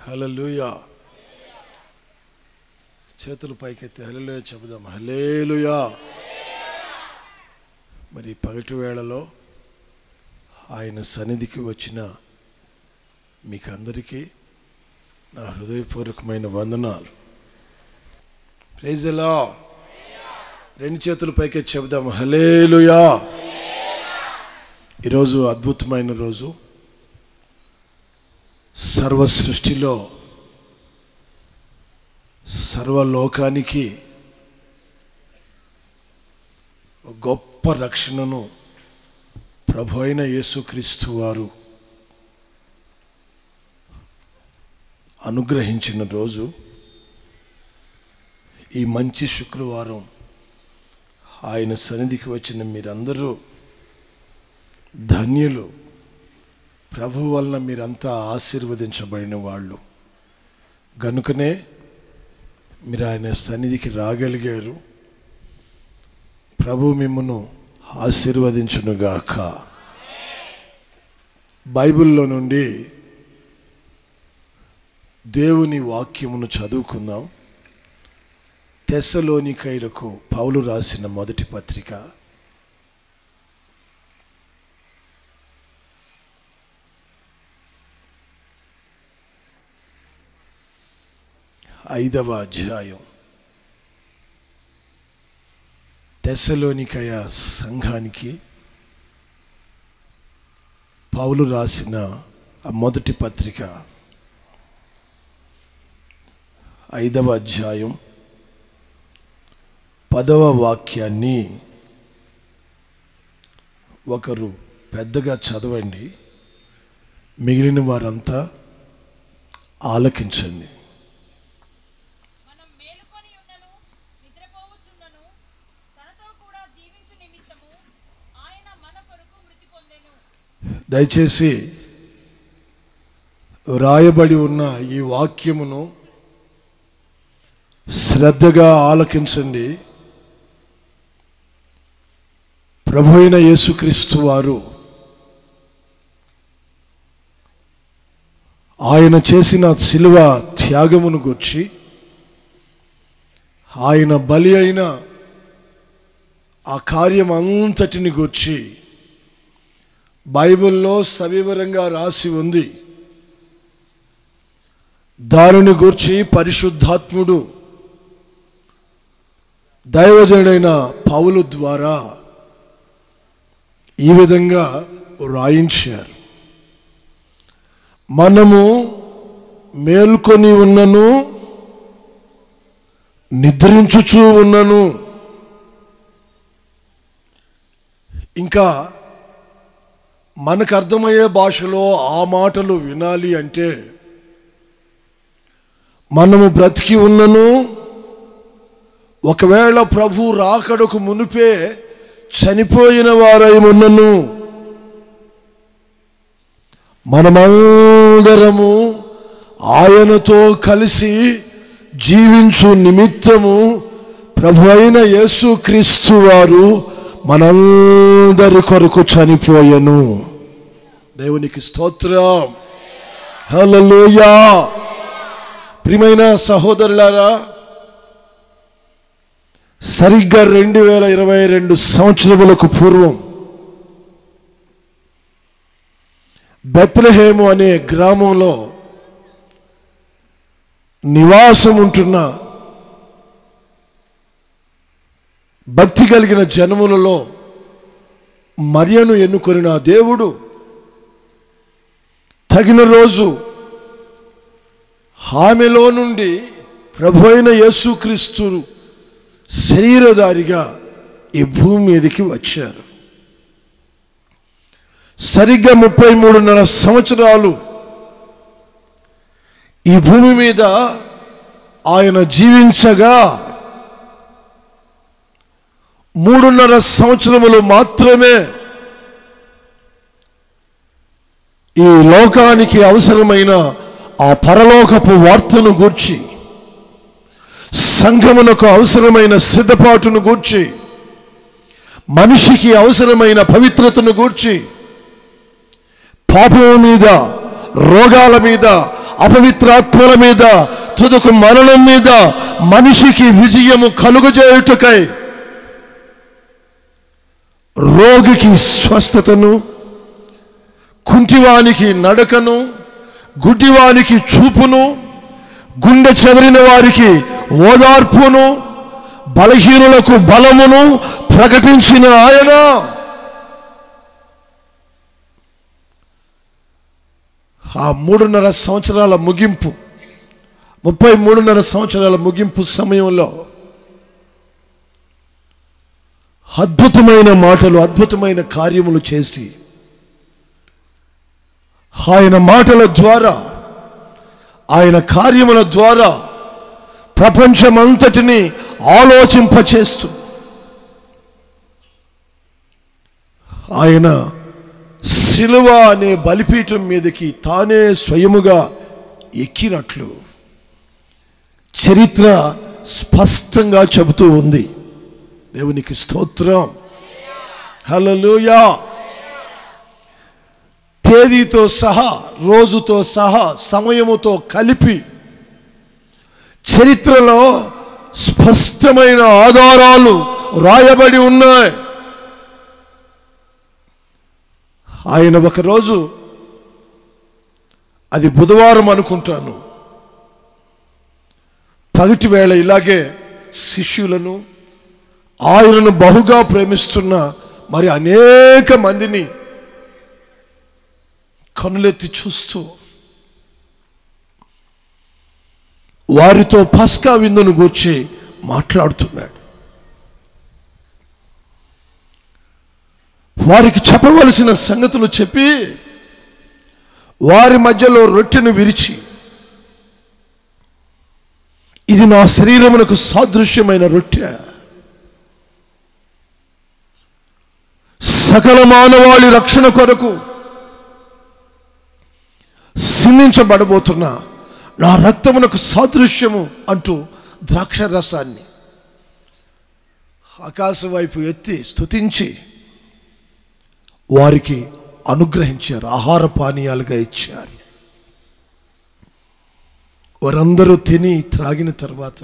హలలుయా చేతులు పైకెత్తి హలలుయ చెబుదాం హలేలుయా మరి పగటి వేళలో ఆయన సన్నిధికి వచ్చిన మీకు అందరికీ నా హృదయపూర్వకమైన వందనాలు ప్రైజలా రెండు చేతుల పైకి చెబుదాం హలేలుయా ఈరోజు అద్భుతమైన రోజు సర్వ సృష్టిలో సర్వలోకానికి ఒక గొప్ప రక్షణను ప్రభు అయిన యేసుక్రీస్తు వారు అనుగ్రహించిన రోజు ఈ మంచి శుక్రవారం ఆయన సన్నిధికి వచ్చిన మీరందరూ ధన్యులు ప్రభు వలన మీరంతా ఆశీర్వదించబడిన వాళ్ళు గనుకనే మీరు ఆయన సన్నిధికి రాగలిగారు ప్రభు మిమ్మను ఆశీర్వదించునుగాక బైబిల్లో నుండి దేవుని వాక్యమును చదువుకుందాం తెస్సలోనికైలకు పౌలు రాసిన మొదటి పత్రిక ఐదవ అధ్యాయం తెస్సలోనికయ సంఘానికి పౌలు రాసిన ఆ మొదటి పత్రిక ఐదవ అధ్యాయం పదవ వాక్యాన్ని ఒకరు పెద్దగా చదవండి మిగిలిన వారంతా ఆలకించండి మనం మేలుకొని ఉన్నను నిద్రపోవచ్చున్నను తనతో కూడా జీవించు నిమిత్తము ఆయన మన కొరకు మృతి పొందెను దయచేసి వ్రాయబడి ఉన్న ఈ వాక్యమును శ్రద్ధగా ఆలకించండి ప్రభు అయిన యేసుక్రీస్తు వారు ఆయన చేసిన శిలువ త్యాగమును గుర్చి ఆయన బలి అయిన ఆ కార్యం అంతటిని గుర్చి బైబిల్లో సవివరంగా రాసి ఉంది దానిని గూర్చి పరిశుద్ధాత్ముడు దైవజనుడైన పౌలు ద్వారా ఈ విధంగా రాయించారు మనము మేల్కొని ఉన్నను నిద్రించుచూ ఉన్నను ఇంకా మనకు అర్థమయ్యే భాషలో ఆ మాటలు వినాలి అంటే మనము బ్రతికి ఉన్నను ఒకవేళ ప్రభు రాకడకు మునిపే చనిపోయిన వారై ఉన్నను మనమందరము ఆయనతో కలిసి జీవించు నిమిత్తము ప్రభు అయిన యేసుక్రీస్తు వారు మనందరి కొరకు చనిపోయెను దేవునికి స్తోత్రం హల్లెలూయా ప్రియమైన సహోదరులారా సరిగ్గా రెండు వేల ఇరవై రెండు సంవత్సరములకు పూర్వం బెత్లహేము అనే గ్రామంలో నివాసం ఉంటున్న భక్తి కలిగిన జనములలో మరియను ఎన్నుకొనిన దేవుడు తగిన రోజు ఆమెలో నుండి ప్రభు అయిన యేసుక్రీస్తు శరీరధారిగా ఈ భూమి మీదకి వచ్చారు సరిగ్గా ముప్పై మూడున్నర సంవత్సరాలు ఈ భూమి మీద ఆయన జీవించగా మూడున్నర సంవత్సరములు మాత్రమే ఈ లోకానికి అవసరమైన ఆ పరలోకపు వార్తను గూర్చి సంఘమునకు అవసరమైన సిద్ధపాటును గూర్చి మనిషికి అవసరమైన పవిత్రతను గూర్చి పాపం మీద రోగాల మీద అపవిత్రాత్మల మీద తుదకు మరణం మీద మనిషికి విజయము కలుగజేయుటకై రోగికి స్వస్థతను కుంటివానికి నడకను గుడ్డివానికి చూపును గుండె చెదరిన వారికి ఓదార్పును బలహీనులకు బలమును ప్రకటించిన ఆయన ఆ మూడున్నర సంవత్సరాల ముగింపు ముప్పై మూడున్నర సంవత్సరాల ముగింపు సమయంలో అద్భుతమైన మాటలు అద్భుతమైన కార్యములు చేసి ఆయన మాటల ద్వారా ఆయన కార్యముల ద్వారా ప్రపంచమంతటిని ఆలోచింపచేస్తూ ఆయన శిలువ అనే బలిపీఠం మీదకి తానే స్వయముగా ఎక్కినట్లు చరిత్ర స్పష్టంగా చెబుతూ ఉంది దేవునికి స్తోత్రం హల్లెలూయా తేదీతో సహా రోజుతో సహా సమయముతో కలిపి చరిత్రలో స్పష్టమైన ఆధారాలు రాయబడి ఉన్నాయి ఆయన ఒకరోజు అది బుధవారం అనుకుంటాను పగటి వేళ ఇలాగే శిష్యులను ఆయనను బహుగా ప్రేమిస్తున్న మరి అనేక మందిని కనులెత్తి చూస్తూ వారితో పస్కా విందును గూర్చి మాట్లాడుతున్నాడు వారికి చెప్పవలసిన సంగతులు చెప్పి వారి మధ్యలో రొట్టెను విరిచి ఇది నా శరీరమునకు సాదృశ్యమైన రొట్టె సకల మానవాళి రక్షణ కొరకు సిందించబడబోతున్న నా రక్తమునకు సాదృశ్యము అంటూ ద్రాక్ష రసాన్ని ఆకాశం వైపు ఎత్తి స్తుతించి వారికి అనుగ్రహించారు ఆహార పానీయాలుగా ఇచ్చారు వారందరూ తిని త్రాగిన తర్వాత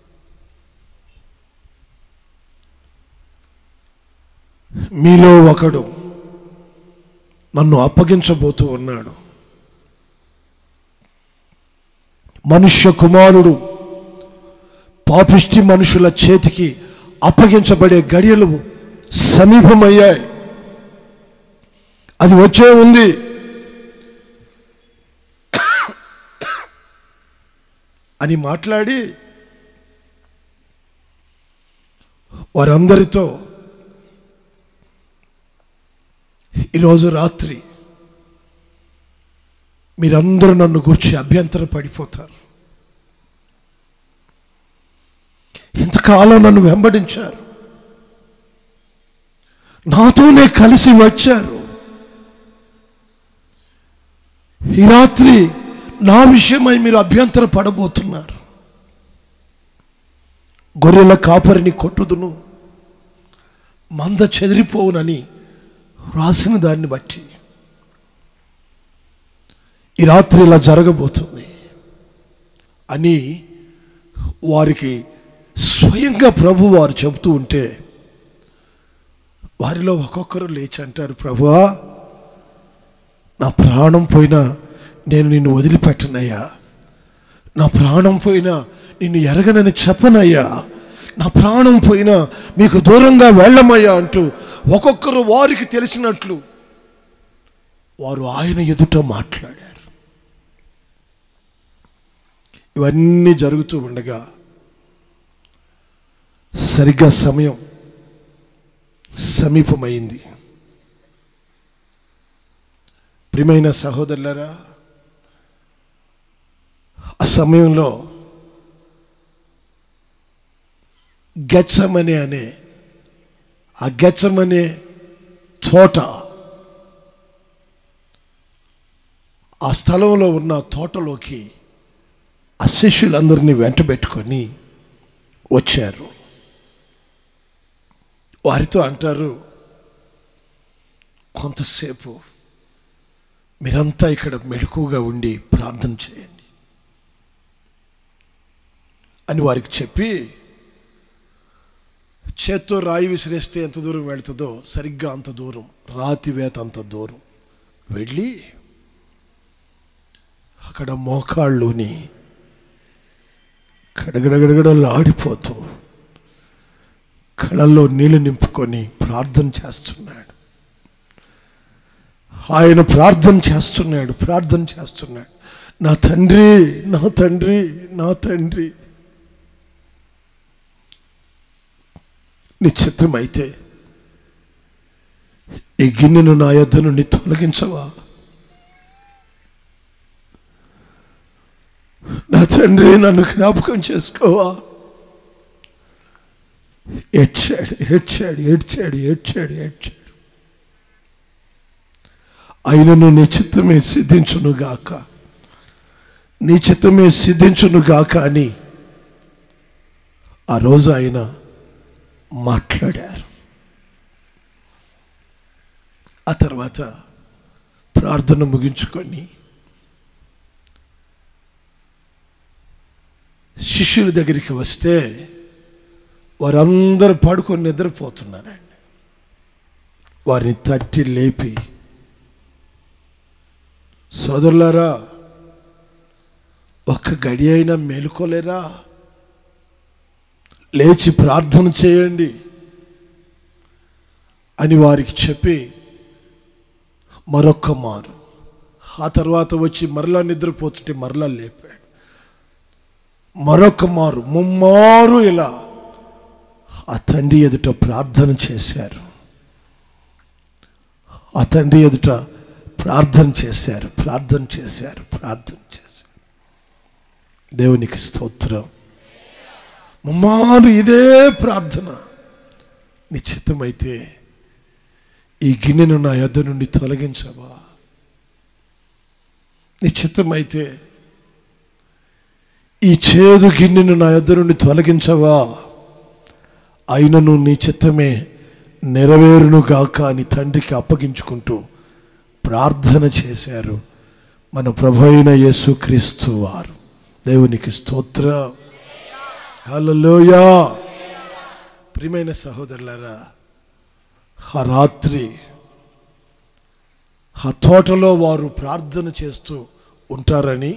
మీలో ఒకడు నన్ను అప్పగించబోతూ ఉన్నాడు మనుష్య కుమారుడు పాపిష్టి మనుషుల చేతికి అప్పగించబడే గడియలు సమీపమయ్యాయి అది వచ్చే ఉంది అని మాట్లాడి వారందరితో ఈరోజు రాత్రి మీరందరూ నన్ను గురించి అభ్యంతర పడిపోతారు ఇంతకాలం నన్ను వెంబడించారు నాతోనే కలిసి వచ్చారు ఈ రాత్రి నా విషయమై మీరు అభ్యంతర పడబోతున్నారు గొర్రెల కాపరిని కొట్టుదును మంద చెదిరిపోవునని రాసిన దాన్ని బట్టి ఈ రాత్రి ఇలా జరగబోతుంది అని వారికి స్వయంగా ప్రభు వారు చెబుతూ ఉంటే వారిలో ఒక్కొక్కరు లేచి అంటారు ప్రభువా నా ప్రాణం పోయినా నేను నిన్ను వదిలిపెట్టనయ్యా నా ప్రాణం పోయినా నిన్ను ఎరగనని చెప్పనయ్యా నా ప్రాణం పోయినా మీకు దూరంగా వెళ్ళమయ్యా అంటూ ఒక్కొక్కరు వారికి తెలిసినట్లు వారు ఆయన ఎదుట మాట్లాడారు ఇవన్నీ జరుగుతూ ఉండగా సరిగ్గా సమయం సమీపమైంది ప్రియమైన సహోదరులరా ఆ సమయంలో గెచ్చమనే అనే ఆ గెచ్చమనే తోట ఆ స్థలంలో ఉన్న తోటలోకి ఆ శిష్యులందరినీ వెంటబెట్టుకొని వచ్చారు వారితో అంటారు కొంతసేపు మీరంతా ఇక్కడ మెలకుగా ఉండి ప్రార్థన చేయండి అని వారికి చెప్పి చేత్తో రాయి విసిరేస్తే ఎంత దూరం వెళ్తుందో సరిగ్గా అంత దూరం రాతివేత అంత దూరం వెళ్ళి అక్కడ మోకాళ్ళుని గడగడగడగడలు ఆడిపోతూ కళల్లో నీళ్లు నింపుకొని ప్రార్థన చేస్తున్నాడు ఆయన ప్రార్థన చేస్తున్నాడు ప్రార్థన చేస్తున్నాడు నా తండ్రి నా తండ్రి నా తండ్రి నిశ్చితమైతే ఈ గిన్నెను నా యొద్ద నుండి తొలగించవా నా తండ్రి నన్ను జ్ఞాపకం చేసుకోవా ఏడ్చాడు ఏడ్చాడు ఏడ్చాడు ఏడ్చాడు ఏడ్చాడు అయినను నీ చిత్తమే సిద్ధించును గాక నీ చిత్తమే సిద్ధించును గాక అని ఆ రోజు ఆయన మాట్లాడారు ఆ తర్వాత ప్రార్థన ముగించుకొని శిష్యుల దగ్గరికి వస్తే వారందరూ పడుకొని నిద్రపోతున్నారండి వారిని తట్టి లేపి సోదరులారా ఒక్క గడి అయినా మేలుకోలేరా లేచి ప్రార్థన చేయండి అని వారికి చెప్పి మరొక్క మారు ఆ తర్వాత వచ్చి మరలా నిద్రపోతుంటే మరలా లేపాడు మరొక మారు ముమ్మారు ఇలా ఆ తండ్రి ఎదుట ప్రార్థన చేశారు ఆ తండ్రి ఎదుట ప్రార్థన చేశారు ప్రార్థన చేశారు ప్రార్థన చేశారు దేవునికి స్తోత్రం ముమ్మారు ఇదే ప్రార్థన నిశ్చితమైతే ఈ గిన్నెను నా యొద్ద నుండి తొలగించవా నిశ్చితమైతే ఈ చేదు గిన్నెను నా యొద్ద నుండి తొలగించవా అయినను నీ చిత్తమే నెరవేరును గాక అని తండ్రికి అప్పగించుకుంటూ ప్రార్థన చేశారు మన ప్రభు అయిన యేసుక్రీస్తు వారు దేవునికి స్తోత్ర హల్లెలూయా ప్రియమైన సహోదరులారా ఆ రాత్రి ఆ తోటలో వారు ప్రార్థన చేస్తూ ఉంటారని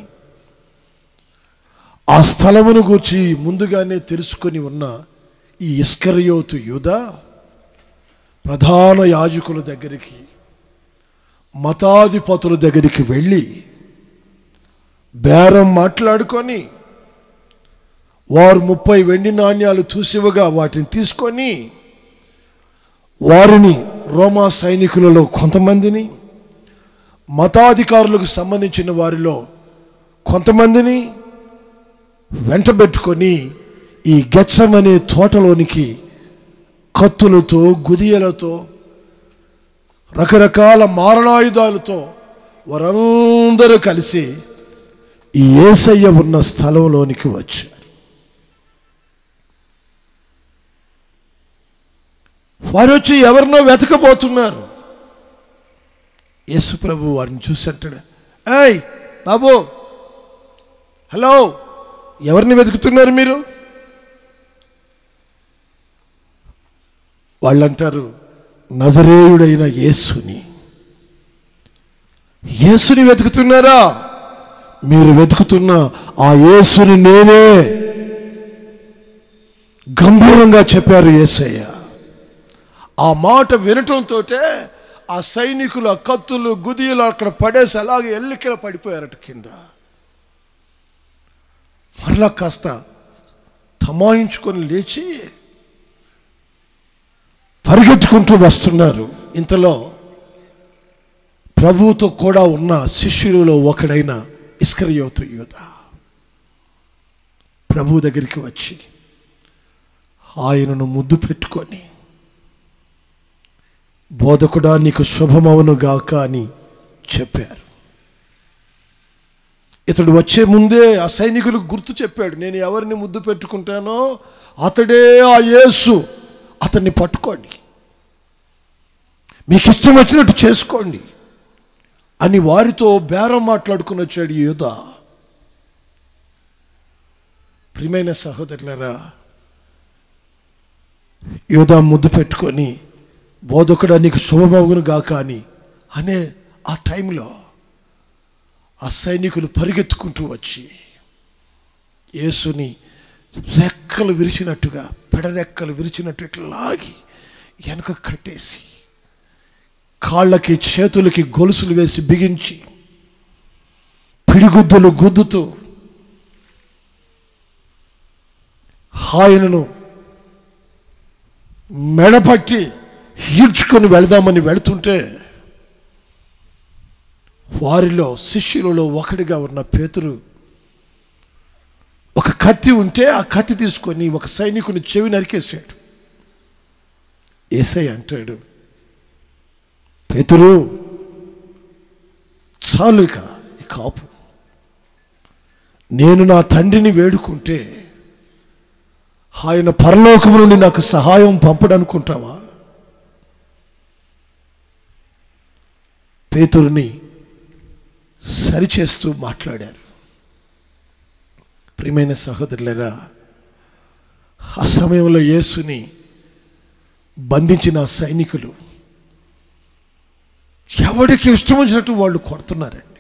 ఆ స్థలమును గూర్చి ముందుగానే తెలుసుకొని ఉన్న ఈ ఇస్కరియోతు యూద ప్రధాన యాజకుల దగ్గరికి మతాధిపతుల దగ్గరికి వెళ్ళి బేరం మాట్లాడుకొని వారు ముప్పై వెండి నాణ్యాలు చూసివగా వాటిని తీసుకొని వారిని రోమా సైనికులలో కొంతమందిని మతాధికారులకు సంబంధించిన వారిలో కొంతమందిని వెంటబెట్టుకొని ఈ గెచ్చమనే తోటలోనికి కత్తులతో గుదియలతో రకరకాల మారణాయుధాలతో వారందరూ కలిసి ఈ ఏసయ్య ఉన్న స్థలంలోనికి వచ్చారు వారు వచ్చి ఎవరినో వెతకబోతున్నారు యేసు ప్రభు వారిని చూసి అంటాడు ఏయ్ బాబు హలో ఎవరిని వెతుకుతున్నారు మీరు వాళ్ళంటారు నజరేయుడైన యేసుని యేసుని వెతుకుతున్నారా మీరు వెతుకుతున్న ఆ యేసుని నేనే గంభీరంగా చెప్పారు యేసయ్య ఆ మాట వినటంతో ఆ సైనికులు ఆ కత్తులు గుదియలు అక్కడ పడేసి అలాగే ఎల్లికల పడిపోయారట కింద మరలా కాస్త తమాయించుకొని లేచి పరిగెత్తుకుంటూ వస్తున్నారు ఇంతలో ప్రభువుతో కూడా ఉన్న శిష్యులలో ఒకడైన ఇస్కరియోతు యూద ప్రభు దగ్గరికి వచ్చి ఆయనను ముద్దు పెట్టుకొని బోధకుడా నీకు శుభమవును గాక అని చెప్పారు ఇతడు వచ్చే ముందే ఆ సైనికులకు గుర్తు చెప్పాడు నేను ఎవరిని ముద్దు పెట్టుకుంటానో అతడే ఆ యేసు అతన్ని పట్టుకోండి మీకు ఇష్టం వచ్చినట్టు చేసుకోండి అని వారితో బేరం మాట్లాడుకుని వచ్చాడు యూద ప్రియమైన సహోదరులరా యోధా ముద్దు పెట్టుకొని బోధకుడా నీకు శుభమగును గాక అని అనే ఆ టైంలో ఆ సైనికులు పరిగెత్తుకుంటూ వచ్చి యేసుని రెక్కలు విరిచినట్టుగా పెడరెక్కలు విరిచినట్టు ఇట్లా లాగి వెనక కట్టేసి కాళ్ళకి చేతులకి గొలుసులు వేసి బిగించి పిడిగుద్దులు గుద్దుతూ ఆయనను మెడపట్టి ఈడ్చుకొని వెళదామని వెళుతుంటే వారిలో శిష్యులలో ఒకటిగా ఉన్న పేతురు ఒక కత్తి ఉంటే ఆ కత్తి తీసుకొని ఒక సైనికుని చెవి నరికేసాడు ఏసై అంటాడు పేతురు చాలు ఇక ఈ కాపు నేను నా తండ్రిని వేడుకుంటే ఆయన పరలోకము నుండి నాకు సహాయం పంపడనుకుంటావా పేతురుని సరిచేస్తూ మాట్లాడారు ప్రియమైన సహోదరులరా ఆ సమయంలో యేసుని బంధించిన ఆ సైనికులు ఎవరికి ఇష్టం వచ్చినట్టు వాళ్ళు కొడుతున్నారండి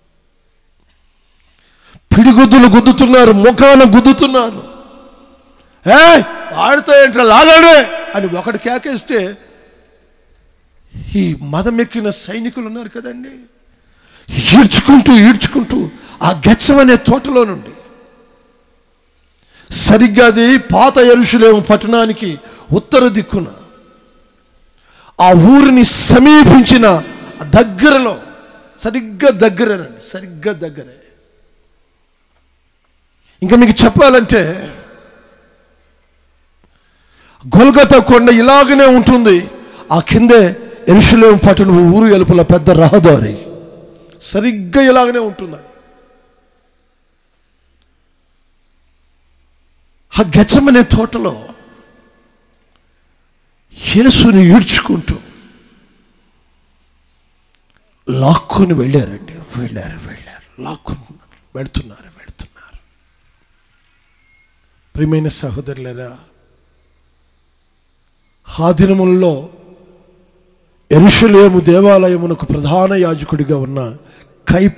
పిడిగుద్దులు గుద్దుతున్నారు ముఖాన గుద్దుతున్నారు ఏ ఆడితో ఏంట్రా లాగాడే అని ఒకటి కేకేస్తే ఈ మదమెక్కిన సైనికులు ఉన్నారు కదండి ఈడ్చుకుంటూ ఈడ్చుకుంటూ ఆ గెచ్చమనే తోటలో నుండి సరిగ్గా అది పాత ఎరుషులేము పట్టణానికి ఉత్తర దిక్కున ఆ ఊరిని సమీపించిన దగ్గరలో సరిగ్గా దగ్గరేనండి సరిగ్గా దగ్గరే ఇంకా మీకు చెప్పాలంటే గొల్గత కొండ ఇలాగనే ఉంటుంది ఆ కిందే ఎరుషులేం పట్టణం ఊరు ఎలుపుల పెద్ద రహదారి సరిగ్గా ఇలాగనే ఉంటుంది అది ఆ గచ్చమనే తోటలో యేసుని ఈడ్చుకుంటూ లాక్కుని వెళ్ళారండి వెళ్ళారు వెళ్ళారు లాక్కుని వెళుతున్నారు వెళుతున్నారు ప్రియమైన సహోదరులరా ఆ దినములలో ఎరుషలేము దేవాలయమునకు ప్రధాన యాజకుడిగా ఉన్న కైప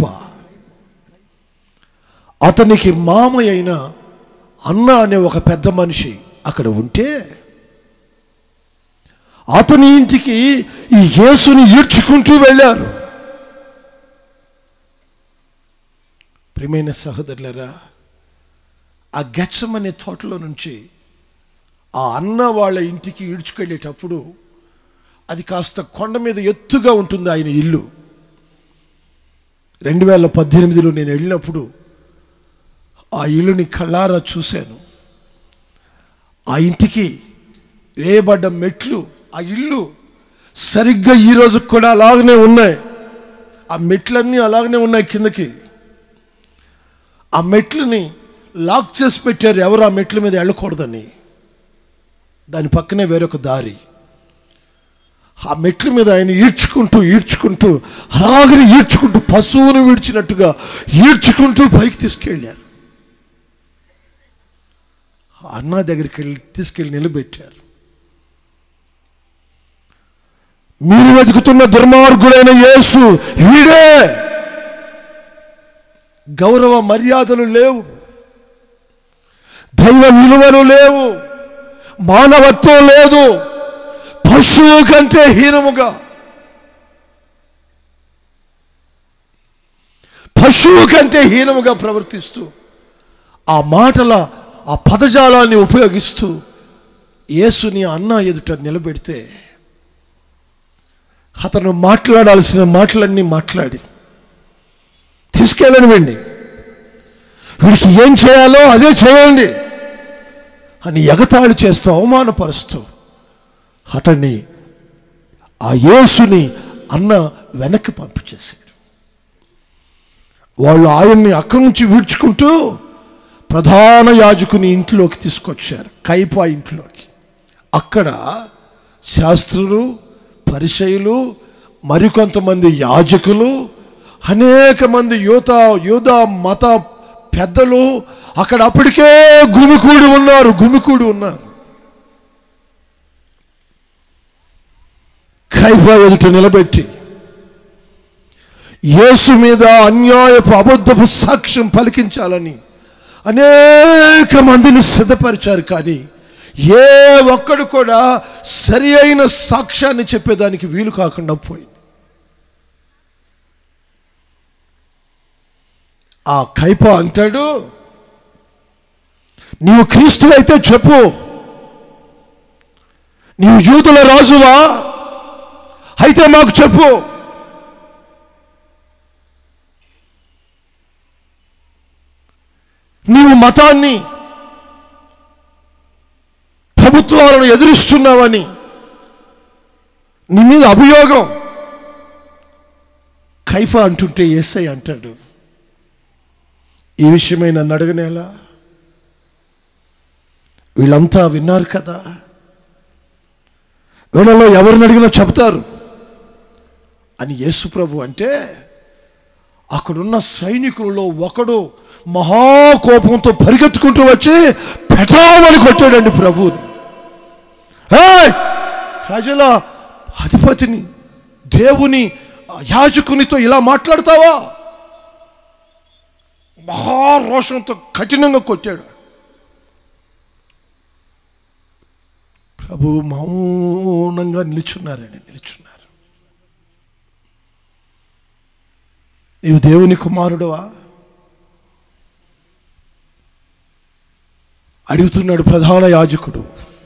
అతనికి మామ అయిన అన్న అనే ఒక పెద్ద మనిషి అక్కడ ఉంటే అతని ఇంటికి ఈ యేసుని ఈడ్చుకుంటూ వెళ్ళారు ప్రియమైన సహోదరులరా ఆ గచ్చం అనే తోటలో నుంచి ఆ అన్న వాళ్ళ ఇంటికి ఈడ్చుకెళ్ళేటప్పుడు అది కాస్త కొండ మీద ఎత్తుగా ఉంటుంది ఆయన ఇల్లు రెండు వేల పద్దెనిమిదిలో నేను వెళ్ళినప్పుడు ఆ ఇల్లుని కళ్ళారా చూశాను ఆ ఇంటికి వేయబడ్డ మెట్లు ఆ ఇల్లు సరిగ్గా ఈ రోజు కూడా అలాగనే ఉన్నాయి ఆ మెట్లన్నీ అలాగనే ఉన్నాయి కిందకి ఆ మెట్లని లాక్ చేసి పెట్టారు ఎవరు ఆ మెట్ల మీద వెళ్ళకూడదని దాని పక్కనే వేరొక దారి ఆ మెట్ల మీద ఆయన ఈడ్చుకుంటూ ఈడ్చుకుంటూ అలాగనే ఈడ్చుకుంటూ పశువును విడిచినట్టుగా ఈడ్చుకుంటూ పైకి తీసుకెళ్ళారు ఆ అన్న దగ్గరికి వెళ్ళి తీసుకెళ్ళి నిలబెట్టారు మీరు వెతుకుతున్న దుర్మార్గుడైన యేసు వీడే గౌరవ మర్యాదలు లేవు దైవ విలువలు లేవు మానవత్వం లేదు పశువు కంటే హీనముగా పశువు కంటే హీనముగా ప్రవర్తిస్తూ ఆ మాటల ఆ పదజాలాన్ని ఉపయోగిస్తూ యేసుని అన్న ఎదుట నిలబెడితే అతను మాట్లాడాల్సిన మాటలన్నీ మాట్లాడి తీసుకెళ్ళనివ్వండి వీడికి ఏం చేయాలో అదే చేయండి అని ఎగతాళి చేస్తూ అవమానపరుస్తూ అతన్ని ఆ యేసుని అన్న వెనక్కి పంపించేశాడు వాళ్ళు ఆయన్ని అక్కడి నుంచి విడుచుకుంటూ ప్రధాన యాజకుని ఇంట్లోకి తీసుకొచ్చారు కైపా ఇంట్లోకి అక్కడ శాస్త్రులు పరిచయులు మరికొంతమంది యాజకులు అనేక మంది యూత యూదా మత పెద్దలు అక్కడ అప్పటికే గుమికూడి ఉన్నారు గుమికూడి ఉన్నారు కైఫా ఎదుట నిలబెట్టి యేసు మీద అన్యాయపు అబద్ధపు సాక్ష్యం పలికించాలని అనేక మందిని సిద్ధపరిచారు కానీ ఏ ఒక్కడు కూడా సరి అయిన సాక్ష్యాన్ని చెప్పేదానికి వీలు కాకుండా పోయింది ఆ కైప అంటాడు నీవు క్రీస్తు అయితే చెప్పు నీవు యూదుల రాజువా అయితే మాకు చెప్పు నీవు మతాన్ని ప్రభుత్వాలను ఎదురిస్తున్నావని నీ మీద అభియోగం కైఫా అంటుంటే ఏసై అంటాడు ఈ విషయమై నన్ను అడగనేలా వీళ్ళంతా విన్నారు కదా వీళ్ళలో ఎవరిని అడిగినా చెప్తారు అని యేసుప్రభు అంటే అక్కడున్న సైనికులలో ఒకడు మహాకోపంతో పరిగెత్తుకుంటూ వచ్చి పెటామని కొట్టాడండి ప్రభువుని "ఏయ్! ప్రజల అధిపతిని దేవుని యాజకునితో ఇలా మాట్లాడతావా మహారోషంతో కఠినంగా కొట్టాడు ప్రభు మౌనంగా నిలుచున్నారండి నిలుచున్నారు నీవు దేవుని కుమారుడువా అడుగుతున్నాడు ప్రధాన యాజకుడు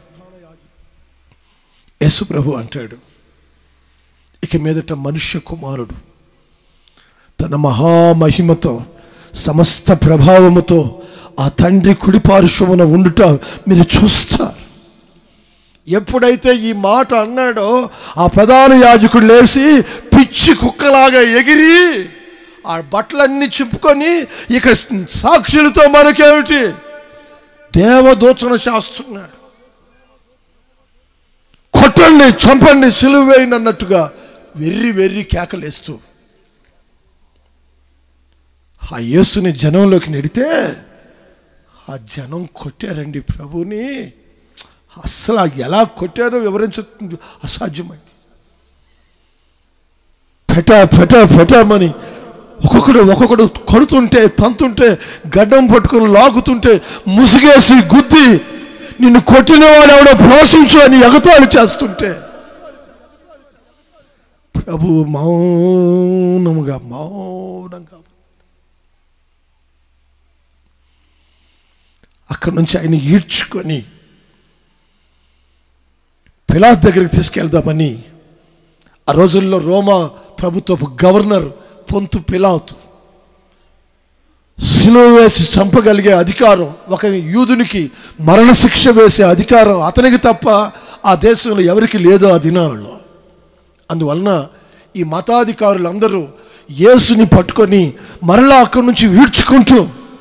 యేసు ప్రభు అంటాడు ఇక మీదట మనుష్య కుమారుడు తన మహామహిమతో సమస్త ప్రభావముతో ఆ తండ్రి కుడి పార్శ్వమున ఉండుట మీరు చూస్తారు ఎప్పుడైతే ఈ మాట అన్నాడో ఆ ప్రధాన యాజకుడు లేచి పిచ్చి కుక్కలాగా ఎగిరి ఆ బట్టలన్నీ చింపుకొని ఇక సాక్షులతో మనకేమిటి దేవదూచన చేస్తున్నాడు కొట్టండి చంపండి సిలువ వేయండి అన్నట్టుగా వెర్రి వెర్రి కేకలేస్తూ ఆ యేసుని జనంలోకి నెడితే ఆ జనం కొట్టారండి ప్రభుని అస్సలు ఆ ఎలా కొట్టారో వివరించ అసాధ్యమండి ఫెటా ఫెటా ఫెటామని ఒక్కొక్కడు ఒక్కొక్కడు కొడుతుంటే తంతుంటే గడ్డం పట్టుకొని లాగుతుంటే ముసుగేసి గుద్ది నిన్ను కొట్టినవాడు ఎవడో ప్రోసించు అని ఎగతాళి చేస్తుంటే ప్రభు మౌనముగా మౌనంగా అక్కడి నుంచి ఆయన ఈడ్చుకొని పిలాత్ దగ్గరికి తీసుకెళ్దామని ఆ రోజుల్లో రోమా ప్రభుత్వపు గవర్నర్ పొంతు పిలాతు సిలువ వేసి చంపగలిగే అధికారం ఒక యూదునికి మరణశిక్ష వేసే అధికారం అతనికి తప్ప ఆ దేశంలో ఎవరికి లేదో ఆ దినాలలో అందువలన ఈ మతాధికారులందరూ యేసుని పట్టుకొని మరలా అక్కడి నుంచి వీడ్చుకుంటూ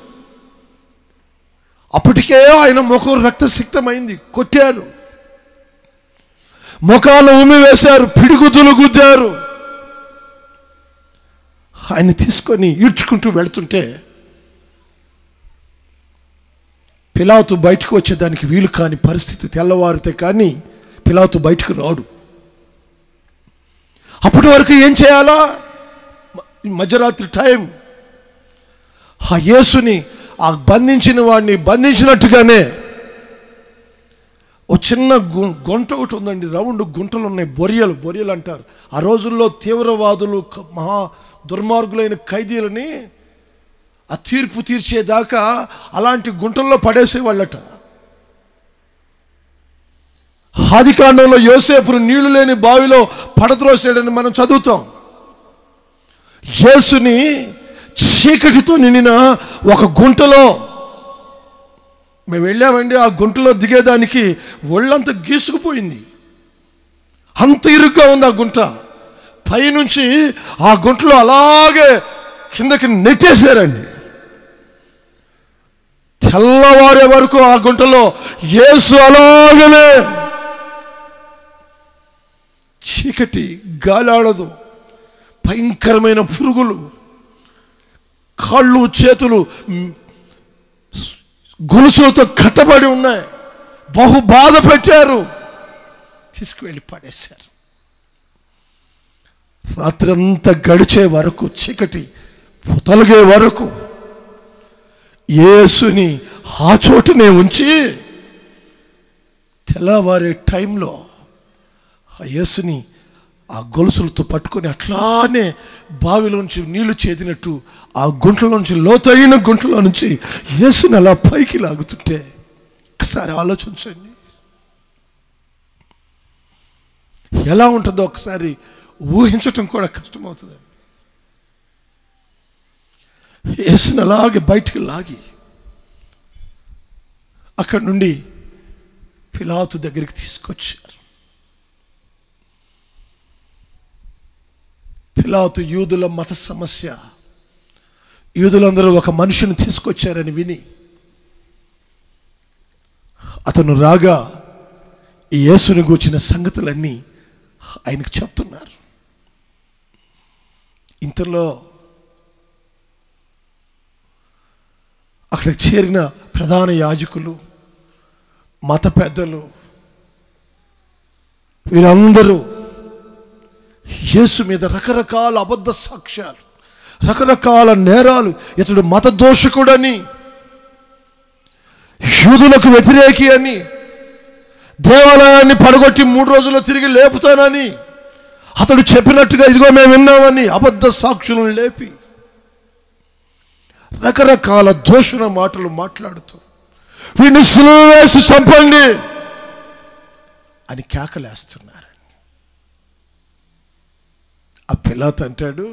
అప్పటికే ఆయన ముఖం రక్తసిక్తమైంది కొట్టారు ముఖాలు ఉమి వేశారు పిడిగుద్దులు గుద్దారు ఆయన తీసుకొని ఈడ్చుకుంటూ వెళ్తుంటే పిలాతు బయటకు వచ్చేదానికి వీలు కాని పరిస్థితి తెల్లవారితే కానీ పిలాతు బయటకు రాడు అప్పటి వరకు ఏం చేయాలా మ- మధ్యరాత్రి టైం ఆ యేసుని ఆ బంధించిన వాడిని బంధించినట్టుగానే ఓ చిన్న గు గుంట ఒకటి ఉందండి రౌండ్ గుంటలు ఉన్నాయి బొరియలు బొరియలు అంటారు ఆ రోజుల్లో తీవ్రవాదులు క- మహా దుర్మార్గులైన ఖైదీలని ఆ తీర్పు తీర్చేదాకా అలాంటి గుంటల్లో పడేసేవాళ్ళట ఆదికాండంలో యోసేపును నీళ్లు లేని బావిలో పడద్రోసాడని మనం చదువుతాం యేసుని చీకటితో నిండిన ఒక గుంటలో మేము వెళ్ళామండి ఆ గుంటలో దిగేదానికి ఒళ్ళంతా గీసుకుపోయింది అంత ఇరుగ్గా ఉంది ఆ గుంట పైనుంచి ఆ గుంటలో అలాగే కిందకి నెట్టేశారండి తెల్లవారే వరకు ఆ గుంటలో యేసు అలాగనే చీకటి గాలాడదు భయంకరమైన పురుగులు కాళ్ళు చేతులు మ్, గొలుసులతో కట్టబడి ఉన్నాయి బహు బాధ పెట్టారు తీసుకువెళ్ళి పడేశారు రాత్రంతా గడిచే వరకు చీకటి తొలగే వరకు యేసుని ఆ చోటునే ఉంచి తెల్లవారే టైంలో ఆ యేసుని ఆ గొలుసులతో పట్టుకొని అట్లానే బావిలోంచి నీళ్లు చేదినట్టు ఆ గుంటలోంచి లోతైన గుంటలో నుంచి యేసుని అలా పైకి లాగుతుంటే ఒకసారి ఆలోచించండి ఎలా ఉంటుందో ఒకసారి ఊహించటం కూడా కష్టమవుతుంది యేసుని అలాగే బయటికి లాగి అక్కడి నుండి పిలాతు దగ్గరికి తీసుకొచ్చారు పిలాతు యూదుల మత సమస్య యూదులందరూ ఒక మనిషిని తీసుకొచ్చారని విని అతను రాగా ఈ యేసుని గూర్చిన సంగతులన్నీ ఆయనకు చెప్తున్నారు ఇంతలో అక్కడికి చేరిన ప్రధాన యాజకులు మత పెద్దలు వీరందరూ యేసు మీద రకరకాల అబద్ధ సాక్ష్యాలు రకరకాల నేరాలు ఇతడు మత దోషకుడని యూదులకు వ్యతిరేకి అని దేవాలయాన్ని పడగొట్టి మూడు రోజుల్లో తిరిగి లేపుతానని అతడు చెప్పినట్టుగా ఇదిగో మేము విన్నామని అబద్ధ సాక్షులను లేపి రకరకాల దోషణ మాటలు మాట్లాడుతూ వీడిని సులువు వేసి చంపండి అని కేకలేస్తున్నారు ఆ పిల్లత అంటాడు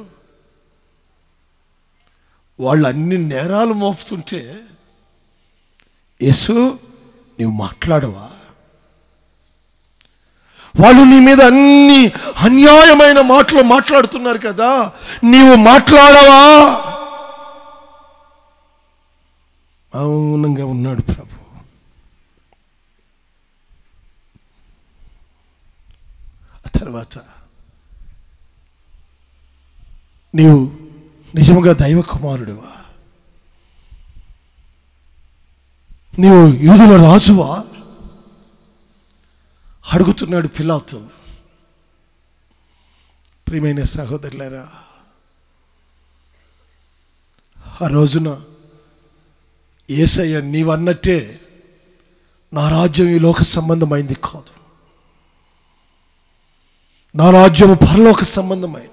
వాళ్ళు అన్ని నేరాలు మోపుతుంటే యేసు నీవు మాట్లాడవా వాళ్ళు నీ మీద అన్ని అన్యాయమైన మాటలు మాట్లాడుతున్నారు కదా నీవు మాట్లాడవా మౌనంగా ఉన్నాడు ప్రభు ఆ తర్వాత నీవు నిజముగా దైవ కుమారుడివా నీవు యూదుల రాజువా అడుగుతున్నాడు పిలాతో ప్రియమైన సహోదరులారా ఆ రోజున ఏసయ్య నీవన్నట్టే నా రాజ్యం ఈ లోక సంబంధమైంది కాదు నా రాజ్యము పరలోక సంబంధమైన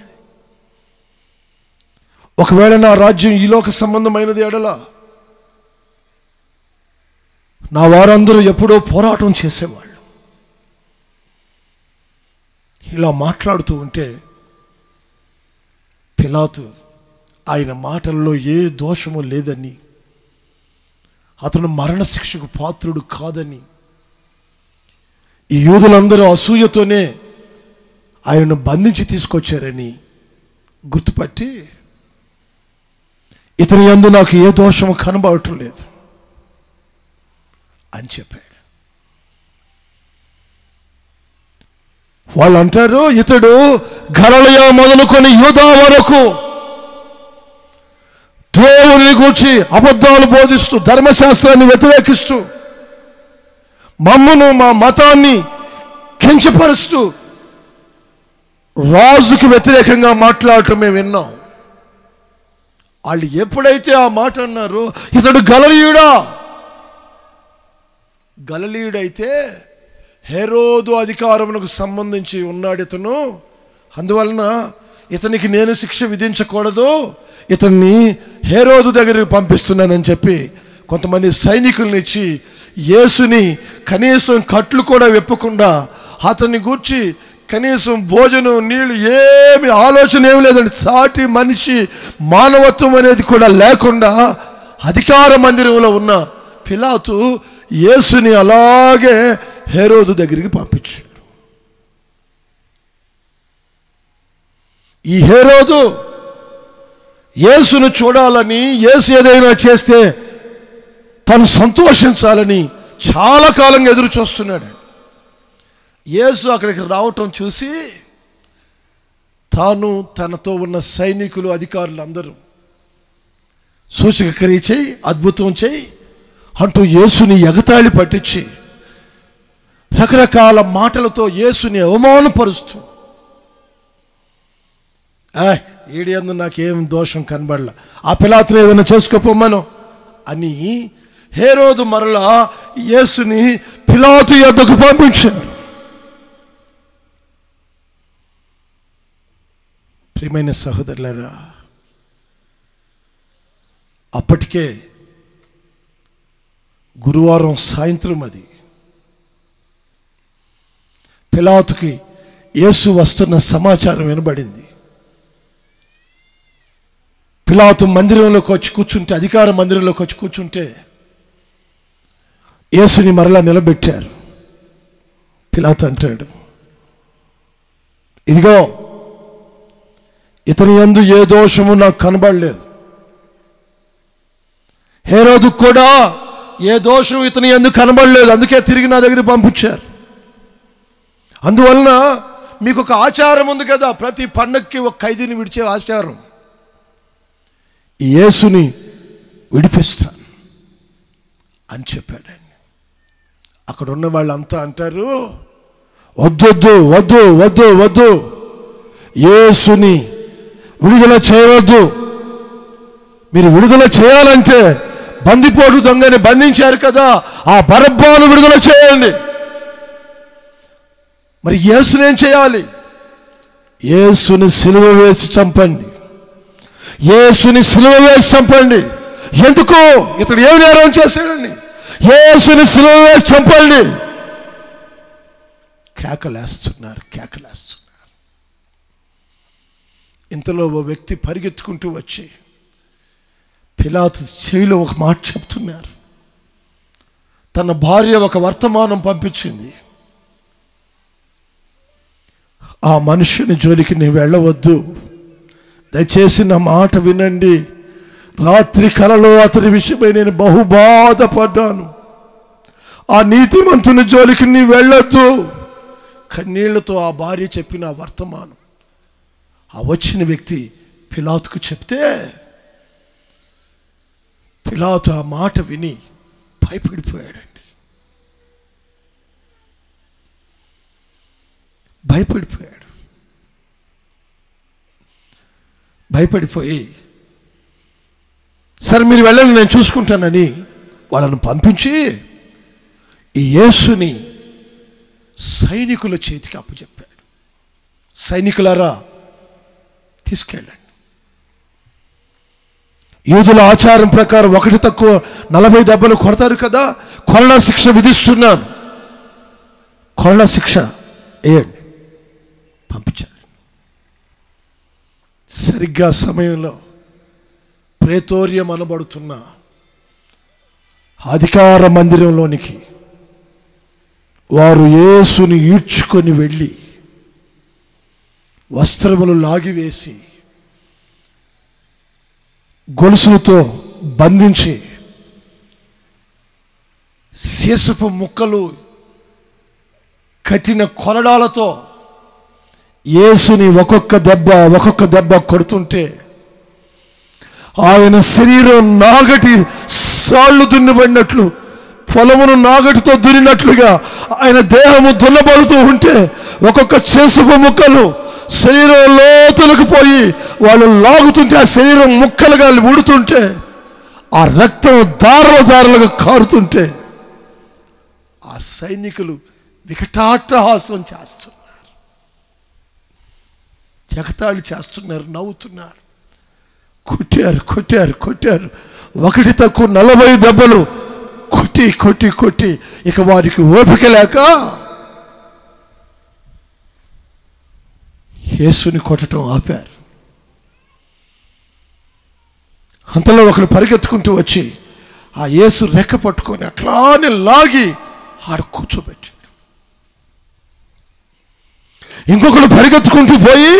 ఒకవేళ నా రాజ్యం ఈ లోక సంబంధమైనది ఎడలా నా వారందరూ ఎప్పుడో పోరాటం చేసేవాళ్ళు ఇలా మాట్లాడుతూ ఉంటే పిలాతు ఆయన మాటల్లో ఏ దోషము లేదని అతను మరణశిక్షకు పాత్రుడు కాదని ఈ యూదులందరూ అసూయతోనే ఆయనను బంధించి తీసుకొచ్చారని గుర్తుపట్టి ఇతని యందు నాకు ఏ దోషము కనబడటం లేదు అని చెప్పాడు వాళ్ళు అంటారు ఇతడు గరళయ మొదలుకొని యూదా వరకు దేవుని గూర్చి అబద్ధాలు బోధిస్తూ ధర్మశాస్త్రాన్ని వ్యతిరేకిస్తూ మమ్మును మా మతాన్ని కించపరుస్తూ రాజుకు వ్యతిరేకంగా మాట్లాడటం మేము విన్నాం వాళ్ళు ఎప్పుడైతే ఆ మాట అన్నారో ఇతడు గలలీయుడా గలలీయుడైతే హెరోదు అధికారమునకు సంబంధించి ఉన్నాడు ఇతను అందువలన ఇతనికి నేను శిక్ష విధించకూడదు ఇతన్ని హేరోదు దగ్గరికి పంపిస్తున్నానని చెప్పి కొంతమంది సైనికుల్ని ఇచ్చి యేసుని కనీసం కట్లు కూడా విప్పకుండా అతన్ని గూర్చి కనీసం భోజనం నీళ్లు ఏమి ఆలోచన ఏమి లేదండి సాటి మనిషి మానవత్వం అనేది కూడా లేకుండా అధికార మందిరంలో ఉన్న పిలాతు యేసుని అలాగే హేరోదు దగ్గరికి పంపించాడు ఈ హేరోదు యేసును చూడాలని యేసు ఏదైనా చేస్తే తను సంతోషించాలని చాలా కాలంగా ఎదురు చూస్తున్నాడు యేసు అక్కడికి రావటం చూసి తాను తనతో ఉన్న సైనికులు అధికారులు అందరూ సూచక క్రియ చేయి అద్భుతం చేయి అంటూ యేసుని ఎగతాళి పట్టించి రకరకాల మాటలతో యేసుని అవమానపరుస్తూ ఏ ఈడి అందు నాకేం దోషం కనబడలా ఆ పిలాతుని ఏదైనా చేసుకోపోమ్మను అని హేరోదు మరలా యేసుని పిలాతు యొద్దకు పంపించారు ప్రియమైన సహోదరులారా అప్పటికే గురువారం సాయంత్రం అది పిలాతుకి యేసు వస్తున్న సమాచారం వినబడింది పిలాతు మందిరంలోకి వచ్చి కూర్చుంటే అధికార మందిరంలోకి వచ్చి కూర్చుంటే యేసుని మరలా నిలబెట్టారు పిలాతు అంటాడు ఇదిగో ఇతని యందు ఏ దోషము నాకు కనబడలేదు హేరోదు కూడా ఏ దోషం ఇతని ఎందుకు కనబడలేదు అందుకే తిరిగి నా దగ్గర పంపించారు అందువలన మీకు ఒక ఆచారం ఉంది కదా ప్రతి పండక్కి ఒక ఖైదీని విడిచే ఆచారం ఈ యేసుని విడిపిస్తాను అని చెప్పాడండి అక్కడ ఉన్న వాళ్ళంతా అంటారు వద్దొద్దు వద్దు వద్దు వద్దు యేసుని విడుదల చేయవద్దు మీరు విడుదల చేయాలంటే బందిపోటు దొంగని బంధించారు కదా ఆ బరబ్బాను విడుదల చేయండి మరి యేసుని ఏం చేయాలి యేసుని సిలువ వేసి చంపండి యేసుని సిలువ వేసి చంపండి ఎందుకు ఇతడు ఏమి నేరం చేశాడని యేసుని సిలువ వేసి చంపండి కేకలేస్తున్నారు కేకలేస్తున్నారు ఇంతలో ఓ వ్యక్తి పరిగెత్తుకుంటూ వచ్చి పిలాతు చెవిలో ఒక మాట చెప్తున్నారు తన భార్య ఒక వర్తమానం పంపించింది ఆ మనుషుని జోలికి నేను వెళ్ళవద్దు దయచేసి నా మాట వినండి రాత్రి కలలో అతని విషయమై నేను బహు బాధపడ్డాను ఆ నీతిమంతుని జోలికి నీ వెళ్ళొద్దు కన్నీళ్లతో ఆ భార్య చెప్పిన ఆ వర్తమానం ఆ వచ్చిన వ్యక్తి పిలాతుకు చెప్తే పిలాతు ఆ మాట విని భయపడిపోయాడండి భయపడిపోయాడు భయపడిపోయి సరే మీరు వెళ్ళండి నేను చూసుకుంటానని వాళ్ళను పంపించి ఈ యేసుని సైనికుల చేతికి అప్పచెప్పాడు సైనికులారా తీసుకెళ్ళండి యూదుల ఆచారం ప్రకారం ఒకటి తక్కువ నలభై దెబ్బలు కొడతారు కదా కొరణ శిక్ష విధిస్తున్నాను కొరణ శిక్ష వేయండి పంపించాడు సరిగ్గా సమయంలో ప్రేతోర్యం అనబడుతున్న అధికార మందిరంలోనికి వారు యేసుని ఈడ్చుకొని వెళ్ళి వస్త్రములు లాగివేసి గొలుసులతో బంధించి శీసపు ముక్కలు కట్టిన కొరడాలతో యేసుని ఒక్కొక్క దెబ్బ ఒక్కొక్క దెబ్బ కొడుతుంటే ఆయన శరీరం నాగటి సాళ్ళు దున్నబడినట్లు పొలమును నాగటితో దున్నినట్లుగా ఆయన దేహము దున్నబడుతూ ఉంటే ఒక్కొక్క చేసుపు ముక్కలు శరీరం లోతులకు పోయి వాళ్ళు లాగుతుంటే ఆ శరీరం ముక్కలుగా ఊడుతుంటే ఆ రక్తం దారుల దారులుగా కారుతుంటే ఆ సైనికులు వికటాట్టహాసం చేస్తున్నారు జగతాళి చేస్తున్నారు నవ్వుతున్నారు కొట్టారు కొట్టారు కొట్టారు ఒకటి తక్కువ నలభై దెబ్బలు కొట్టి కొట్టి కొట్టి ఇక వారికి ఓపిక లేక యేసుని కొట్టడం ఆపారు అంతలో ఒకడు పరిగెత్తుకుంటూ వచ్చి ఆ యేసు రెక్క పట్టుకొని అట్లానే లాగి ఆడ కూర్చోబెట్టాడు ఇంకొకడు పరిగెత్తుకుంటూ పోయి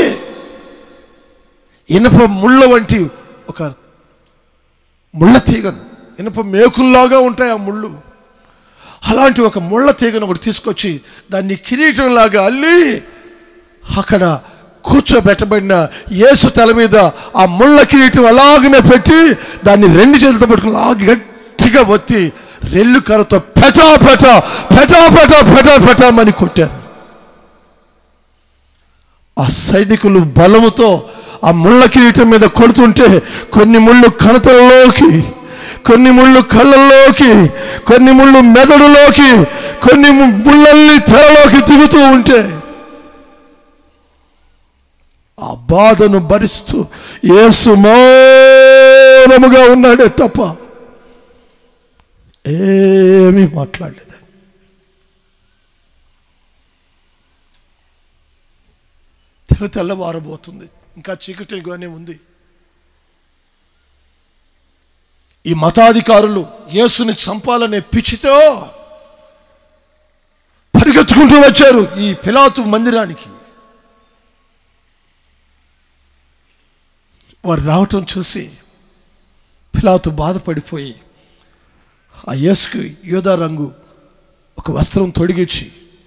ఇనప ముళ్ళ వంటి ఒక ముళ్ళ తీగను ఇనప మేకుల్లాగా ఉంటాయి ఆ ముళ్ళు అలాంటి ఒక ముళ్ళ తీగను ఒకటి తీసుకొచ్చి దాన్ని కిరీటంలాగా అల్లి అక్కడ కూర్చోబెట్టబడిన యేసు తల మీద ఆ ముళ్ళ కిరీటం అలాగనే పెట్టి దాన్ని రెండు చేతులతో పట్టుకుని లాగి గట్టిగా ఒత్తి రెల్లు కర్రతో పెటా పెటా పెటా పెటా పెటా పెటామని కొట్టారు ఆ సైనికులు బలముతో ఆ ముళ్ళ కిరీటం మీద కొడుతుంటే కొన్ని ముళ్ళు కణతలలోకి కొన్ని ముళ్ళు కళ్ళల్లోకి కొన్ని ముళ్ళు మెదడులోకి కొన్ని ము- ముళ్ళల్ని తెరలోకి దిగుతూ ఉంటే ఆ బాధను భరిస్తూ యేసు మౌనముగా ఉన్నాడే తప్ప ఏమీ మాట్లాడలేదు తెల్ల తెల్లవారబోతుంది ఇంకా చీకటిగానే ఉంది ఈ మతాధికారులు యేసుని చంపాలనే పిచ్చితో పరిగెత్తుకుంటూ వచ్చారు ఈ పిలాతు మందిరానికి వారు రావటం చూసి పిలాతు బాధపడిపోయి ఆ యేసుకి యోధా రంగు ఒక వస్త్రం తొడిగించి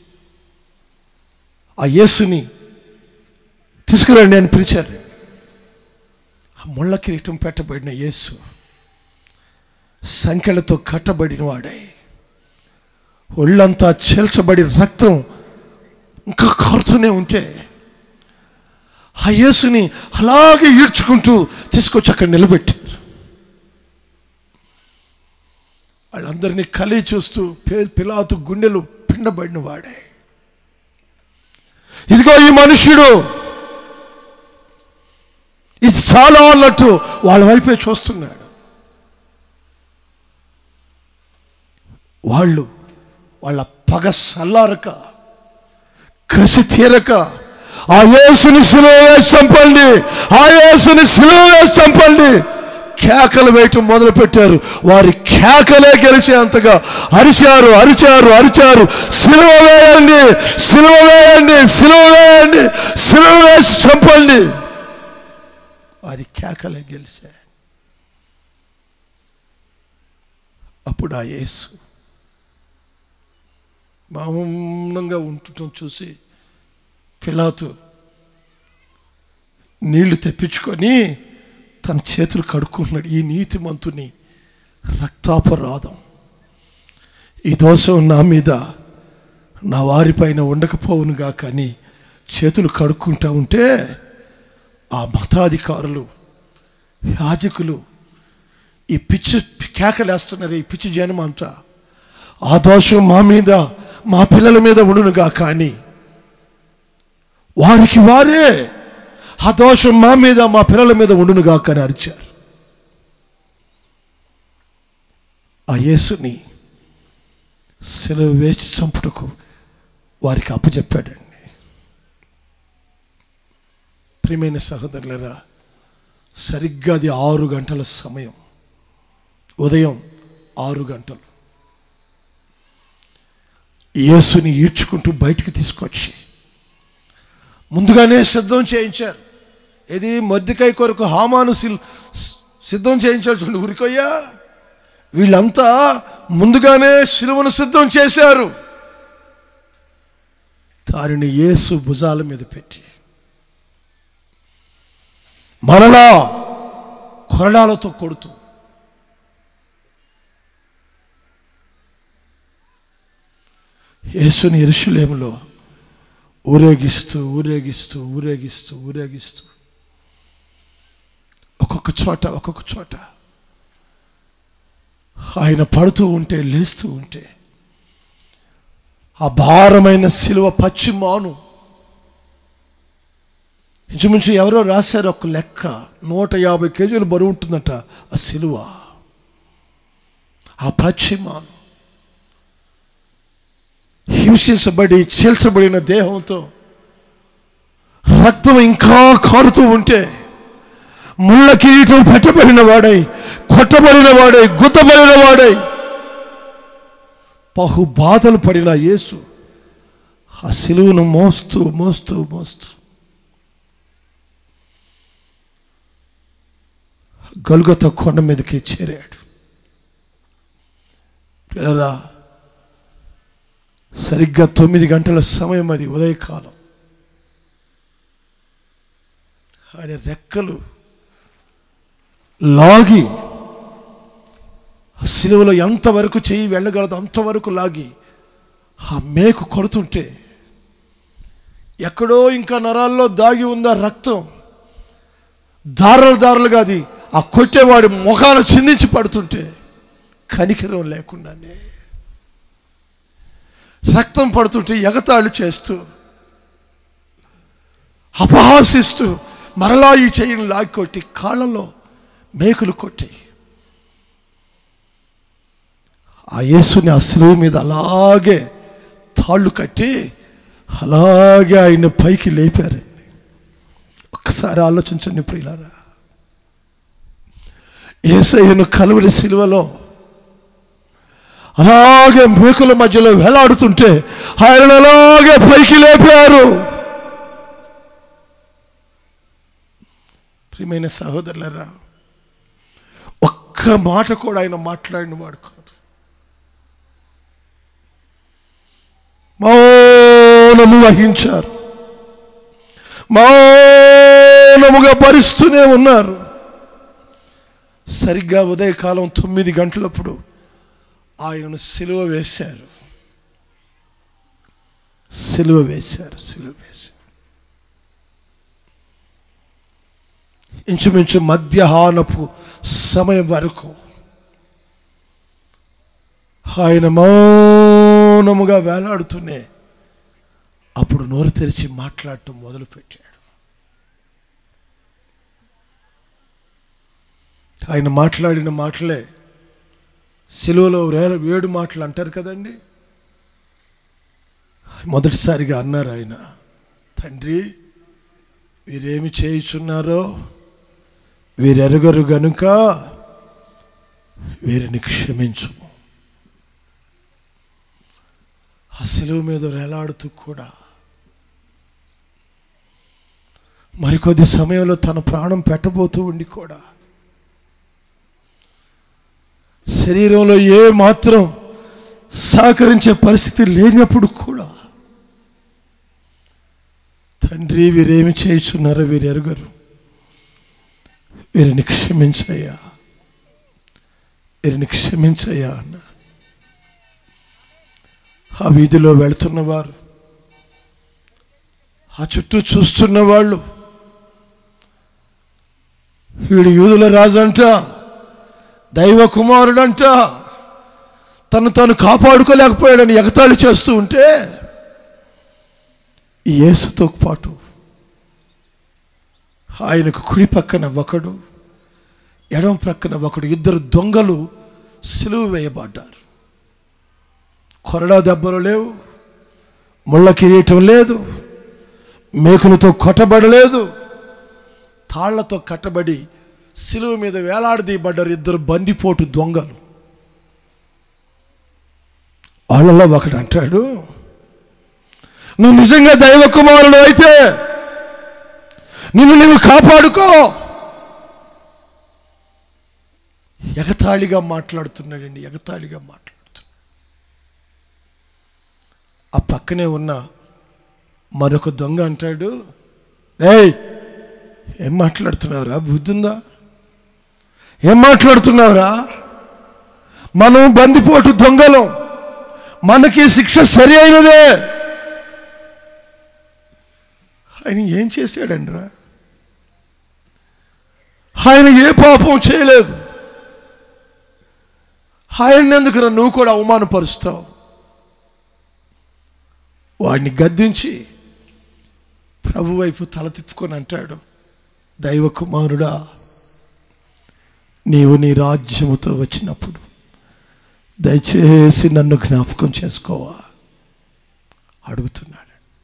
ఆ యేసుని తీసుకురండి అని పిలిచారు ఆ ముళ్ళ కిరీటం పెట్టబడిన యేసు సంఖ్యలతో కట్టబడిన వాడే ఒళ్ళంతా చేల్చబడి రక్తం ఇంకా కారుతూనే ఉంటే ఆ యేసుని అలాగే ఈడ్చుకుంటూ తీసుకొచ్చి అక్కడ నిలబెట్టారు వాళ్ళందరినీ కలి చూస్తూ పే- పిలాతు గుండెలు పిండబడిన వాడే ఇదిగో ఈ మనుష్యుడు ఇది చాలా అన్నట్టు వాళ్ళ వైపే చూస్తున్నాడు వాళ్ళు వాళ్ళ పగ సల్లారక కసి తీరక ఆ యేసుని సిలువ వేసి చంపండి ఆ యేసుని సిలువ వేసి చంపండి కేకలు వేయటం మొదలు పెట్టారు వారి కేకలే గెలిచేంతగా అరిచారు అరిచారు అరిచారు సిలువ వేయండి సిలువ వేయండి సిలువ వేయండి సిలువ వేసి చంపండి వారి కేకలే గెలిచాయి అప్పుడు ఆ యేసు మౌనంగా ఉండటం చూసి పిలాతు నీళ్లు తెప్పించుకొని తన చేతులు కడుక్కుంటున్నాడు ఈ నీతిమంతుని రక్తాపరాధం ఈ దోషం నా మీద నా వారిపైన ఉండకపోవునుగా కానీ చేతులు కడుక్కుంటా ఉంటే ఆ మతాధికారులు యాజకులు ఈ పిచ్చి కేకలేస్తున్నారు ఈ పిచ్చి జనం అంతా ఆ దోషం మా మీద మా పిల్లల మీద ఉండునుగా కానీ వారికి వారే ఆ దోషం మా మీద మా పిల్లల మీద ఉండునుగా కానీ అరిచారు ఆ యేసుని సెలవు వేసి చంపుటకు వారికి అప్పచెప్పాడండి ప్రియమైన సహోదరులరా సరిగ్గా అది ఆరు గంటల సమయం ఉదయం ఆరు గంటలు యేసుని ఈడ్చుకుంటూ బయటికి తీసుకొచ్చి ముందుగానే సిద్ధం చేయించారు ఇది మొద్దికాయ కొరకు హామాను సిల్ సిద్ధం చేయించారు చూడండి ఉరికొయ్యా వీళ్ళంతా ముందుగానే శిలువను సిద్ధం చేశారు దానిని యేసు భుజాల మీద పెట్టి మరలా కొరడాలతో కొడుతూ యేసుని ఎరుషులేములో ఊరేగిస్తూ ఊరేగిస్తూ ఊరేగిస్తూ ఊరేగిస్తూ ఒక్కొక్క చోట ఒక్కొక్క చోట ఆయన పడుతూ ఉంటే లేస్తూ ఉంటే ఆ భారమైన శిలువ పచ్చి మాను ఇంచుమించు ఎవరో రాశారు ఒక లెక్క నూట యాభై కేజీలు బరువు ఉంటుందట ఆ శిలువ ఆ పచ్చి మాను హింసించబడి చీల్చబడిన దేహంతో రక్తం ఇంకా కారుతూ ఉంటే ముళ్ళ కిరీటం పెట్టబడిన వాడై కొట్టబడిన వాడై గుద్దబడిన వాడై బహు బాధలు పడిన యేసు ఆ సిలువను మోస్తూ మోస్తూ మోస్తూ గలుగత కొండ మీదకి చేరాడు పిల్లరా సరిగ్గా తొమ్మిది గంటల సమయం అది ఉదయకాలం ఆయన రెక్కలు లాగి సిలువలో ఎంతవరకు చెయ్యి వెళ్ళగలదు అంతవరకు లాగి ఆ మేకు కొడుతుంటే ఎక్కడో ఇంకా నరాల్లో దాగి ఉన్న రక్తం దారలు దారలుగా అది ఆ కొట్టేవాడి ముఖాలు చిందించి పడుతుంటే కనికరం లేకుండానే రక్తం పడుతుంటే ఎగతాళి చేస్తూ అపహాసిస్తూ మరలా ఈ చెయ్యిని లాగి కొట్టి కాళ్ళలో మేకులు కొట్టి ఆ యేసుని ఆ శిలువ మీద అలాగే తాళ్ళు కట్టి అలాగే ఆయన పైకి లేపారండి ఒక్కసారి ఆలోచించండి ప్రియులారా ఏసయ్యను కలువరి శిలువలో అలాగే మేకుల మధ్యలో వేలాడుతుంటే ఆయన అలాగే పైకి లేపారు ప్రియమైన సహోదరులరా ఒక్క మాట కూడా ఆయన మాట్లాడిన వాడు కాదు మౌనము వహించారు మౌనముగా భరిస్తూనే ఉన్నారు సరిగ్గా ఉదయకాలం తొమ్మిది గంటలప్పుడు ఆయనను సిలువ వేశారు సిలువ వేశారు సిలువ వేశారు ఇంచుమించు మధ్యాహ్నపు సమయం వరకు ఆయన మౌనముగా వేలాడుతూనే అప్పుడు నోరు తెరిచి మాట్లాడటం మొదలుపెట్టాడు ఆయన మాట్లాడిన మాటలే సిలువలో వేల ఏడు మాటలు అంటారు కదండి మొదటిసారిగా అన్నారు ఆయన తండ్రి వీరేమి చేయుచున్నారో వీరెరగరు గనుక వీరిని క్షమించు ఆ సిలువ మీద వేలాడుతూ కూడా మరికొద్ది సమయంలో తన ప్రాణం పెట్టబోతూ ఉండి కూడా శరీరంలో ఏ మాత్రం సహకరించే పరిస్థితి లేనప్పుడు కూడా తండ్రి వీరేమి చేయుచున్నారో వీరు ఎరుగరు వీరిని క్షమించయ్యా వీరిని క్షమించయ్యా అన్న ఆ వీధిలో వెళుతున్నవారు ఆ చుట్టూ చూస్తున్న వాళ్ళు వీడు యూదుల రాజంట దైవ కుమారుడంట తను తను కాపాడుకోలేకపోయాడని ఎగతాళి చేస్తూ ఉంటే ఈ యేసుతో పాటు ఆయనకు కుడి పక్కన ఒకడు ఎడం ప్రక్కన ఒకడు ఇద్దరు దొంగలు సిలువ వేయబడ్డారు కొరడా దెబ్బలు లేవు ముళ్ళ కిరీటం లేదు మేకులతో కొట్టబడలేదు తాళ్లతో కట్టబడి సిలువ మీద వేలాడదీయబడ్డారు ఇద్దరు బందిపోటు దొంగలు వాళ్ళలో ఒకడు అంటాడు నువ్వు నిజంగా దైవ కుమారుడు అయితే నిన్ను నువ్వు కాపాడుకో ఎగతాళిగా మాట్లాడుతున్నాడండి ఎగతాళిగా మాట్లాడుతున్నాడు ఆ పక్కనే ఉన్న మరొక దొంగ అంటాడు ఏయ్ ఏం మాట్లాడుతున్నావురా బుద్ధుందా ఏం మాట్లాడుతున్నావురా మనం బందిపోటు దొంగలం మనకి శిక్ష సరి అయినదే ఆయన ఏం చేశాడండి రా ఆయన ఏ పాపం చేయలేదు ఆయన ఎందుకురా నువ్వు కూడా అవమానపరుస్తావు వాడిని గద్దించి ప్రభు వైపు తల తిప్పుకొని అంటాడు దైవ కుమారుడా నీవు నీ రాజ్యముతో వచ్చినప్పుడు దయచేసి నన్ను జ్ఞాపకం చేసుకోవా అడుగుతున్నాడు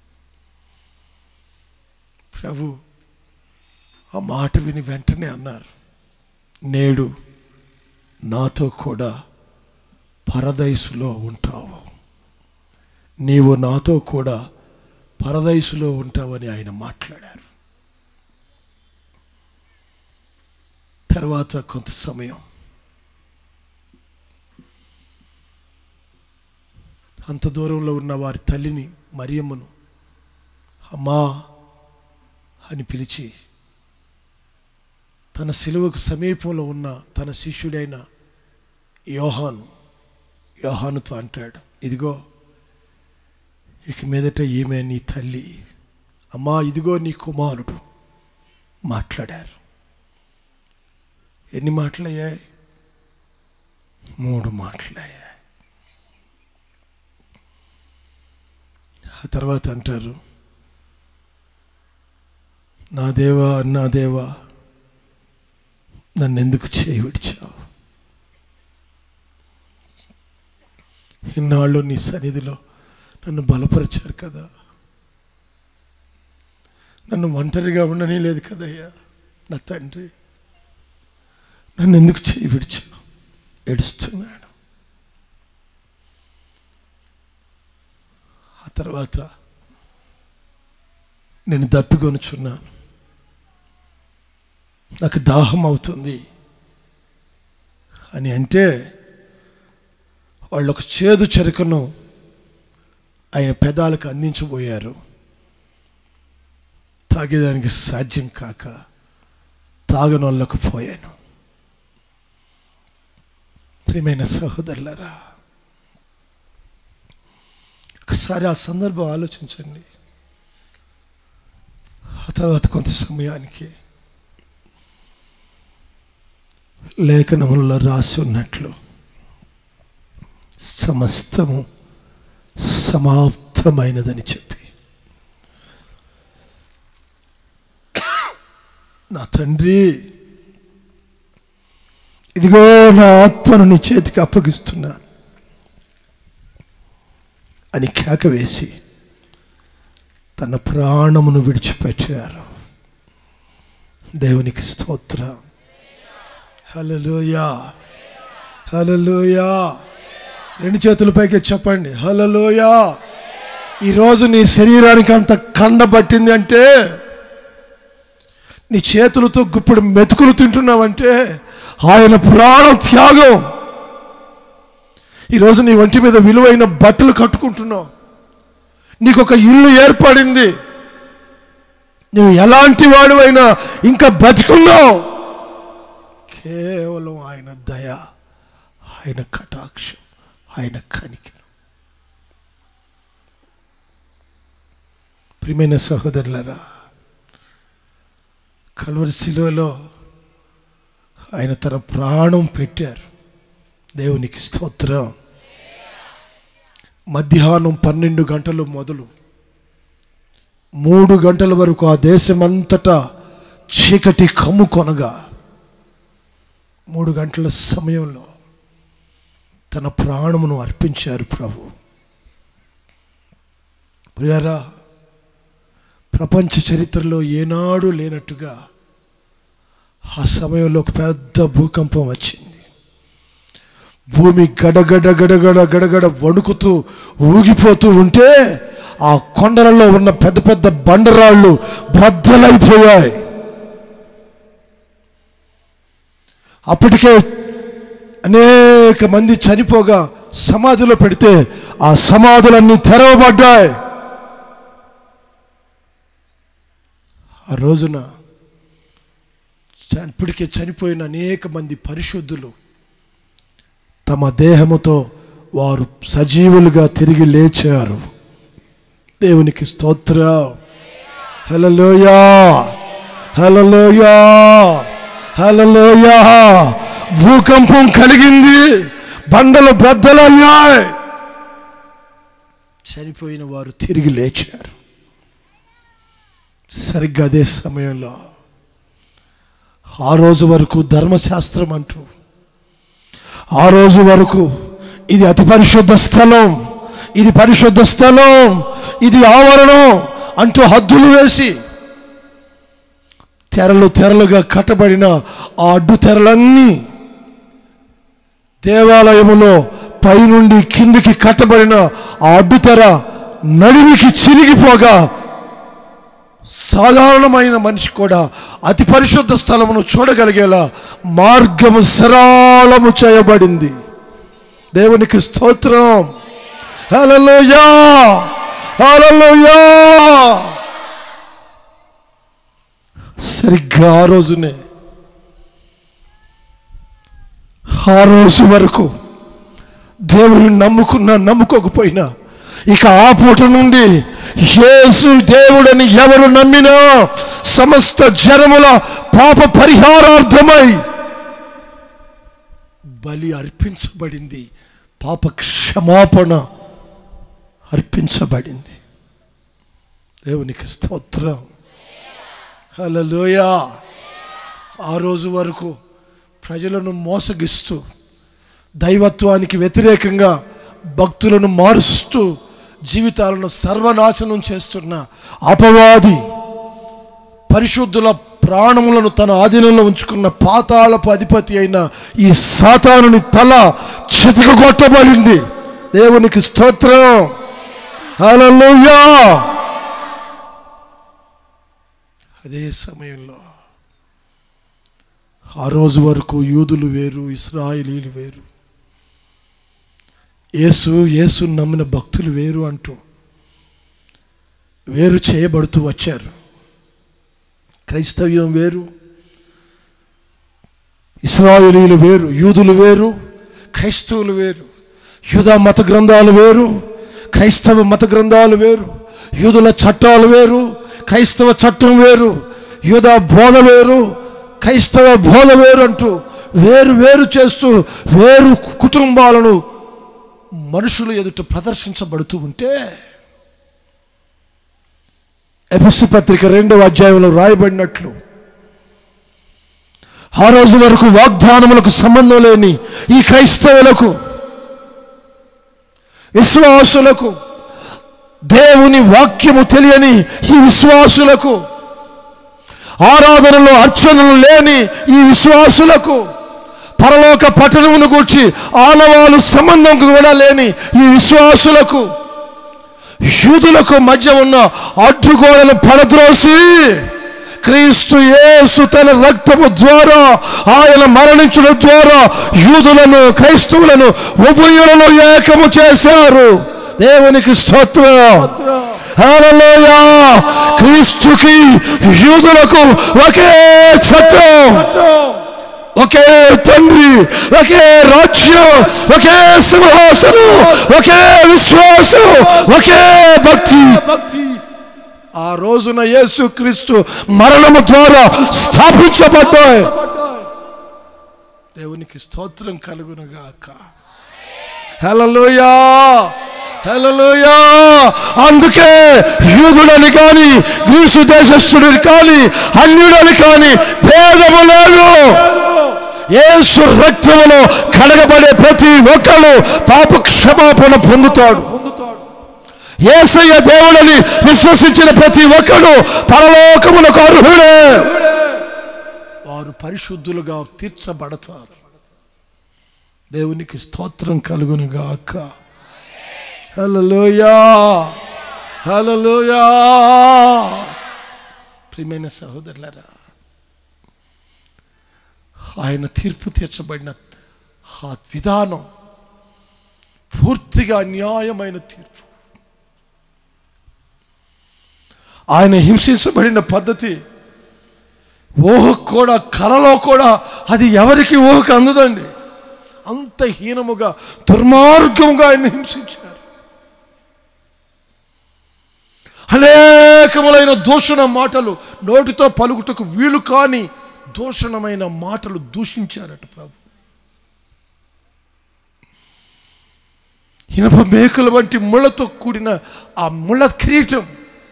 ప్రభు ఆ మాట విని వెంటనే అన్నారు నేడు నాతో కూడా పరదైసులో ఉంటావు నీవు నాతో కూడా పరదైసులో ఉంటావని ఆయన మాట్లాడారు తర్వాత కొంత సమయం అంత దూరంలో ఉన్న వారి తల్లిని మరియమ్మను అమ్మా అని పిలిచి తన సిలువకు సమీపంలో ఉన్న తన శిష్యుడైన యోహాను యోహానుతో అంటాడు ఇదిగో ఇక మీదట ఈమె నీ తల్లి అమ్మా ఇదిగో నీ కుమారుడు మాట్లాడారు ఎన్ని మాటలయ్యాయి మూడు మాటలయ్యాయి ఆ తర్వాత అంటారు నా దేవా నా దేవా నన్ను ఎందుకు చేయి విడిచావు ఇన్నాళ్ళు నీ సన్నిధిలో నన్ను బలపరిచారు కదా నన్ను ఒంటరిగా ఉండని లేదు కదయ్యా నా తండ్రి నన్ను ఎందుకు చేయి విడిచావు ఏడుస్తున్నాడు ఆ తర్వాత నేను దప్పికొనుచున్నాను నాకు దాహం అవుతుంది అని అంటే వాళ్ళు ఒక చేదు చెరుకను ఆయన పెదాలకు అందించబోయారు తాగేదానికి సాధ్యం కాక తాగనోళ్ళకు పోయాను ప్రియమైన సహోదరులరా ఒకసారి ఆ సందర్భం ఆలోచించండి ఆ తర్వాత కొంత సమయానికి లేఖనములలో రాసి ఉన్నట్లు సమస్తము సమాప్తమైనదని చెప్పి నా తండ్రి ఇదిగో నా ఆత్మను నీ చేతికి అప్పగిస్తున్నా అని కేక వేసి తన ప్రాణమును విడిచిపెట్టారు దేవునికి స్తోత్రం హలలోయా హలలోయా రెండు చేతుల పైకి చెప్పండి హలలోయా ఈరోజు నీ శరీరానికి అంత కండ పట్టింది అంటే నీ చేతులతో గుప్పుడు మెతుకులు తింటున్నావంటే ఆయన ప్రాణం త్యాగం ఈరోజు నీ ఒంటి మీద విలువైన బట్టలు కట్టుకుంటున్నావు నీకు ఒక ఇల్లు ఏర్పడింది నువ్వు ఎలాంటి వాడువైనా ఇంకా బతికున్నావు కేవలం ఆయన దయ ఆయన కటాక్షం ఆయన కనికరం ప్రియమైన సహోదరులరా కలువరి శిలువలో ఆయన తన ప్రాణం పెట్టారు దేవునికి స్తోత్రం మధ్యాహ్నం పన్నెండు గంటలు మొదలు మూడు గంటల వరకు ఆ దేశమంతటా చీకటి కమ్ము కొనగా మూడు గంటల సమయంలో తన ప్రాణమును అర్పించారు ప్రభు ప్రియారా ప్రపంచ చరిత్రలో ఏనాడు లేనట్టుగా ఆ సమయంలో ఒక పెద్ద భూకంపం వచ్చింది భూమి గడగడ గడగడ గడగడ వణుకుతూ ఊగిపోతూ ఉంటే ఆ కొండలలో ఉన్న పెద్ద పెద్ద బండరాళ్ళు బద్దలైపోయాయి అప్పటికే అనేక మంది చనిపోగా సమాధిలో పెడితే ఆ సమాధులన్నీ తెరవబడ్డాయి ఆ రోజున చ- ఇప్పటికే చనిపోయిన అనేక మంది పరిశుద్ధులు తమ దేహముతో వారు సజీవులుగా తిరిగి లేచారు దేవునికి స్తోత్రం హలలోయా హలలోయా హలలోయా భూకంపం కలిగింది బండలు బద్దలయ్యాయి చనిపోయిన వారు తిరిగి లేచారు సరిగ్గా అదే సమయంలో ఆ రోజు వరకు ధర్మశాస్త్రం అంటూ ఆ రోజు వరకు ఇది అతి పరిశుద్ధ స్థలం ఇది పరిశుద్ధ స్థలం ఇది ఆవరణం అంటూ హద్దులు వేసి తెరలు తెరలుగా కట్టబడిన ఆ అడ్డు తెరలన్నీ దేవాలయములో పైనుండి కిందికి కట్టబడిన ఆ అడ్డు తెర నడిమికి చిరిగిపోగా సాధారణమైన మనిషి కూడా అతి పరిశుద్ధ స్థలమును చూడగలిగేలా మార్గము సరళము చేయబడింది దేవునికి స్తోత్రం హల్లెలూయా హల్లెలూయా సరిగ్గా ఆ రోజునే ఆ రోజు వరకు దేవుని నమ్ముకున్నా నమ్ముకోకపోయినా ఇక ఆ పూట నుండి యేసు దేవుడని ఎవరు నమ్మినా సమస్త జనముల పాప పరిహారార్థమై బలి అర్పించబడింది పాప క్షమాపణ అర్పించబడింది దేవునికి స్తోత్రం హలోయ ఆ రోజు వరకు ప్రజలను మోసగిస్తూ దైవత్వానికి వ్యతిరేకంగా భక్తులను మారుస్తూ జీవితాలను సర్వనాశనం చేస్తున్న అపవాది పరిశుద్ధుల ప్రాణములను తన ఆధీనంలో ఉంచుకున్న పాతాళపు అధిపతి అయిన ఈ సాతానుని తల చితకగొట్టబడింది దేవునికి స్తోత్రం హల్లెలూయా అదే సమయంలో ఆ రోజు వరకు యూదులు వేరు ఇస్రాయిలీలు వేరు యేసు యేసు నమ్మిన భక్తులు వేరు అంటూ వేరు చేయబడుతూ వచ్చారు క్రైస్తవ్యం వేరు ఇస్రాయేలీలు వేరు యూదులు వేరు క్రైస్తవులు వేరు యూదా మత గ్రంథాలు వేరు క్రైస్తవ మత గ్రంథాలు వేరు యూదుల చట్టాలు వేరు క్రైస్తవ చట్టం వేరు యూదా బోధ వేరు క్రైస్తవ బోధ వేరు అంటూ వేరు వేరు చేస్తూ వేరు కుటుంబాలను మనుషులు ఎదుట ప్రదర్శించబడుతూ ఉంటే ఎఫ్ఎస్సి పత్రిక రెండవ అధ్యాయంలో రాయబడినట్లు ఆ రోజు వరకు వాగ్దానములకు సంబంధం లేని ఈ క్రైస్తవులకు విశ్వాసులకు దేవుని వాక్యము తెలియని ఈ విశ్వాసులకు ఆరాధనలో అర్చనలు లేని ఈ విశ్వాసులకు పరలోక పట్టణమును గూర్చి ఆనవాలు సంబంధం కూడా లేని ఈ విశ్వాసులకు యూదులకు మధ్య ఉన్న అడ్డుగోడను పడద్రోసి క్రీస్తు యేసు తన రక్తము ద్వారా ఆయన మరణించడం ద్వారా యూదులను క్రైస్తవులను ఉభయులను ఏకము చేశారు దేవునికి స్తోత్రం హల్లెలూయా క్రీస్తుకి యూదులకు ఒకే చట్టం ఒకే తండ్రి ఒకే రాజ్యం ఒకే సింహాసనం ఒకే విశ్వాసం ఒకే భక్తి ఆ రోజున యేసు క్రీస్తు మరణము ద్వారా స్థాపించబడ్డాయి దేవునికి స్తోత్రం కలుగునుగాక హల్లెలూయా హల్లెలూయా అందుకే యూదుడని కానీ గ్రీసు దేశస్థుడిని కానీ అన్యుడని కానీ భేదము లేదు యేసు రక్తములో కడగబడే ప్రతి ఒక్కరు పాప క్షమాపణ పొందుతాడు ఏసయ్య దేవుడని విశ్వసించిన ప్రతి ఒక్కడు పరలోకములకు అర్హుడే వారు పరిశుద్ధులుగా తీర్చబడతారు దేవునికి స్తోత్రం కలుగును గాక హల్లెలూయా హల్లెలూయా ప్రియమైన సహోదరులరా ఆయన తీర్పు తీర్చబడిన ఆ విధానం పూర్తిగా న్యాయమైన తీర్పు ఆయన హింసించబడిన పద్ధతి ఊహ కూడా కలలో కూడా అది ఎవరికి ఊహకు అందదండి అంత హీనముగా దుర్మార్గముగా ఆయన హింసించారు అనేకములైన దూషణ మాటలు నోటితో పలుకుటకు వీలు కాని దూషణమైన మాటలు దూషించారట ప్రభు ఇనప మేకుల వంటి ముళ్ళతో కూడిన ఆ ముళ్ళ కిరీటం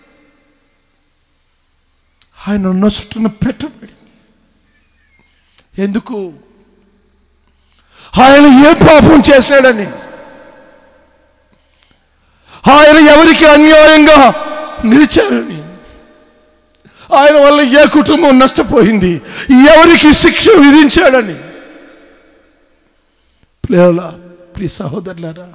ఆయన నొసుటున పెట్టబడింది ఎందుకు ఆయన ఏ పాపం చేశాడని ఆయన ఎవరికి అన్యాయంగా నిలిచారని ఆయన వల్ల ఏ కుటుంబం నష్టపోయింది ఎవరికి శిక్ష విధించాడని ప్లేలా ప్లీజ్ సహోదరులారా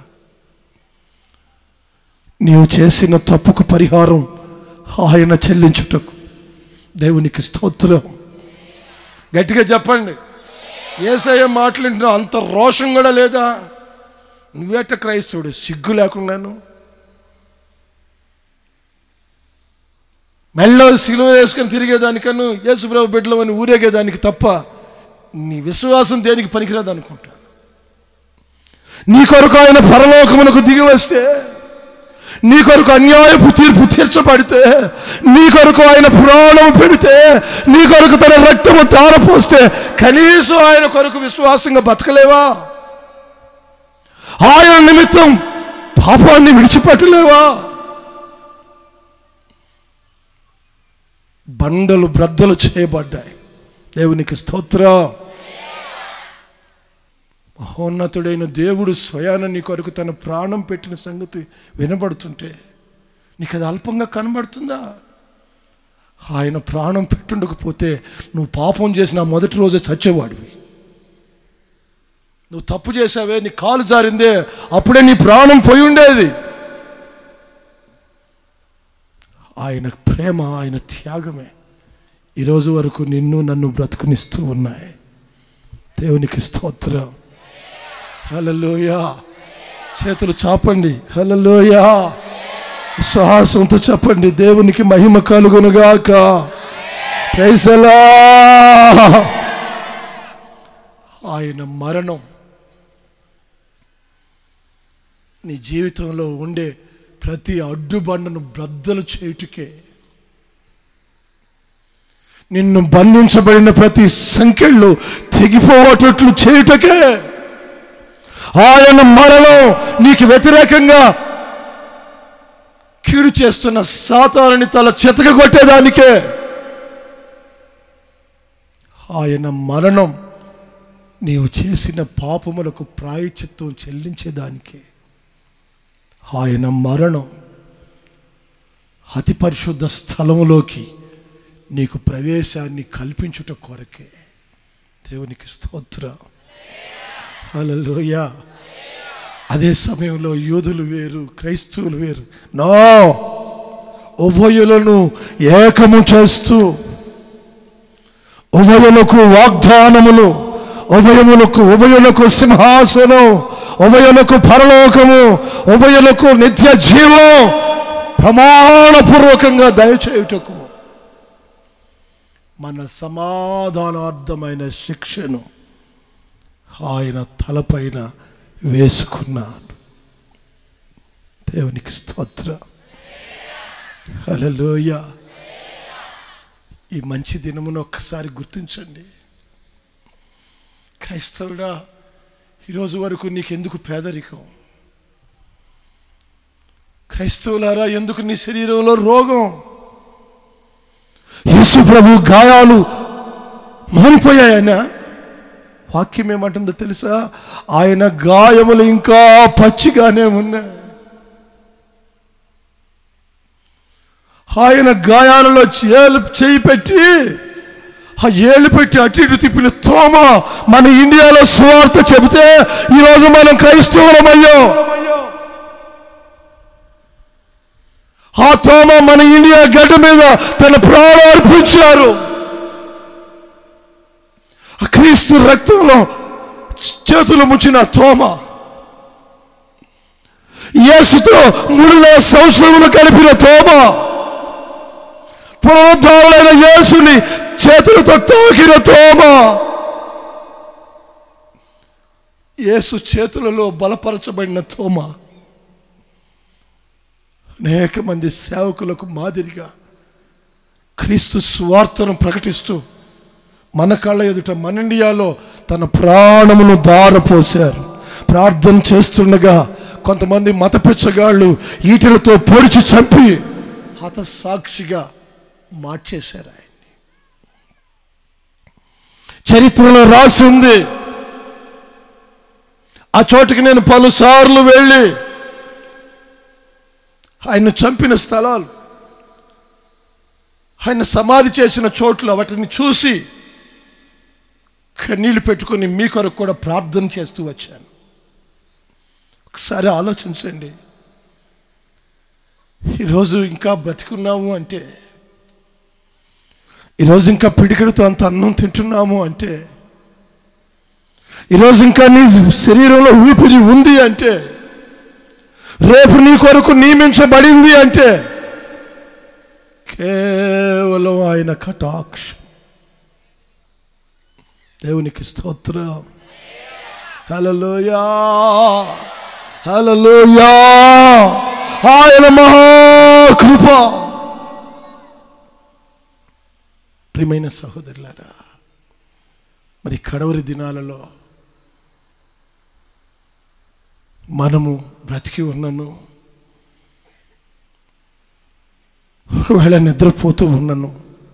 నీవు చేసిన తప్పుకు పరిహారం ఆయన చెల్లించుటకు దేవునికి స్తోత్రం గట్టిగా చెప్పండి ఏసయ్య మాట్లాడిన అంత రోషం కూడా లేదా నువ్వేట క్రైస్తవుడు సిగ్గు లేకుండాను మెళ్ళ సిలువ వేసుకొని తిరిగేదానికను యేసుప్రభు బిడ్డలు అని ఊరేగేదానికి తప్ప నీ విశ్వాసం దేనికి పనికిరాదు అనుకుంటా నీ కొరకు ఆయన పరలోకమునకు దిగి వస్తే నీ కొరకు అన్యాయపు తీర్పు తీర్చబడితే నీ కొరకు ఆయన ప్రాణం పెడితే నీ కొరకు తన రక్తము తారపోస్తే కనీసం ఆయన కొరకు విశ్వాసంగా బతకలేవా ఆయన నిమిత్తం పాపాన్ని విడిచిపెట్టలేవా బండలు బ్రద్దలు చేయబడ్డాయి దేవునికి స్తోత్రం మహోన్నతుడైన దేవుడు స్వయాన నీ కొరకు తన ప్రాణం పెట్టిన సంగతి వినబడుతుంటే నీకు అది అల్పంగా కనబడుతుందా ఆయన ప్రాణం పెట్టుండకపోతే నువ్వు పాపం చేసిన ఆ మొదటి రోజే చచ్చేవాడివి నువ్వు తప్పు చేసావే నీ కాలు జారిందే అప్పుడే నీ ప్రాణం పోయి ఉండేది ఆయన ప్రేమ ఆయన త్యాగమే ఈరోజు వరకు నిన్ను నన్ను బ్రతుకునిస్తూ ఉన్నాయి దేవునికి స్తోత్రం హలలోయా చేతులు చాపండి హలలోయా సాహసంతో చెప్పండి దేవునికి మహిమ కలుగునుగాక ప్రైసలా ఆయన మరణం నీ జీవితంలో ఉండే ప్రతి అడ్డుబండను బ్రద్దలు చేయుటకే నిన్ను బంధించబడిన ప్రతి సంఖ్యలు తెగిపోవటట్లు చేయుటకే ఆయన మరణం నీకు వ్యతిరేకంగా కీడు చేస్తున్న సాతానుని తల చెతకగొట్టేదానికే ఆయన మరణం నీవు చేసిన పాపములకు ప్రాయచిత్తం చెల్లించేదానికే ఆయన మరణం అతి పరిశుద్ధ స్థలములోకి నీకు ప్రవేశాన్ని కల్పించుట కొరకే దేవునికి స్తోత్ర హల్లెలూయా అదే సమయంలో యూదులు వేరు క్రైస్తవులు వేరు నో ఉభయులను ఏకము చేస్తూ ఉభయులకు వాగ్దానములు ఉభయములకు ఉభయులకు సింహాసనం ఉభయులకు పరలోకము ఉభయులకు నిత్య జీవం ప్రమాణపూర్వకంగా దయచేయుటకు మన సమాధానార్థమైన శిక్షను ఆయన తలపైన వేసుకున్నాను దేవునికి స్తోత్ర హలోయ ఈ మంచి దినమును ఒక్కసారి గుర్తించండి క్రైస్తవుడా ఈరోజు వరకు నీకెందుకు పేదరికం క్రైస్తవులారా ఎందుకు నీ శరీరంలో రోగం యేసు ప్రభు గాయాలు మానిపోయాయన వాక్యం ఏమంటుందో తెలుసా ఆయన గాయములు ఇంకా పచ్చిగానే ఉన్నాయి ఆయన గాయాలలో చేలు చేయి పెట్టి ఆ ఏళ్ళు పెట్టి అటు ఇటు తిప్పిన తోమ మన ఇండియాలో సువార్త చెబితే ఈరోజు మనం క్రైస్తవులమయ్యాం ఆ తోమ మన ఇండియా గడ్డ మీద తన ప్రాణం అర్పించారు ఆ క్రీస్తు రక్తంలో చేతులు ముచ్చిన తోమ యేసుతో మూడున్నర సంవత్సరములు గడిపిన తోమ పునరుద్ధారులైన యేసుని చేతులతో తాకిన తోమ యేసు చేతులలో బలపరచబడిన తోమ అనేక మంది సేవకులకు మాదిరిగా క్రీస్తు సువార్తను ప్రకటిస్తూ మన కళ్ళ ఎదుట మన ఇండియాలో తన ప్రాణమును దారపోశారు ప్రార్థన చేస్తుండగా కొంతమంది మత పిచ్చగాళ్ళు ఈటలతో పొడిచి చంపి హత సాక్షిగా మార్చేశారు ఆయన్ని చరిత్రలో రాసి ఉంది ఆ చోటుకి నేను పలుసార్లు వెళ్ళి ఆయన చంపిన స్థలాలు ఆయన సమాధి చేసిన చోట్ల వాటిని చూసి కన్నీళ్ళు పెట్టుకొని మీ కొరకు కూడా ప్రార్థన చేస్తూ వచ్చాను ఒకసారి ఆలోచించండి ఈరోజు ఇంకా బ్రతికున్నాము అంటే ఈరోజు ఇంకా పిడికిడితో అంత అన్నం తింటున్నాము అంటే ఈరోజు ఇంకా నీ శరీరంలో ఊపిరి ఉంది అంటే రేపు నీ కొరకు నియమించబడింది అంటే కేవలం ఆయన కటాక్షం దేవునికి స్తోత్రం హలలోయా హలలోయా ఆయన మహాకృప ప్రియమైన సహోదరులారా మరి కడవరి దినాలలో మనము బ్రతికి ఉన్నను ఒకవేళ నిద్రపోతూ ఉన్నను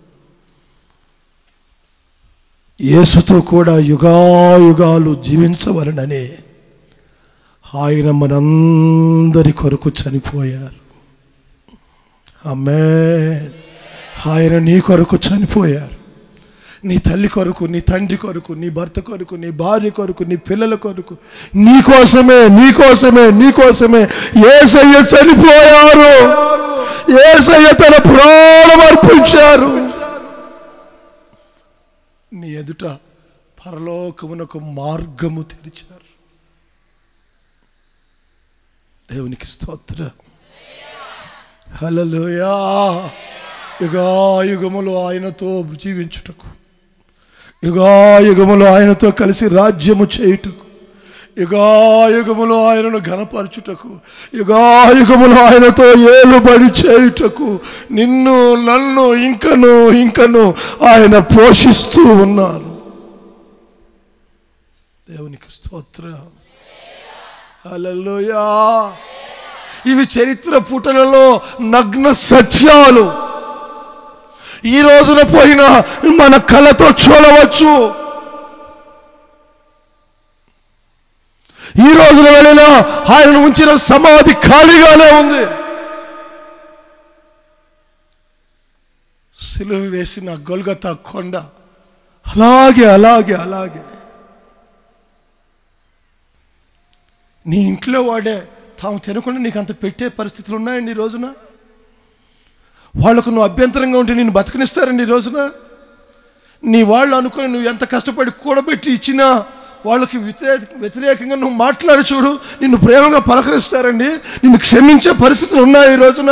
యేసుతో కూడా యుగాయుగాలు జీవించవలననే ఆయన మనందరి కొరకు చనిపోయారు అమ్మే ఆయన నీ కొరకు చనిపోయారు నీ తల్లి కొరకు నీ తండ్రి కొరకు నీ భర్త కొరకు నీ భార్య కొరకు నీ పిల్లల కొరకు నీ కోసమే నీ కోసమే నీ కోసమే ఏసయ్య చనిపోయారు ఏసయ్య తన ప్రాణం అర్పించారు నీ ఎదుట పరలోకమునకు మార్గము తెరిచారు దేవునికి స్తోత్రం హలలోయా యుగాయుగములు ఆయనతో జీవించుటకు యుగాయుగములు ఆయనతో కలిసి రాజ్యము చేయుటకు యుగాయుగములు ఆయనను ఘనపరచుటకు యుగాయుగములు ఆయనతో ఏలుబడి చేయుటకు నిన్ను నన్ను ఇంకను ఇంకను ఆయన పోషిస్తూ ఉన్నారు దేవునికి స్తోత్రం హల్లెలూయా ఇవి చరిత్ర పుటలలో నగ్న సత్యాలు ఈ రోజున పోయిన మన కళ్ళతో చూడవచ్చు ఈ రోజున వెళ్ళిన ఆయన ఉంచిన సమాధి ఖాళీగానే ఉంది సిలువ వేసిన గొల్గతా కొండ అలాగే అలాగే అలాగే నీ ఇంట్లో వాడే తాము తినకుండా నీకు అంత పెట్టే పరిస్థితులు ఉన్నాయండి ఈ రోజున వాళ్ళకు నువ్వు అభ్యంతరంగా ఉంటే నేను బతకనిస్తారండి ఈ రోజున నీ వాళ్ళు అనుకుని నువ్వు ఎంత కష్టపడి కూడబెట్టి ఇచ్చినా వాళ్ళకి వ్యతిరేక వ్యతిరేకంగా నువ్వు మాట్లాడి చూడు నిన్ను ప్రేమగా పలకరిస్తారండి నిన్ను క్షమించే పరిస్థితులు ఉన్నాయి ఈ రోజున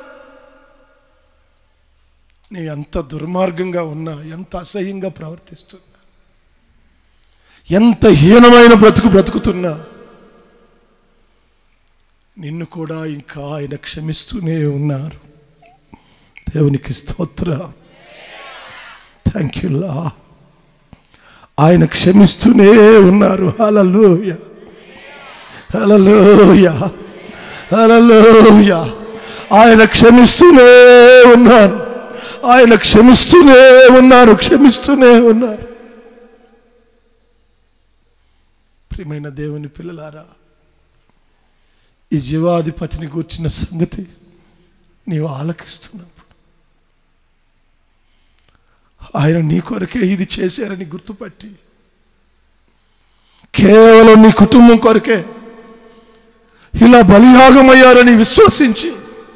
నీ ఎంత దుర్మార్గంగా ఉన్నా ఎంత అసహ్యంగా ప్రవర్తిస్తున్నా ఎంత హీనమైన బ్రతుకు బ్రతుకుతున్నా నిన్ను కూడా ఇంకా ఆయన క్షమిస్తూనే ఉన్నారు దేవునికి స్తోత్ర థ్యాంక్ యూ లా ఆయన క్షమిస్తూనే ఉన్నారు హలలోయ హలలోయ హలలోయ ఆయన క్షమిస్తూనే ఉన్నారు ఆయన క్షమిస్తూనే ఉన్నారు క్షమిస్తూనే ఉన్నారు ప్రియమైన దేవుని పిల్లలారా ఈ జీవాధిపతిని కూర్చున్న సంగతి నీవు ఆలకిస్తున్నప్పుడు ఆయన నీ కొరకే ఇది చేశారని గుర్తుపట్టి కేవలం నీ కుటుంబం కొరకే ఇలా బలియాగమయ్యారని విశ్వసించి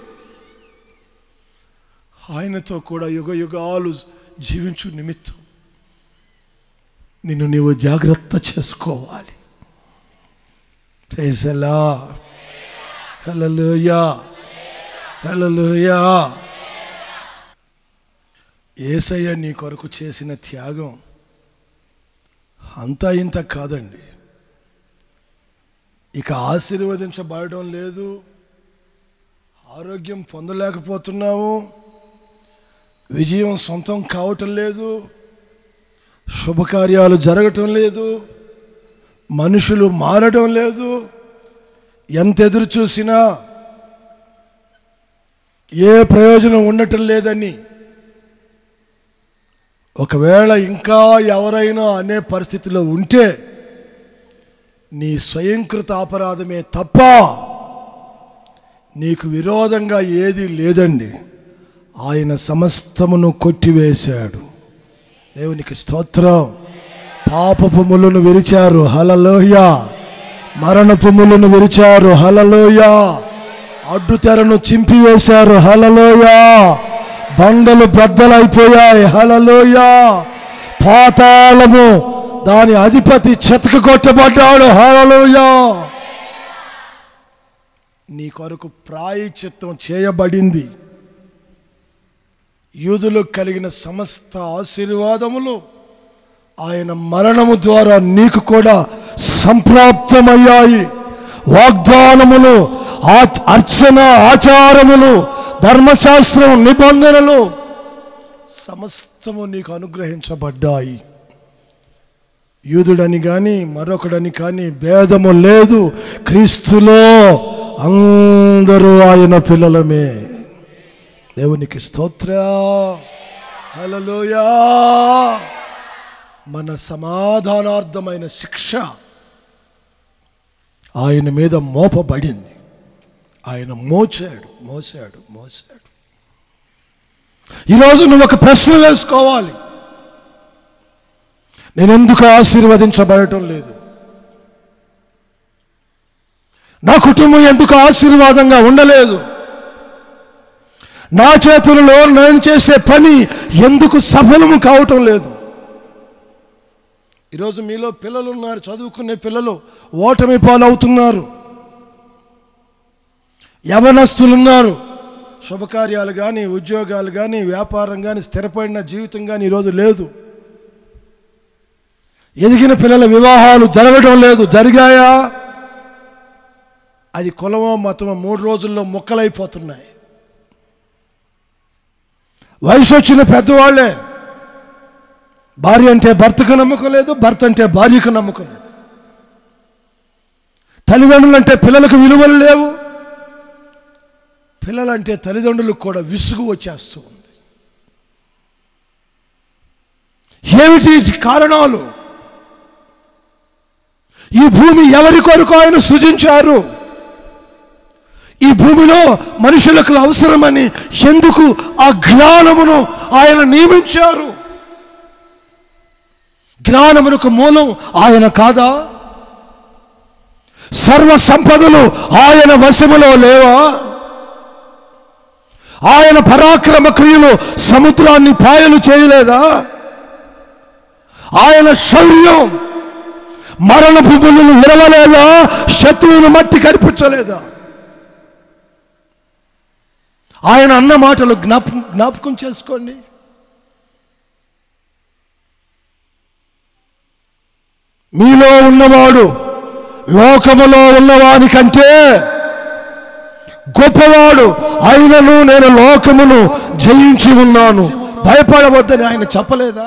ఆయనతో కూడా యుగ యుగాలు జీవించు నిమిత్తం నిన్ను నీవు జాగ్రత్త చేసుకోవాలి ప్రైజలా హల్లెలూయా హల్లెలూయా ఏసయ్య నీ కొరకు చేసిన త్యాగం అంతా ఇంత కాదండి ఇక ఆశీర్వదించబడడం లేదు ఆరోగ్యం పొందలేకపోతున్నావు విజయం సొంతం కావటం లేదు శుభకార్యాలు జరగటం లేదు మనుషులు మారడం లేదు ఎంత ఎదురు చూసినా ఏ ప్రయోజనం ఉండటం లేదని ఒకవేళ ఇంకా ఎవరైనా అనే పరిస్థితిలో ఉంటే నీ స్వయంకృత అపరాధమే తప్ప నీకు విరోధంగా ఏది లేదండి ఆయన సమస్తమును కొట్టివేశాడు దేవునికి స్తోత్రం పాపపు ముళ్ళను విరిచారు హలలోయ మరణపు ముళ్ళను విరిచారు హలలోయ అడ్డు తెరను చింపివేశారు హలలోయ బండలు బద్దలైపోయాయి హలలోయ పాతాళము దాని అధిపతి చెతక కొట్టబడ్డాడు హలలోయ నీ కొరకు ప్రాయచిత్తం చేయబడింది యూదులకు కలిగిన సమస్త ఆశీర్వాదములు ఆయన మరణము ద్వారా నీకు కూడా సంప్రాప్తమయ్యాయి వాగ్దానములు ఆ- అర్చన ఆచారములు ధర్మశాస్త్రం నిబంధనలు సమస్తము నీకు అనుగ్రహించబడ్డాయి యూదుడని కానీ మరొకడని కానీ భేదము లేదు క్రీస్తులో అందరూ ఆయన పిల్లలమే దేవునికి స్తోత్ర హల్లెలూయా మన సమాధానార్థమైన శిక్ష ఆయన మీద మోపబడింది ఆయన మోచాడు మోసాడు మోసాడు ఈరోజు నువ్వు ఒక ప్రశ్న వేసుకోవాలి నేను ఎందుకు ఆశీర్వదించబడటం లేదు నా కుటుంబం ఎందుకు ఆశీర్వాదంగా ఉండలేదు నా చేతులలో నేను చేసే పని ఎందుకు సఫలము కావటం లేదు ఈరోజు మీలో పిల్లలు ఉన్నారు చదువుకునే పిల్లలు ఓటమి పాలవుతున్నారు యవనస్తులు ఉన్నారు శుభకార్యాలు కానీ ఉద్యోగాలు కానీ వ్యాపారం కానీ స్థిరపడిన జీవితం కానీ ఈరోజు లేదు ఎదిగిన పిల్లల వివాహాలు జరగడం లేదు జరిగాయా అది కులమో మతమో మూడు రోజుల్లో ముక్కలైపోతున్నాయి వయసు వచ్చిన పెద్దవాళ్లే భార్య అంటే భర్తకు నమ్మకం లేదు భర్త అంటే భార్యకు నమ్మకం లేదు తల్లిదండ్రులు అంటే పిల్లలకు విలువలు లేవు పిల్లలంటే తల్లిదండ్రులకు కూడా విసుగు వచ్చేస్తూ ఉంది ఏమిటి ఈ కారణాలు ఈ భూమి ఎవరి కొరకు ఆయన సృజించారు ఈ భూమిలో మనుషులకు అవసరమని ఎందుకు ఆ జ్ఞానమును ఆయన నియమించారు జ్ఞానమునకు మూలం ఆయన కాదా సర్వ సంపదలు ఆయన వశములో లేవా ఆయన పరాక్రమ క్రియలు సముద్రాన్ని పాయలు చేయలేదా ఆయన శౌర్యం మరణ భూములను విరవలేదా శత్రువును మట్టి కనిపించలేదా ఆయన అన్న మాటలు జ్ఞాపకం జ్ఞాపకం చేసుకోండి మీలో ఉన్నవాడు లోకములో ఉన్నవాని కంటే గొప్పవాడు అయినను నేను లోకమును జయించి ఉన్నాను భయపడవద్దని ఆయన చెప్పలేదా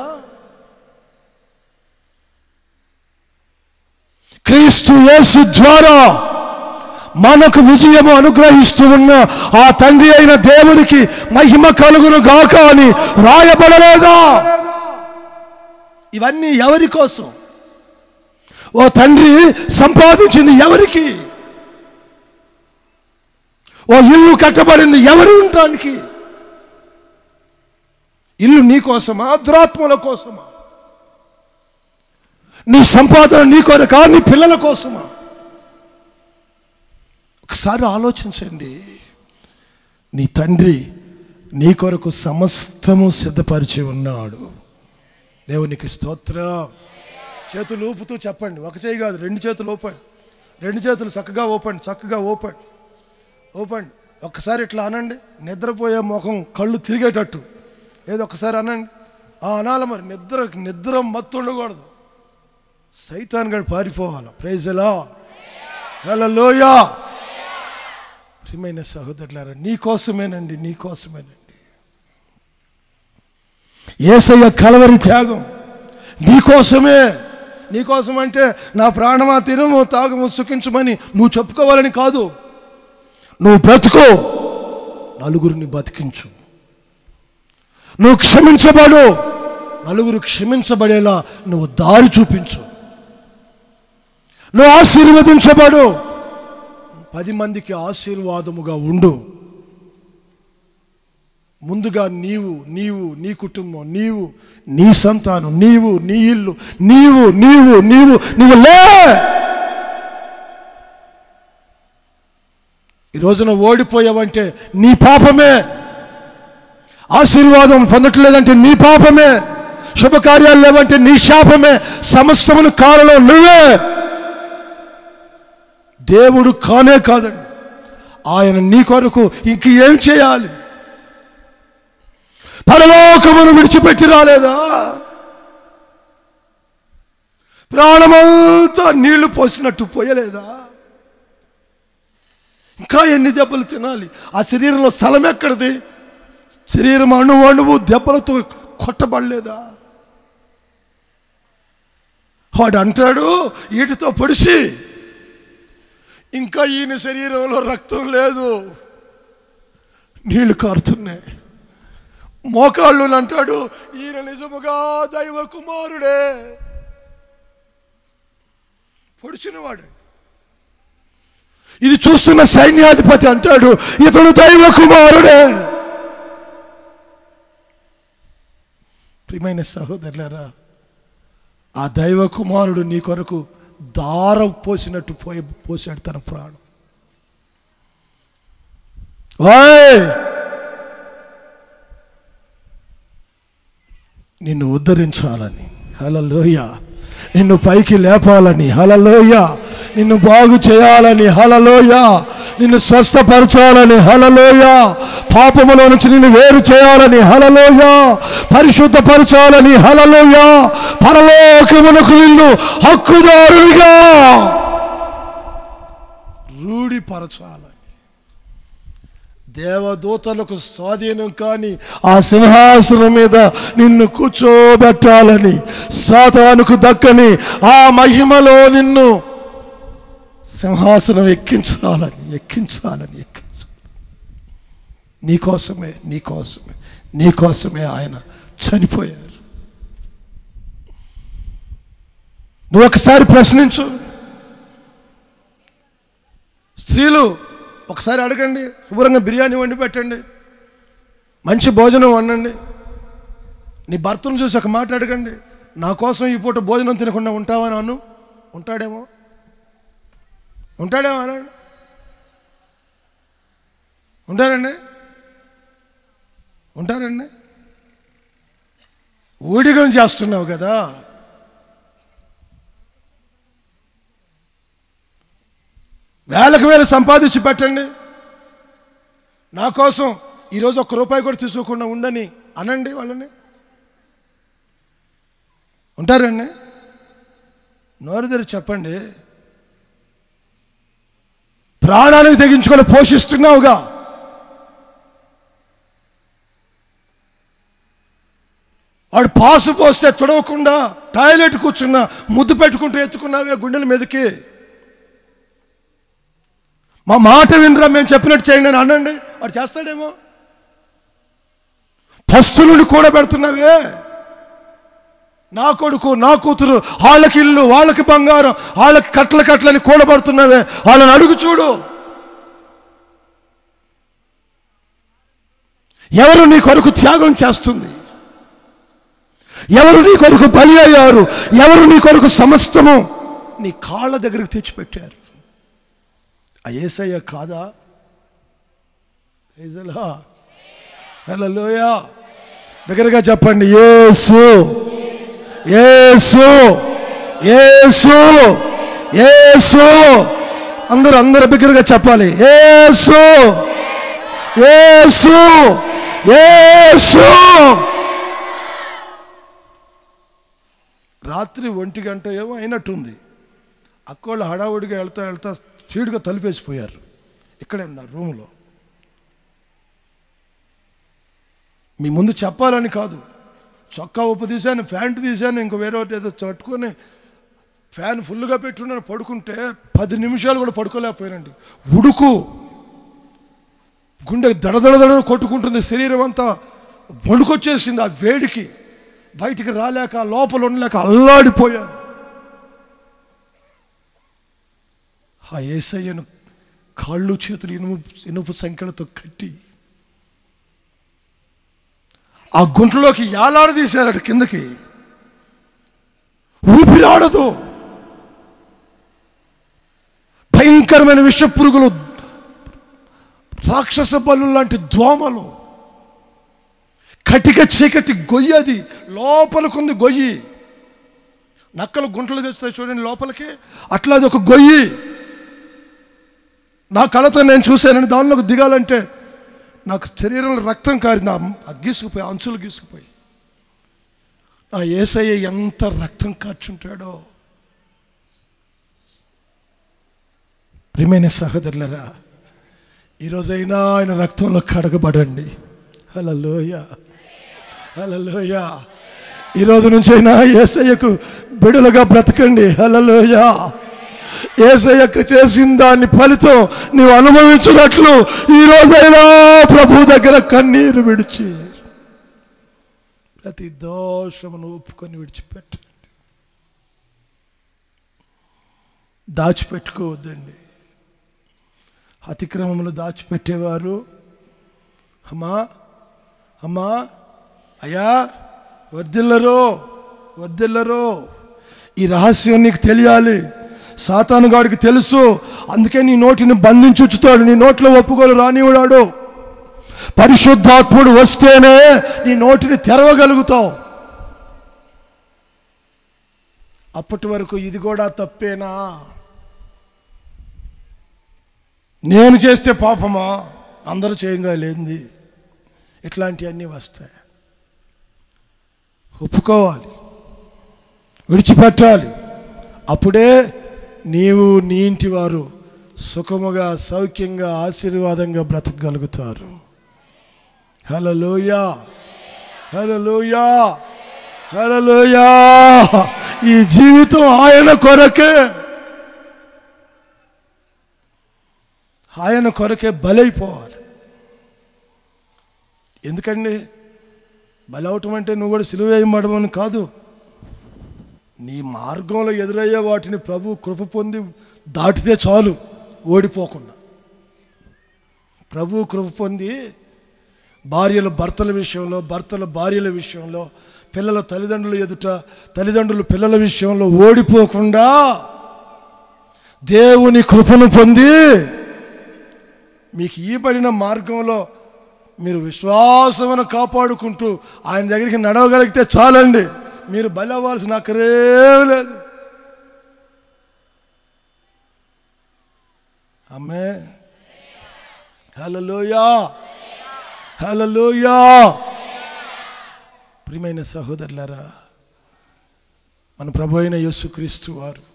క్రీస్తు యేసు ద్వారా మనకు విజయము అనుగ్రహిస్తూ ఉన్న ఆ తండ్రి అయిన దేవునికి మహిమ కలుగును గాక అని రాయబడలేదా ఇవన్నీ ఎవరి కోసం ఓ తండ్రి సంపాదించింది ఎవరికి ఓ ఇల్లు కట్టబడింది ఎవరు ఉండటానికి ఇల్లు నీ కోసమా దురాత్మల కోసమా నీ సంపాదన నీ కొరకా నీ పిల్లల కోసమా ఒకసారి ఆలోచించండి నీ తండ్రి నీ కొరకు సమస్తము సిద్ధపరిచి ఉన్నాడు దేవునికి స్తోత్రం చేతులు ఊపుతూ చెప్పండి ఒక చేయి కాదు రెండు చేతులు ఓపండి రెండు చేతులు చక్కగా ఓపండి చక్కగా ఓపండి ఓపండి ఒక్కసారి ఇట్లా అనండి నిద్రపోయే ముఖం కళ్ళు తిరిగేటట్టు ఏదో ఒకసారి అనండి ఆ అనాలి మరి నిద్ర నిద్ర మత్తు ఉండకూడదు సైతాన్ గడు పారిపోవాలి ప్రైజలా హలోయా ప్రియమైన సహోదరులారా నీ కోసమేనండి నీ కోసమేనండి ఏసయ్య కలవరి త్యాగం నీ కోసమే నీ కోసం అంటే నా ప్రాణమా తినము తాగము సుఖించమని నువ్వు చెప్పుకోవాలని కాదు నువ్వు బ్రతుకో నలుగురిని బతికించు నువ్వు క్షమించబడు నలుగురు క్షమించబడేలా నువ్వు దారి చూపించు నువ్వు ఆశీర్వదించబడు పది మందికి ఆశీర్వాదముగా ఉండు ముందుగా నీవు నీవు నీ కుటుంబం నీవు నీ సంతానం నీవు నీ ఇల్లు నీవు నీవు నీవు నీవు లే ఈ రోజున ఓడిపోయావంటే నీ పాపమే ఆశీర్వాదం పొందట్లేదంటే నీ పాపమే శుభకార్యాలు లేవంటే నీ శాపమే సమస్తమును కారణం నువ్వే దేవుడు కానే కాదండి ఆయన నీ కొరకు ఇంక ఏం చేయాలి పరలోకమును విడిచిపెట్టి రాలేదా ప్రాణమంతా నీళ్లు పోసినట్టు పోయలేదా ఇంకా ఎన్ని దెబ్బలు తినాలి ఆ శరీరంలో స్థలం ఎక్కడిది శరీరం అణువు అణువు దెబ్బలతో కొట్టబడలేదా వాడు అంటాడు వీటితో పొడిచి ఇంకా ఈయన శరీరంలో రక్తం లేదు నీళ్లు కారుతున్నాయి మోకాళ్ళు అంటాడు ఈయన నిజముగా దైవ కుమారుడే పొడిచినవాడు ఇది చూస్తున్న సైన్యాధిపతి అంటాడు ఇతడు దైవ కుమారుడే ప్రియమైన సహోదరులారా ఆ దైవ కుమారుడు నీ కొరకు దారం పోసినట్టు పోయి పోసాడు తన ప్రాణం ఓయ్ నిన్ను ఉద్ధరించాలని హలలోయ నిన్ను పైకి లేపాలని హలలోయ నిన్ను బాగు చేయాలని హలలోయ నిన్ను స్వస్థపరచాలని హలలోయ పాపములో నుంచి నిన్ను వేరు చేయాలని హలలోయ పరిశుద్ధపరచాలని హలలోయ పరలోకమునకు నిన్ను హక్కుదారునిగా రూఢిపరచాలని దేవదూతలకు స్వాధీనం కాని ఆ సింహాసనం మీద నిన్ను కూర్చోబెట్టాలని సాతానుకు దక్కని ఆ మహిమలో నిన్ను సింహాసనం ఎక్కించాలని ఎక్కించాలని ఎక్కించాలి నీకోసమే నీకోసమే నీకోసమే ఆయన చనిపోయారు నువ్వు ఒకసారి ప్రశ్నించు స్త్రీలు ఒకసారి అడగండి శుభ్రంగా బిర్యానీ వండి పెట్టండి మంచి భోజనం వండండి నీ భర్తను చూసి ఒక మాట అడగండి నా కోసం ఈ పూట భోజనం తినకుండా ఉంటావా నాను ఉంటాడేమో ఉంటాడేమో అనండి ఉంటారండి ఉంటారండి ఊడిగం చేస్తున్నావు కదా వేలకు వేలు సంపాదించి పెట్టండి నా కోసం ఈరోజు ఒక్క రూపాయి కూడా తీసుకోకుండా ఉండని అనండి వాళ్ళని ఉంటారండి నోరు తెరి చెప్పండి ప్రాణానికి తెగించుకొని పోషిస్తున్నావుగా వాడు పాసు పోస్తే తుడవకుండా టాయిలెట్ కూర్చున్నా ముద్దు పెట్టుకుంటూ ఎత్తుకున్నావే గుండెల మీదకి మా మాట వినరా మేము చెప్పినట్టు చేయండి అని అనండి వాడు చేస్తాడేమో పస్తులను కూడా పెడుతున్నావే నా కొడుకు నా కూతురు వాళ్ళకి ఇల్లు వాళ్ళకి బంగారం వాళ్ళకి కట్ల కట్లని కూడబడుతున్నావే వాళ్ళని అడుగు చూడు ఎవరు నీ కొరకు త్యాగం చేస్తుంది ఎవరు నీ కొరకు బలి అయ్యారు ఎవరు నీ కొరకు సమస్తము నీ కాళ్ళ దగ్గరికి తెచ్చిపెట్టారు ఆ ఏసయ్య కాదా హలోయ దగ్గరగా చెప్పండి ఏసు ఏసు ఏసు ఏసు అందరూ అందరు బిగ్గరగా చెప్పాలి ఏసు ఏసు ఏసు రాత్రి ఒంటి గంట ఏమో అయినట్టుంది అక్కోళ్ళు హడావుడిగా వెళ్తా వెళ్తా స్పీడ్గా తలిపేసిపోయారు ఇక్కడే ఉన్నారు రూమ్లో మీ ముందు చెప్పాలని కాదు చొక్కా ఉప్పు తీశాను ప్యాంటు తీశాను ఇంకో వేరే ఒకటి ఏదో చట్టుకొని ఫ్యాన్ ఫుల్గా పెట్టున్నాను పడుకుంటే పది నిమిషాలు కూడా పడుకోలేకపోయానండి ఉడుకు గుండె దడదడదడ కొట్టుకుంటుంది శరీరం అంతా వణుకొచ్చేసింది ఆ వేడికి బయటికి రాలేక లోపల ఉండలేక అల్లాడిపోయాను ఆ ఏసయ్యను కాళ్ళు చేతులు ఇనుము ఇనుపు సంఖ్యలతో కట్టి ఆ గుంటలోకి యాలాడదీశారట కిందకి ఊపిరాడదు భయంకరమైన విష పురుగులు రాక్షస బలు లాంటి దోమలు కటిక చీకటి గొయ్యి అది లోపలికుంది గొయ్యి నక్కలు గుంటలు తెస్తాయి చూడండి లోపలికి అట్లా అది ఒక గొయ్యి నా కళతో నేను చూశానని దానిలోకి దిగాలంటే నాకు శరీరంలో రక్తం కారింది ఆ- ఆ గీసుకుపోయి ఆ అంచులు గీసుకుపోయి ఆ ఏసయ్య ఎంత రక్తం కార్చుంటాడో ప్రియమైన సహోదరులరా ఈరోజైనా ఆయన రక్తంలో కడగబడండి హలలోయ హలలోయ ఈరోజు నుంచైనా ఏసయ్యకు బిడులుగా బ్రతకండి హలలోయ ఏసయ్యకు చేసిన దాన్ని ఫలితం నీవు అనుభవించినట్లు ఈ రోజైనా ప్రభు దగ్గర కన్నీరు విడిచి ప్రతి దోషమును ఒప్పుకొని విడిచిపెట్టండి దాచిపెట్టుకోవద్దండి అతిక్రమములు దాచిపెట్టేవారు అమ్మా అమ్మా అయ్యా వర్దిల్లరో వర్దిల్లరో ఈ రహస్యం నీకు తెలియాలి సాతాను గాడికి తెలుసు అందుకే నీ నోటిని బంధించుచుతాడు నీ నోట్లో ఒప్పుకోలు రానివాడు పరిశుద్ధాత్ముడు వస్తేనే నీ నోటిని తెరవగలుగుతావు అప్పటి వరకు ఇది కూడా తప్పేనా నేను చేస్తే పాపమా అందరూ చేయంగా లేనిది ఇట్లాంటివన్నీ వస్తాయి ఒప్పుకోవాలి విడిచిపెట్టాలి అప్పుడే నీవు నీ ఇంటి వారు సుఖముగా సౌఖ్యంగా ఆశీర్వాదంగా బ్రతకగలుగుతారు హలలోయా హలలోయా హలలోయా ఈ జీవితం ఆయన కొరకే ఆయన కొరకే బలైపోవాలి ఎందుకండి బలవటం అంటే నువ్వు కూడా సిలువ వేయమడమని కాదు నీ మార్గంలో ఎదురయ్యే వాటిని ప్రభు కృప పొంది దాటితే చాలు ఓడిపోకుండా ప్రభు కృప పొంది భార్యల భర్తల విషయంలో భర్తల భార్యల విషయంలో పిల్లల తల్లిదండ్రుల ఎదుట తల్లిదండ్రులు పిల్లల విషయంలో ఓడిపోకుండా దేవుని కృపను పొంది మీకు ఈబడిన మార్గంలో మీరు విశ్వాసమును కాపాడుకుంటూ ఆయన దగ్గరికి నడవగలిగితే చాలండి మీరు బలి అవ్వాల్సిన అక్కరేం లేదు అమ్మే హలలోయా హలలోయా ప్రియమైన సహోదరులారా మన ప్రభు అయిన యేసుక్రీస్తు వారు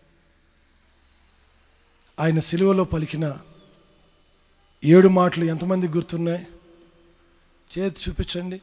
ఆయన సిలువలో పలికిన ఏడు మాటలు ఎంతమంది గుర్తున్నాయి చేతి చూపించండి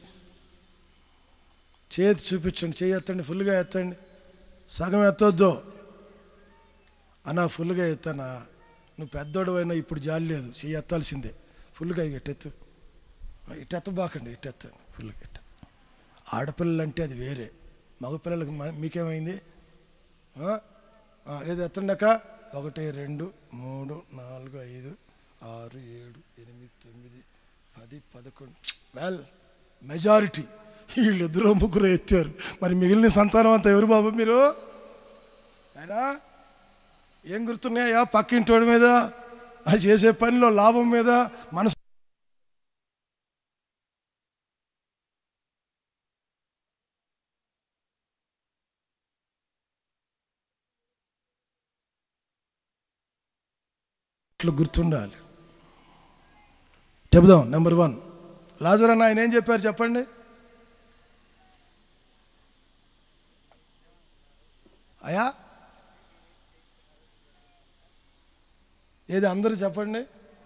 చేతి చూపించండి చేయి ఎత్తండి ఫుల్గా ఎత్తండి సగం ఎత్తొద్దు అన్నా ఫుల్గా ఎత్తానా నువ్వు పెద్దోడు అయినా ఇప్పుడు జాలి లేదు చెయ్యి ఎత్తాల్సిందే ఫుల్గా ఇటెత్తు ఇటెత్తబాకండి ఇటెత్తండి ఫుల్గా ఇట్ట ఆడపిల్లలు అంటే అది వేరే మగపిల్లలకు మ- మీకేమైంది ఆ? ఆ, ఏది ఎత్తండాక ఒకటి రెండు మూడు నాలుగు ఐదు ఆరు ఏడు ఎనిమిది తొమ్మిది పది పదకొండు వెల్ మెజారిటీ వీళ్ళిద్దరూ ముగ్గురు ఎత్తారు మరి మిగిలిన సంతానం అంతా ఎవరు బాబు మీరు అయినా ఏం గుర్తున్నాయా పక్కింటోడి మీద అది చేసే పనిలో లాభం మీద మనసు ఇట్లా గుర్తుండాలి చెబుదాం నెంబర్ వన్ లాజర్ అన్న ఆయన ఏం చెప్పారు చెప్పండి అయా ఏది అందరూ చెప్పండి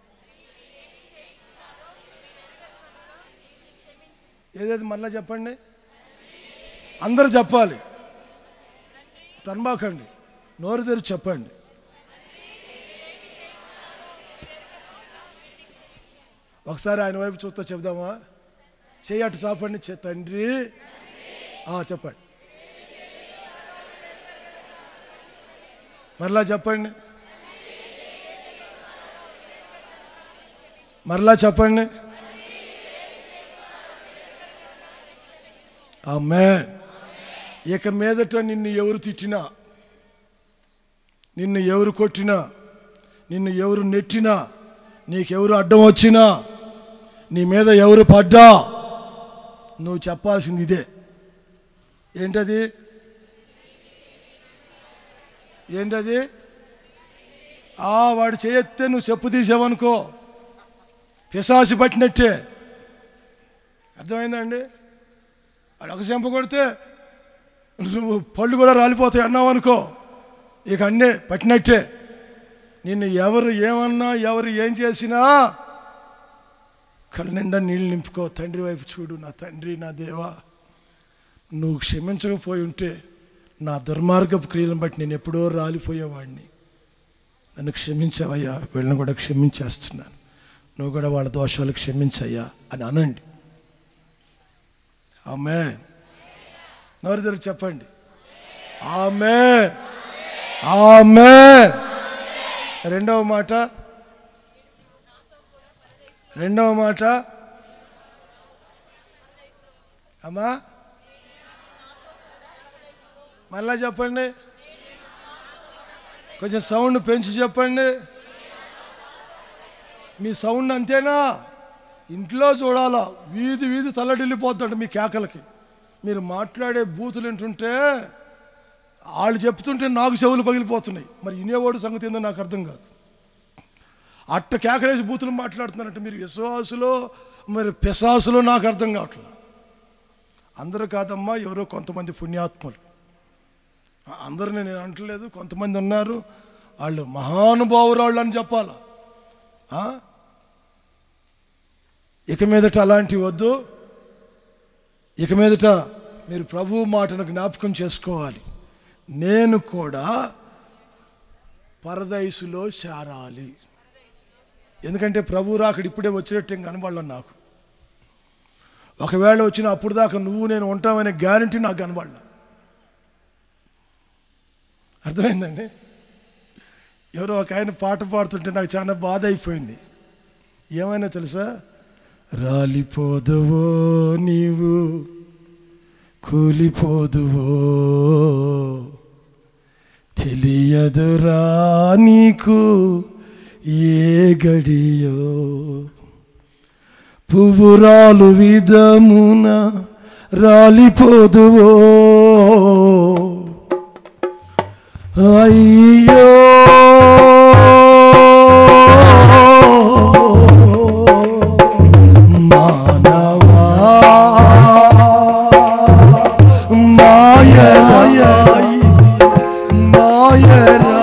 ఏదేది మళ్ళా చెప్పండి అందరూ చెప్పాలి టన్బాకండి నోరు తెరిచి చెప్పండి ఒకసారి ఆయన వైపు చూస్తా చెప్దామా చెయ్యి అటు చాపండి చె- తండ్రి ఆ, చెప్పండి మరలా చెప్పండి మరలా చెప్పండి ఆమె ఇక మీదట నిన్ను ఎవరు తిట్టినా నిన్ను ఎవరు కొట్టినా నిన్ను ఎవరు నెట్టినా నీకెవరు అడ్డం వచ్చినా నీ మీద ఎవరు పడ్డా నువ్వు చెప్పాల్సింది ఇదే ఏంటది ఏంటది ఆ వాడు చేయెత్తే నువ్వు చెప్పు తీసావనుకో పిశాసి పట్టినట్టే అర్థమైందండి వాడు ఒక చెంప కొడితే నువ్వు పళ్ళు కూడా రాలిపోతాయి అన్నావు అనుకో ఇక అన్నే పట్టినట్టే నిన్ను ఎవరు ఏమన్నా ఎవరు ఏం చేసినా కళ్ళ నిండా నీళ్ళు నింపుకో తండ్రి వైపు చూడు నా తండ్రి నా దేవా నువ్వు క్షమించకపోయి ఉంటే నా దుర్మార్గపు క్రియలను బట్టి నేను ఎప్పుడో రాలిపోయేవాడిని నన్ను క్షమించావయ్యా వీళ్ళని కూడా క్షమించేస్తున్నాను నువ్వు కూడా వాళ్ళ దోషాలు క్షమించయ్యా అని అనండి ఆమె నోరు తెరిచి చెప్పండి ఆమె ఆమె రెండవ మాట రెండవ మాట అమ్మా మళ్ళా చెప్పండి కొంచెం సౌండ్ పెంచి చెప్పండి మీ సౌండ్ అంతేనా ఇంట్లో చూడాలా వీధి వీధి తల్లడిల్లిపోతాడు మీ కేకలకి మీరు మాట్లాడే బూతులు వింటుంటే వాళ్ళు చెప్తుంటే నాకు చెవులు పగిలిపోతున్నాయి మరి ఇనేవాడు సంగతి ఏందో నాకు అర్థం కాదు అట్ట కేకలేసి బూతులు మాట్లాడుతున్నారంటే మీరు విశ్వాసులో మరి పిశాసులో నాకు అర్థం కావట్లేదు అందరూ కాదమ్మా ఎవరో కొంతమంది పుణ్యాత్ములు ఆ, అందరిని నేను అంటలేదు కొంతమంది ఉన్నారు వాళ్ళు మహానుభావురాళ్ళు అని చెప్పాలా ఆ? ఇక మీదట అలాంటివి వద్దు ఇక మీదట మీరు ప్రభు మాటను జ్ఞాపకం చేసుకోవాలి నేను కూడా పరదైసులో చేరాలి ఎందుకంటే ప్రభు రాకడు ఇప్పుడే వచ్చినట్టు కనబడలేదు నాకు ఒకవేళ వచ్చిన అప్పుడు దాకా నువ్వు నేను ఉంటామనే గ్యారంటీ నాకు కనబడలే అర్థమైందండి ఎవరో ఒక ఆయన పాట పాడుతుంటే నాకు చాలా బాధ అయిపోయింది ఏమైనా తెలుసా రాలిపోదువో నీవు కూలిపోదువో తెలియదురా నీకు ఏ గడియో పువ్వురాలు విధమున రాలిపోదువో అయ్యో మానవా మాయరా మాయరా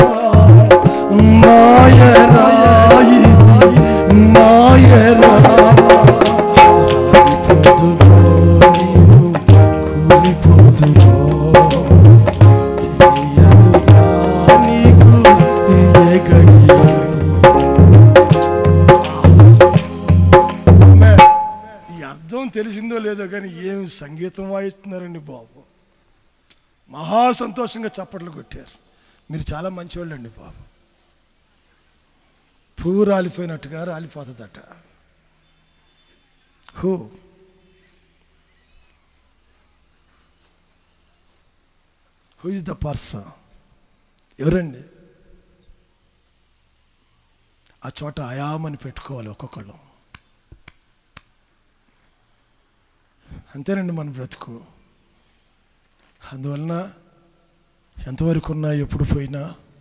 మాయరా మాయరా రాలిపోదువో నీవు కూలిపోదువో తెలియదురా నీకు ఏ గడియో ఆమె, ఈ అర్థం తెలిసిందో లేదో కానీ ఏం సంగీతం వాయిస్తున్నారండి బాబు మహా సంతోషంగా చప్పట్లు కొట్టారు మీరు చాలా మంచివాళ్ళండి బాబు పువ్వు రాలిపోయినట్టుగా రాలిపోతుందట who who is the person ఎవరండి ఆ చోట అయామని పెట్టుకోవాలి ఒక్కొక్కళ్ళు అంతేనండి మన బ్రతుకు అందువలన ఎంతవరకు ఉన్నా ఎప్పుడు పోయినా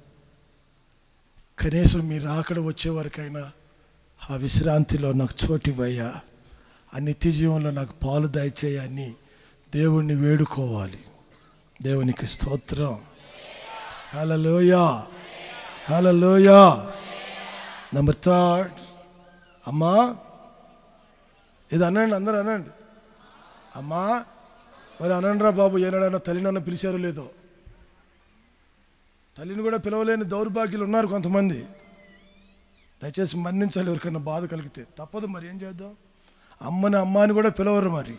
కనీసం మీరు అక్కడ వచ్చే వరకైనా ఆ విశ్రాంతిలో నాకు చోటు ఇవ్వయ్యా ఆ నిత్య జీవంలో నాకు పాలు దయచేయ అని దేవుణ్ణి వేడుకోవాలి దేవునికి స్తోత్రం హలలోయా హలలోయా నెంబర్ థర్డ్ అమ్మా ఇది అనండి అందరూ అనండి అమ్మా మరి అనండ్రా బాబు ఏనాడైనా తల్లినన్న పిలిచారో లేదో తల్లిని కూడా పిలవలేని దౌర్భాగ్యులు ఉన్నారు కొంతమంది దయచేసి మన్నించాలి ఎవరికైనా బాధ కలిగితే తప్పదు మరి ఏం చేద్దాం అమ్మని అమ్మ అని కూడా పిలవరు మరి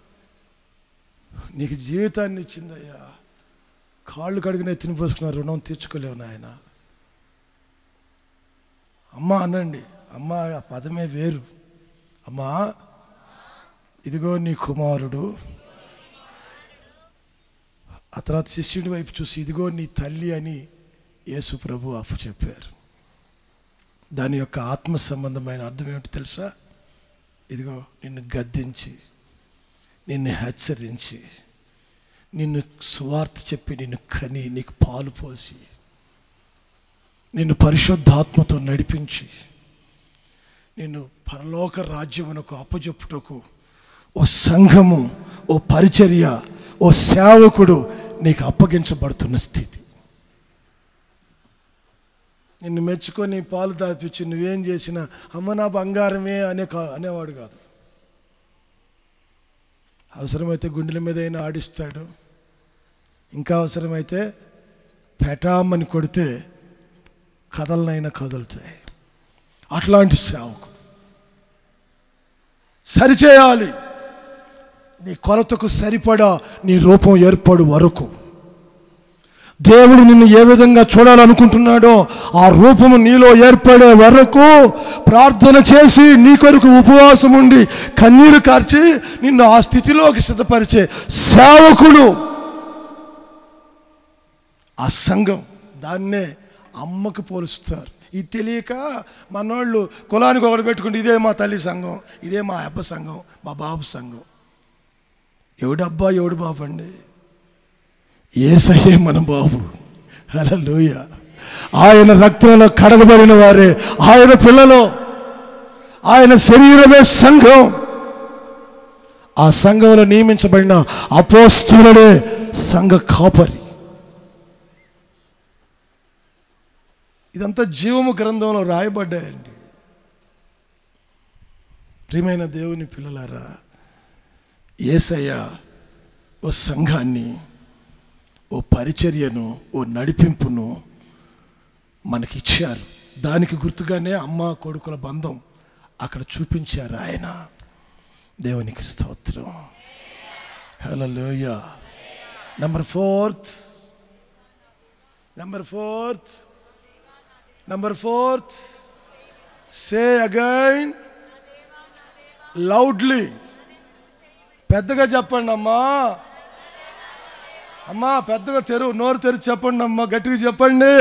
నీకు జీవితాన్ని ఇచ్చిందయ్యా కాళ్ళు కడిగిన ఎత్తిని పోసుకున్న రుణం తీర్చుకోలేవు నాయన అమ్మ అనండి అమ్మ ఆ పదమే వేరు అమ్మా ఇదిగో నీ కుమారుడు ఆ తర్వాత శిష్యుడి వైపు చూసి ఇదిగో నీ తల్లి అని యేసు ప్రభు అప్పు చెప్పారు దాని యొక్క ఆత్మ సంబంధమైన అర్థం ఏమిటి తెలుసా ఇదిగో నిన్ను గద్దించి నిన్ను హెచ్చరించి నిన్ను సువార్త చెప్పి నిన్ను కని నీకు పాలు పోసి నిన్ను పరిశుద్ధాత్మతో నడిపించి నిన్ను పరలోక రాజ్యమునకు అప్పజెప్పుటకు ఓ సంఘము ఓ పరిచర్య ఓ సేవకుడు నీకు అప్పగించబడుతున్న స్థితి నిన్ను మెచ్చుకొని పాలు దాపించి నువ్వేం చేసినా అమ్మ నా బంగారమే అనే కా- అనేవాడు కాదు అవసరమైతే గుండెల మీద అయినా ఆడిస్తాడు ఇంకా అవసరమైతే పెటామని కొడితే కథలనైనా కదులుతాయి అట్లాంటి సేవకు సరిచేయాలి నీ కొలతకు సరిపడా నీ రూపం ఏర్పడు వరకు దేవుడు నిన్ను ఏ విధంగా చూడాలనుకుంటున్నాడో ఆ రూపము నీలో ఏర్పడే వరకు ప్రార్థన చేసి నీ కొరకు ఉపవాసం ఉండి కన్నీరు కార్చి నిన్ను ఆ స్థితిలోకి సిద్ధపరిచే సేవకుడు ఆ సంఘం దాన్నే అమ్మకు పోలుస్తారు ఇది తెలియక మనోళ్ళు కులానికి ఒకటి పెట్టుకుంటే ఇదే మా తల్లి సంఘం ఇదే మా అబ్బ సంఘం మా బాబు సంఘం ఎవడు అబ్బా ఎవడు బాబు అండి ఏసయ్యే మన బాబు హల్లెలూయ ఆయన రక్తంలో కడగబడిన వారే ఆయన పిల్లలు ఆయన శరీరమే సంఘం ఆ సంఘంలో నియమించబడిన అపోస్తులనే సంఘ కాపరి ఇదంతా జీవము గ్రంథంలో రాయబడ్డాయండి ప్రియమైన దేవుని పిల్లలారా ఏసయ్య ఓ సంఘాన్ని ఓ పరిచర్యను ఓ నడిపింపును మనకిచ్చారు దానికి గుర్తుగానే అమ్మ కొడుకుల బంధం అక్కడ చూపించారు ఆయన దేవునికి స్తోత్రం హలోయ number fourth number fourth number fourth say again loudly పెద్దగా చెప్పండి అమ్మా అమ్మా పెద్దగా తెరువు నోరు తెరిచి చెప్పండి అమ్మా గట్టిగా చెప్పండి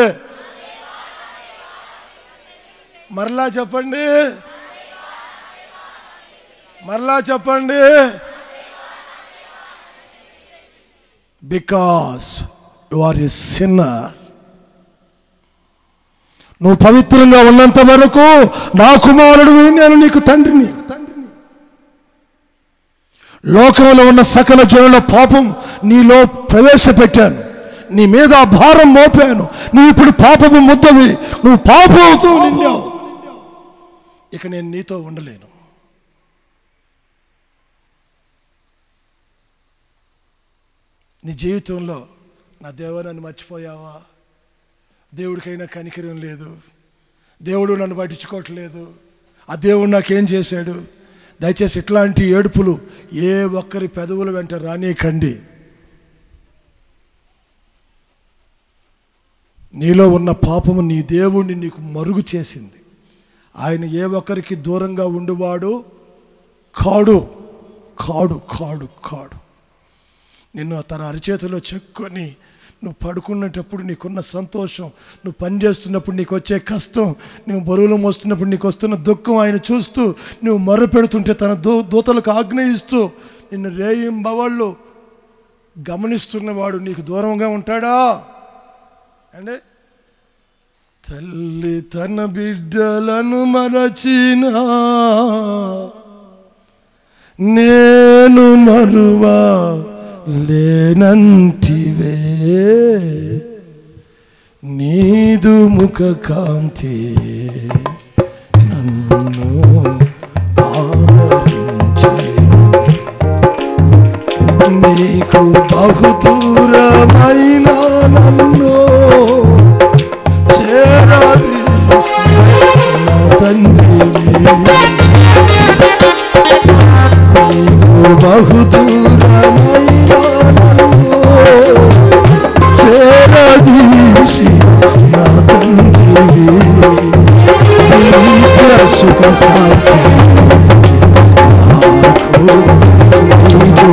మరలా చెప్పండి మరలా చెప్పండి because you are a sinner నువ్వు పవిత్రంగా ఉన్నంత వరకు నా కుమారుడు నేను నీకు తండ్రిని తండ్రిని లోకంలో ఉన్న సకల జనుల పాపం నీలో ప్రవేశపెట్టాను నీ మీద ఆ భారం మోపాను నువ్వు ఇప్పుడు పాపము ముద్దవి నువ్వు పాపంతో నిండావు ఇక నేను నీతో ఉండలేను నీ జీవితంలో నా దేవా నన్ను మర్చిపోయావా దేవుడికైనా కనికరం లేదు దేవుడు నన్ను పట్టించుకోవట్లేదు ఆ దేవుడు నాకేం చేశాడు దయచేసి ఇట్లాంటి ఏడుపులు ఏ ఒక్కరి పెదవుల వెంట రానీకండి నీలో ఉన్న పాపము నీ దేవుణ్ణి నీకు మరుగు చేసింది ఆయన ఏ ఒక్కరికి దూరంగా ఉండువాడు కాడు కాడు కాడు కాడు నిన్ను తన అరిచేతిలో చెక్కొని నువ్వు పడుకున్నటప్పుడు నీకున్న సంతోషం నువ్వు పని చేస్తున్నప్పుడు నీకు వచ్చే కష్టం నువ్వు బరువులు మోస్తున్నప్పుడు నీకు వస్తున్న దుఃఖం ఆయన చూస్తూ నువ్వు మొర్ర పెడుతుంటే తన దూ దూతలకు ఆజ్ఞయిస్తూ నిన్ను రేయింబవాళ్ళు గమనిస్తున్నవాడు నీకు దూరంగా ఉంటాడా అంటే తల్లి తన బిడ్డలను మరచినా నేను మరువా లేనంటివే నీదు ముఖ కాంతి నన్ను ఆదరించేను నీకు బహుదూరమైన నన్ను చేరదీసి నా తండ్రి నీకు బహుదూరమైన నన్ను చేరదీసి నా తండ్రి నిత్య సుఖ శాంతి నాకు నీవు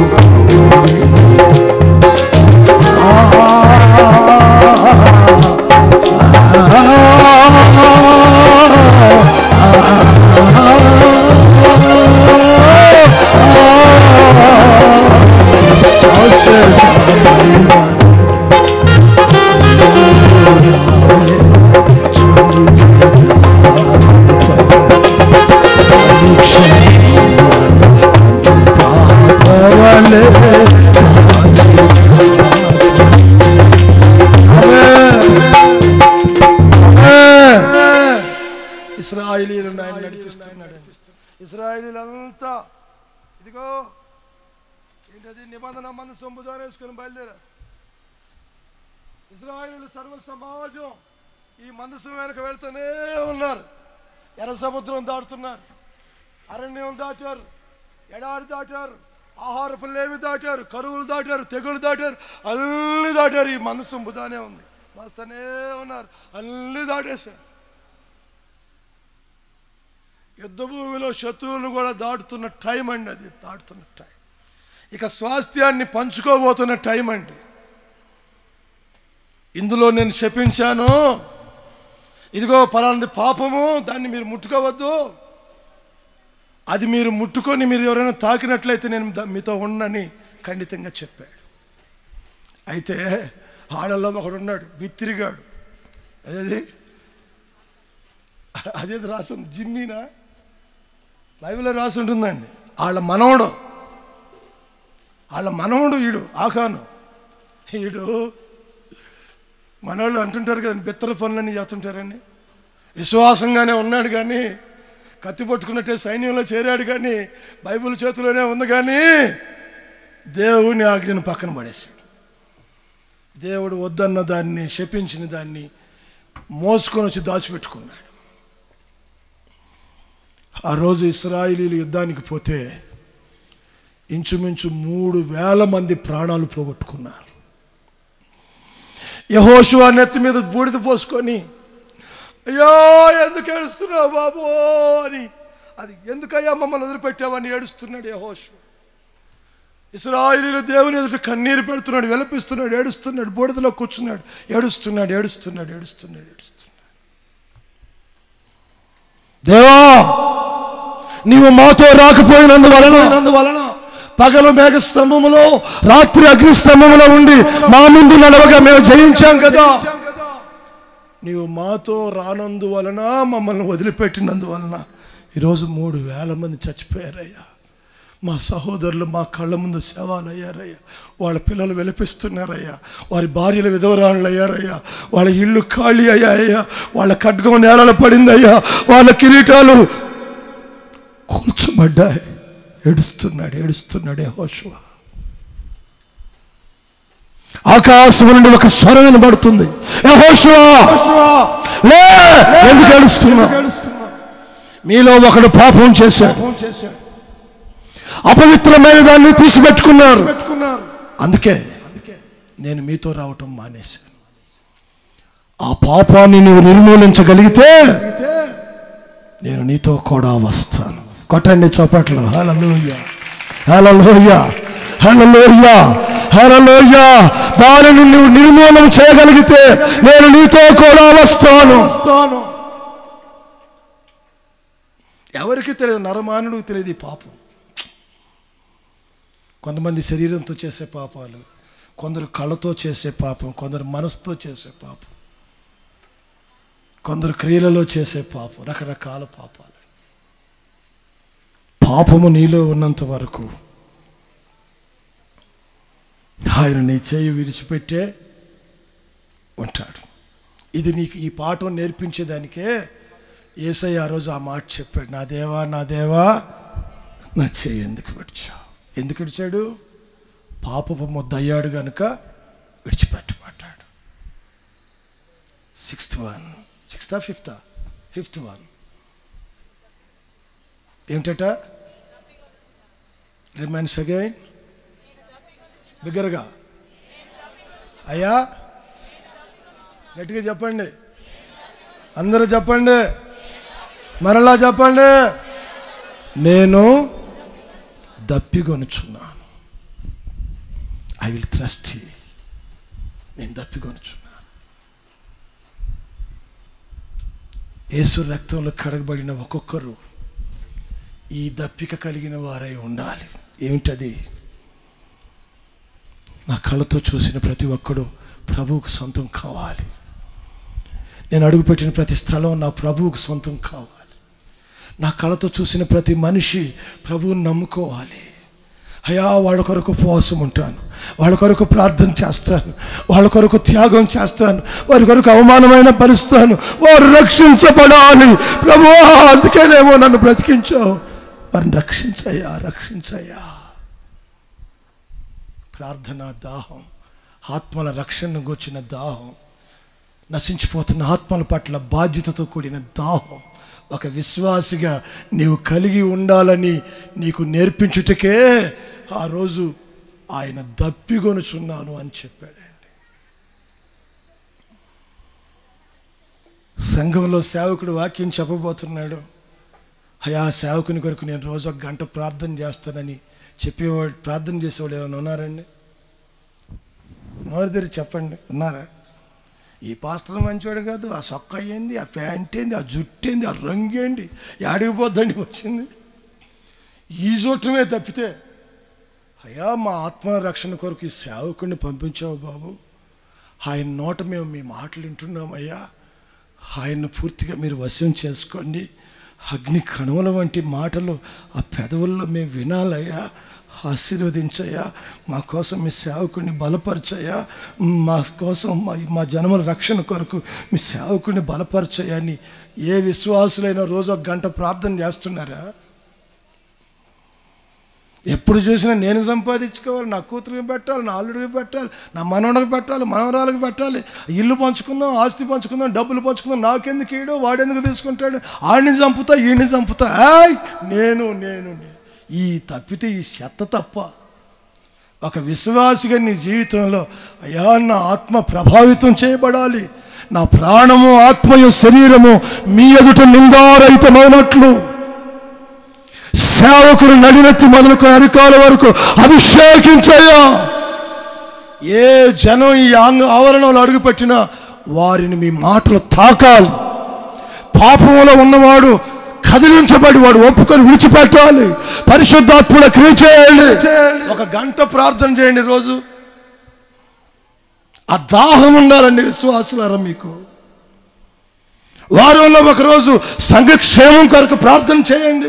Amen. ఇస్రాయలీలంతా ఇదిగో ఏంటది నిబంధన మంది సొంపు వేసుకుని బయలుదేరారు ఇస్రాయలు సర్వ సమాజం ఈ మందసం వెనక వెళ్తూనే ఉన్నారు ఎర్ర సముద్రం దాటుతున్నారు అరణ్యం దాటారు ఎడారి దాటారు ఆహారపు లేమి దాటారు కరువులు దాటారు తెగులు దాటారు అన్ని దాటారు ఈ మనసు బుధానే ఉంది వస్తూనే ఉన్నారు అన్ని దాటేశారు యుద్ధ భూమిలో శత్రువులను కూడా దాటుతున్న టైం అండి అది దాటుతున్న టైం ఇక స్వాస్థ్యాన్ని పంచుకోబోతున్న టైం అండి ఇందులో నేను శపించాను ఇదిగో పలాంటి పాపము దాన్ని మీరు ముట్టుకోవద్దు అది మీరు ముట్టుకొని మీరు ఎవరైనా తాకినట్లయితే నేను ద- మీతో ఉండని ఖండితంగా చెప్పాడు అయితే ఆడల్లో ఒకడు ఉన్నాడు బిత్తిరిగాడు అదేది అదేది రాసింది జిమ్మీనా బైబిల్లో రాసి ఉంటుందండి వాళ్ళ మనవడు వాళ్ళ మనవడు ఈడు ఆకాను ఈడు మనవాళ్ళు అంటుంటారు కదండి బెత్తర పనులని చేస్తుంటారని విశ్వాసంగానే ఉన్నాడు కానీ కత్తి పట్టుకున్నట్టే సైన్యంలో చేరాడు కానీ బైబిల్ చేతిలోనే ఉంది కానీ దేవుని ఆజ్ఞను పక్కన పడేశాడు దేవుడు వద్దన్న దాన్ని శపించిన దాన్ని మోసుకొని వచ్చి దాచిపెట్టుకున్నాడు ఆ రోజు ఇస్రాయిలీలు యుద్ధానికి పోతే ఇంచుమించు మూడు వేల మంది ప్రాణాలు పోగొట్టుకున్నారు యహోషువ నెత్తి మీద బూడిద పోసుకొని అయ్యో ఎందుకు ఏడుస్తున్నావు బాబు అని అది ఎందుకయ్యా మమ్మల్ని వదిలిపెట్టావని ఏడుస్తున్నాడు యహోషు ఇస్రాయిలీలు దేవుని ఎదుట కన్నీరు పెడుతున్నాడు విలపిస్తున్నాడు ఏడుస్తున్నాడు బూడిదలో కూర్చున్నాడు ఏడుస్తున్నాడు ఏడుస్తున్నాడు ఏడుస్తున్నాడు ఏడుస్తున్నాడు దేవా నీవు మాతో రాకపోయినందువలన పగలు మేఘ స్తంభములో రాత్రి అగ్ని స్తంభములో ఉండి మా ముందు నడవగా మేము జయించాం కదా నీవు మాతో రానందువలన మమ్మల్ని వదిలిపెట్టినందువలన ఈరోజు మూడు వేల మంది చచ్చిపోయారయ్యా మా సహోదరులు మా కళ్ళ ముందు శవాలు అయ్యారయ్యా వాళ్ళ పిల్లలు వెలిపిస్తున్నారయ్యా వారి భార్యలు విధవరాళ్ళు అయ్యారయ్యా వాళ్ళ ఇళ్ళు ఖాళీ అయ్యాయ్యా వాళ్ళ ఖడ్గం నేలల పడిందయ్యా వాళ్ళ కిరీటాలు కూల్చబడ్డాయి ఏడుస్తున్నాడు ఏడుస్తున్నాడు యెహోషువ ఆకాశం నుండి ఒక స్వరం వినబడుతుంది యెహోషువ లే ఎందుకు ఏడుస్తున్నా మీలో ఒకడు పాపం చేశాడు అపవిత్రమైన దాన్ని తీసిపెట్టుకున్నారు అందుకే నేను మీతో రావటం మానేశాను ఆ పాపాన్ని నువ్వు నిర్మూలించగలిగితే నేను నీతో కూడా వస్తాను కొట్టండి చప్పట్లు హలలోయ హలలోయ హలలోయ హలలోయ దానిని నువ్వు నిర్మూలన చేయగలిగితే నేను నీతో కూడా వస్తాను ఎవరికి తెలియదు నరమానుడికి తెలియదు ఈ పాపం కొంతమంది శరీరంతో చేసే పాపాలు కొందరు కళ్ళతో చేసే పాపం కొందరు మనసుతో చేసే పాపం కొందరు క్రియలలో చేసే పాపం రకరకాల పాపాలు పాపము నీలో ఉన్నంత వరకు ఆయన నీ చేయి విడిచిపెట్టే ఉంటాడు ఇది నీకు ఈ పాఠం నేర్పించేదానికే ఏసయ్య ఆ రోజు ఆ మాట చెప్పాడు నా దేవా నా దేవా నా చేయి ఎందుకు విడిచావు ఎందుకు విడిచాడు పాపపు ముద్ద అయ్యాడు గనుక విడిచిపెట్టబడ్డాడు sixth one sixth fifth fifth one ఏమిటట రిమైన్స్ అగైన్ బిగ్గరగా అయ్యా గట్టిగా చెప్పండి అందరూ చెప్పండి మరలా చెప్పండి నేను దప్పిగొనుచున్నాను ఐ విల్ ట్రస్ట్ నేను దప్పిగొనుచున్నాను యేసు రక్తంలో కడగబడిన ఒక్కొక్కరు ఈ దప్పిక కలిగిన వారై ఉండాలి ఏమిటది నా కళ్ళతో చూసిన ప్రతి ఒక్కడు ప్రభువుకు సొంతం కావాలి నేను అడుగుపెట్టిన ప్రతి స్థలం నా ప్రభువుకు సొంతం కావాలి నా కళతో చూసిన ప్రతి మనిషి ప్రభువుని నమ్ముకోవాలి అయ్యా వాళ్ళ కొరకు ఉపవాసం ఉంటాను వాళ్ళ కొరకు ప్రార్థన చేస్తాను వాళ్ళ కొరకు త్యాగం చేస్తాను వారి కొరకు అవమానమైన భరిస్తాను వారు రక్షించబడాలి ప్రభు అందుకేనేమో నన్ను బ్రతికించావు వారిని రక్షించయ్యా రక్షించయ్యా ప్రార్థన దాహం ఆత్మల రక్షణను గూర్చిన దాహం నశించిపోతున్న ఆత్మల పట్ల బాధ్యతతో కూడిన దాహం ఒక విశ్వాసిగా నీవు కలిగి ఉండాలని నీకు నేర్పించుటకే ఆ రోజు ఆయన దప్పిగొనుచున్నాను అని చెప్పాడండి సంఘంలో సేవకుడు వాక్యం చెప్పబోతున్నాడు అయా సేవకుని కొరకు నేను రోజు ఒక గంట ప్రార్థన చేస్తానని చెప్పేవాడు ప్రార్థన చేసేవాడు ఏమైనా ఉన్నారండి నోరు తెరిచి చెప్పండి ఉన్నారా ఈ పాస్టర్ మంచివాడు కాదు ఆ సొక్క ఏంది ఆ ప్యాంట్ ఏంది ఆ జుట్టు ఏంది ఆ రంగు ఏంది పోద్దండి వచ్చింది ఈ చూడటమే తప్పితే అయ్యా మా ఆత్మరక్షణ కొరకు ఈ సేవకుడిని పంపించావు బాబు ఆయన నోట మేము మీ మాటలు వింటున్నామయ్యా ఆయన్ని పూర్తిగా మీరు వశం చేసుకోండి అగ్ని కణువుల వంటి మాటలు ఆ పెదవుల్లో మేము వినాలయ్యా ఆశీర్వదించయ్యా మా కోసం మీ సేవకుడిని బలపరచయ్యా మా కోసం మా మా జనముల రక్షణ కొరకు మీ సేవకుడిని బలపరచయ్యా అని ఏ విశ్వాసులైనా రోజు ఒక గంట ప్రార్థన చేస్తున్నారా ఎప్పుడు చూసినా నేను సంపాదించుకోవాలి నా కూతురికి పెట్టాలి నా అల్లుడికి పెట్టాలి నా మనవడికి పెట్టాలి మనవరాలకు పెట్టాలి ఇల్లు పంచుకుందాం ఆస్తి పంచుకుందాం డబ్బులు పంచుకుందాం నాకెందుకు ఈడు వాడెందుకు తీసుకుంటాడు ఆడిని చంపుతా ఈయన్ని చంపుతా ఏయ్! నేను నేను నేను. ఈ తప్పితే ఈ చెత్త తప్ప ఒక విశ్వాసిగా నీ జీవితంలో అయా నా ఆత్మ ప్రభావితం చేయబడాలి నా ప్రాణము ఆత్మయు శరీరము మీ ఎదుట నిందారహితమైనట్లు సేవకులు నడినెత్తి మొదలుకొని అరికాల వరకు అభిషేకించయ్యా ఏ జనం ఈ ఆంగ ఆవరణంలో అడుగుపెట్టినా వారిని మీ మాటలు తాకాలి పాపంలో ఉన్నవాడు కదిలించబడి వాడు ఒప్పుకొని విడిచిపెట్టాలి పరిశుద్ధాత్ముడ క్రియ చేయండి ఒక గంట ప్రార్థన చేయండి రోజు ఆ దాహం ఉండాలండి విశ్వాసులారా మీకు వారంలో ఒకరోజు సంఘక్షేమం కొరకు ప్రార్థన చేయండి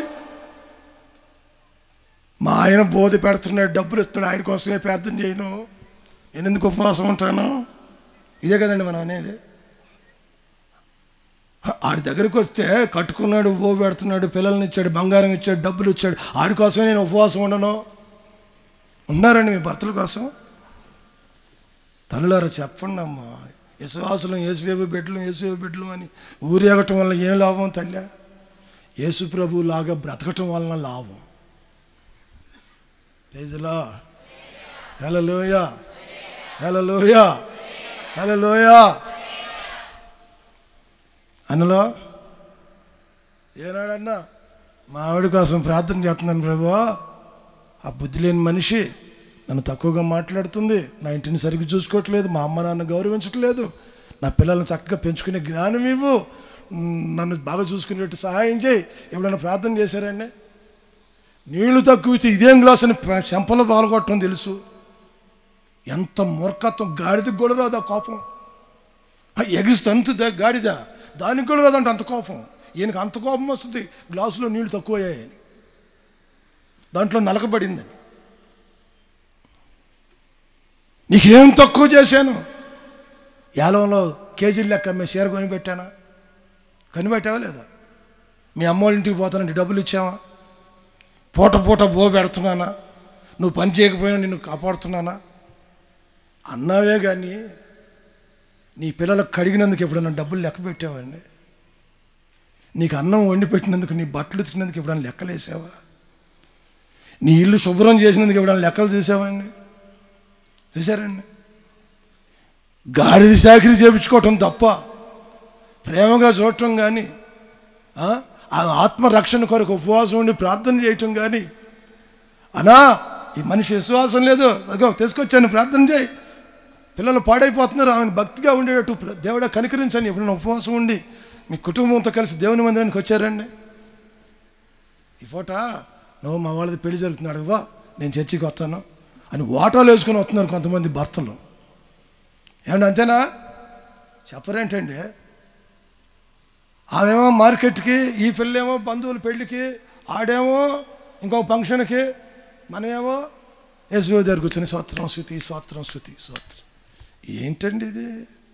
మా ఆయన బోధ పెడుతున్నాడు డబ్బులు ఇస్తున్నాడు ఆయన కోసమే ప్రార్థన చేయను నేను ఎందుకు ఉపవాసం ఉంటాను ఇదే కదండి మనం అనేది ఆడి దగ్గరికి వస్తే కట్టుకున్నాడు ఓ పెడుతున్నాడు పిల్లల్ని ఇచ్చాడు బంగారం ఇచ్చాడు డబ్బులు ఇచ్చాడు ఆడి కోసమే నేను ఉపవాసం ఉండను ఉన్నారండి మీ భర్తల కోసం తల్లులారా చెప్పండి అమ్మా విశ్వాసులం యేసువేబు బిడ్డలు యేసువేబు బిడ్డలు అని ఊరేగటం వల్ల ఏం లాభం తల్లి యేసు ప్రభు లాగా బ్రతకటం వలన లాభం ప్రైజ్లా హలోయ హలోయ హలోయ అన్నలో ఏనాడన్నా మా ఆవిడ కోసం ప్రార్థన చేస్తున్నాను ప్రభు ఆ బుద్ధి లేని మనిషి నన్ను తక్కువగా మాట్లాడుతుంది నా ఇంటిని సరిగ్గా చూసుకోవట్లేదు మా అమ్మ నాన్న గౌరవించట్లేదు నా పిల్లల్ని చక్కగా పెంచుకునే జ్ఞానం ఇవ్వు నన్ను బాగా చూసుకునేట్టు సహాయం చేయి ఎప్పుడైనా ప్రార్థన చేశారండి నీళ్లు తక్కువ ఇచ్చి ఇదేం గ్లాస్ అని చెంపలో పాల్గొట్టడం తెలుసు ఎంత మూర్ఖత్వం గాడిదకి కూడా రాదు ఆ కోపం ఆ ఎగిస్తే అంత దా- గాడిద దానికి కూడా రాదంట అంత కోపం ఈయనకి అంత కోపం వస్తుంది గ్లాసులో నీళ్లు తక్కువ అయ్యాయని దాంట్లో నలకబడిందని నీకేం తక్కువ చేశాను ఏలంలో కేజీలు లెక్క మేము చీర కొని పెట్టానా కనిపెట్టావా లేదా మీ అమ్మోళ్ళ ఇంటికి పోతానంటే డబ్బులు ఇచ్చావా పూట పూట బో పెడుతున్నానా నువ్వు పని చేయకపోయినా నిన్ను కాపాడుతున్నానా అన్నావే కానీ నీ పిల్లలకు కడిగినందుకు ఎప్పుడైనా డబ్బులు లెక్క పెట్టావండి నీకు అన్నం వండి పెట్టినందుకు నీ బట్టలు ఉతికినందుకు ఎప్పుడైనా లెక్కలు వేసావా నీ ఇల్లు శుభ్రం చేసినందుకు ఎప్పుడైనా లెక్కలు చూసావండి చూసారండి గాడిద చాకరీ చేపించుకోవటం తప్ప ప్రేమగా చూడటం కానీ ఆ ఆ ఆత్మరక్షణ కొరకు ఉపవాసం ఉండి ప్రార్థన చేయటం కానీ అనా ఈ మనిషి విశ్వాసం లేదు అగో తీసుకొచ్చాను ప్రార్థన చేయి పిల్లలు పాడైపోతున్నారు ఆమెను భక్తిగా ఉండేటట్టు ప్ర- దేవుడా కనికరించండి ఎప్పుడైనా ఉపవాసం ఉండి మీ కుటుంబంతో కలిసి దేవుని మందిరానికి వచ్చారండి ఈ ఫోటో నువ్వు మా వాళ్ళది పెళ్లి జరుగుతున్నాడు వా నేను చర్చికి వస్తాను అని వాటాలు వేసుకొని వస్తున్నారు కొంతమంది భర్తలు ఏమండి అంతేనా చెప్పరేంటండి ఆమెమో మార్కెట్కి ఈ పిల్లేమో బంధువుల పెళ్ళికి ఆడేమో ఇంకో ఫంక్షన్కి మనమేమో యశ్వ దగ్గర కూర్చొని స్వాత్రం శృతి స్వాత్రం శృతి స్వాత్రం ఏంటండి ఇది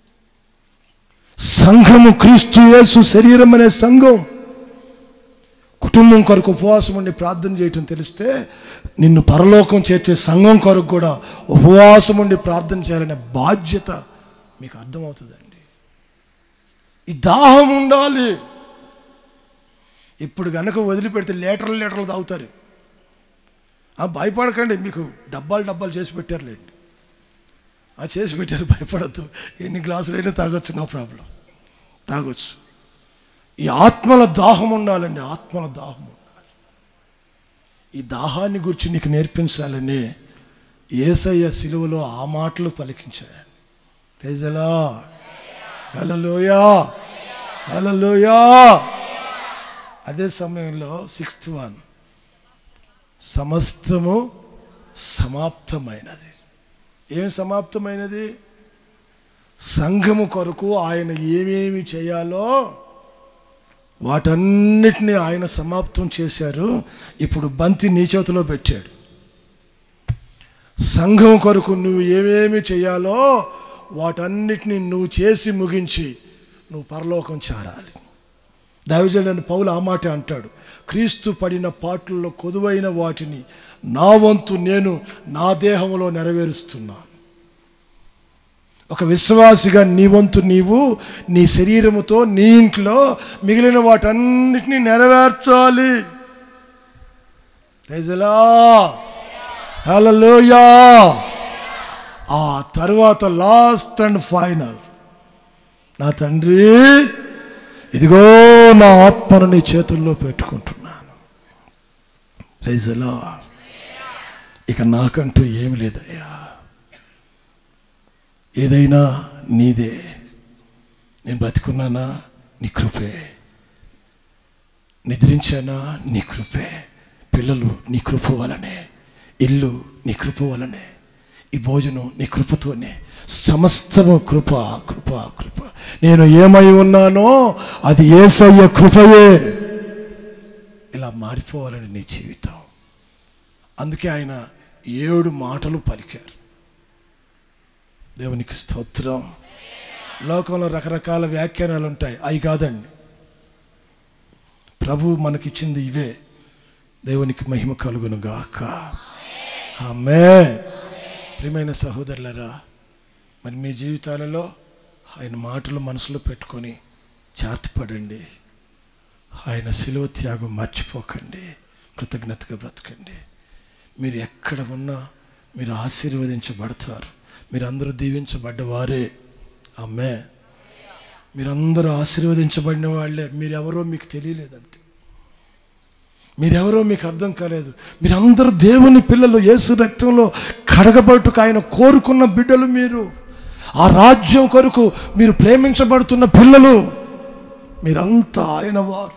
సంఘము క్రీస్తు యేసు శరీరం అనే సంఘం కుటుంబం కొరకు ఉపవాసం ఉండి ప్రార్థన చేయటం తెలిస్తే నిన్ను పరలోకం చేర్చే సంఘం కొరకు కూడా ఉపవాసం ఉండి ప్రార్థన చేయాలనే బాధ్యత మీకు అర్థమవుతుందండి ఈ దాహం ఉండాలి ఇప్పుడు కనుక వదిలిపెడితే లీటర్లు లీటర్లు తాగుతారు ఆ భయపడకండి మీకు డబ్బాలు డబ్బాలు చేసి పెట్టారులేండి ఆ చేసి పెట్టారు భయపడద్దు ఎన్ని గ్లాసులైనా తాగొచ్చు నో ప్రాబ్లం తాగొచ్చు ఈ ఆత్మల దాహం ఉండాలండి ఆత్మల దాహం ఉండాలి ఈ దాహాన్ని గురించి నీకు నేర్పించాలని ఏసయ్య సిలువలో ఆ మాటలు పలికించారు తేజలా హలలోయా హలలోయా అదే సమయంలో సిక్స్త్ వన్ సమస్తము సమాప్తమైనది ఏమి సమాప్తమైనది సంఘము కొరకు ఆయన ఏమేమి చేయాలో వాటన్నిటిని ఆయన సమాప్తం చేశారు ఇప్పుడు బంతి నీ చేతిలో పెట్టాడు సంఘం కొరకు నువ్వు ఏమేమి చేయాలో వాటన్నిటిని నువ్వు చేసి ముగించి నువ్వు పరలోకం చేరాలి దైవజనుడని పౌలు ఆ మాట అంటాడు క్రీస్తు పడిన పాటల్లో కొదువైన వాటిని నా వంతు నేను నా దేహంలో నెరవేరుస్తున్నాను ఒక విశ్వాసిగా నీ వంతు నీవు నీ శరీరముతో నీ ఇంట్లో మిగిలిన వాటన్నిటినీ నెరవేర్చాలి రైజలా హల్లెలూయా ఆ తర్వాత లాస్ట్ అండ్ ఫైనల్ నా తండ్రి ఇదిగో నా ఆత్మను నీ చేతుల్లో పెట్టుకుంటున్నాను రైజలా ఇక నాకంటూ ఏమి లేదయ్యా ఏదైనా నీదే నేను బతుకున్నానా నీ కృపే నిద్రించానా నీ కృపే పిల్లలు నీ కృప వలనే ఇల్లు నీ కృప వలనే ఈ భోజనం నీ కృపతోనే సమస్తము కృప కృప కృప నేను ఏమై ఉన్నానో అది ఏసయ్య కృపయే ఇలా మారిపోవాలని నీ జీవితం అందుకే ఆయన ఏడు మాటలు పలికారు దేవునికి స్తోత్రం లోకంలో రకరకాల వ్యాఖ్యానాలు ఉంటాయి అవి కాదండి ప్రభు మనకిచ్చింది ఇవే దేవునికి మహిమ కలుగును గాక ఆమె ప్రియమైన సహోదరులరా మరి మీ జీవితాలలో ఆయన మాటలు మనసులో పెట్టుకొని జాతిపడండి ఆయన శిలువ త్యాగం మర్చిపోకండి కృతజ్ఞతగా బ్రతకండి మీరు ఎక్కడ ఉన్నా మీరు ఆశీర్వదించబడతారు మీరందరూ దీవించబడ్డవారే అమ్మే మీరందరూ ఆశీర్వదించబడిన వాళ్ళే మీరెవరో మీకు తెలియలేదంతే మీరెవరో మీకు అర్థం కాలేదు మీరందరూ దేవుని పిల్లలు యేసు రక్తంలో కడగబట్టుకు ఆయన కోరుకున్న బిడ్డలు మీరు ఆ రాజ్యం కొరకు మీరు ప్రేమించబడుతున్న పిల్లలు మీరంతా ఆయన వారు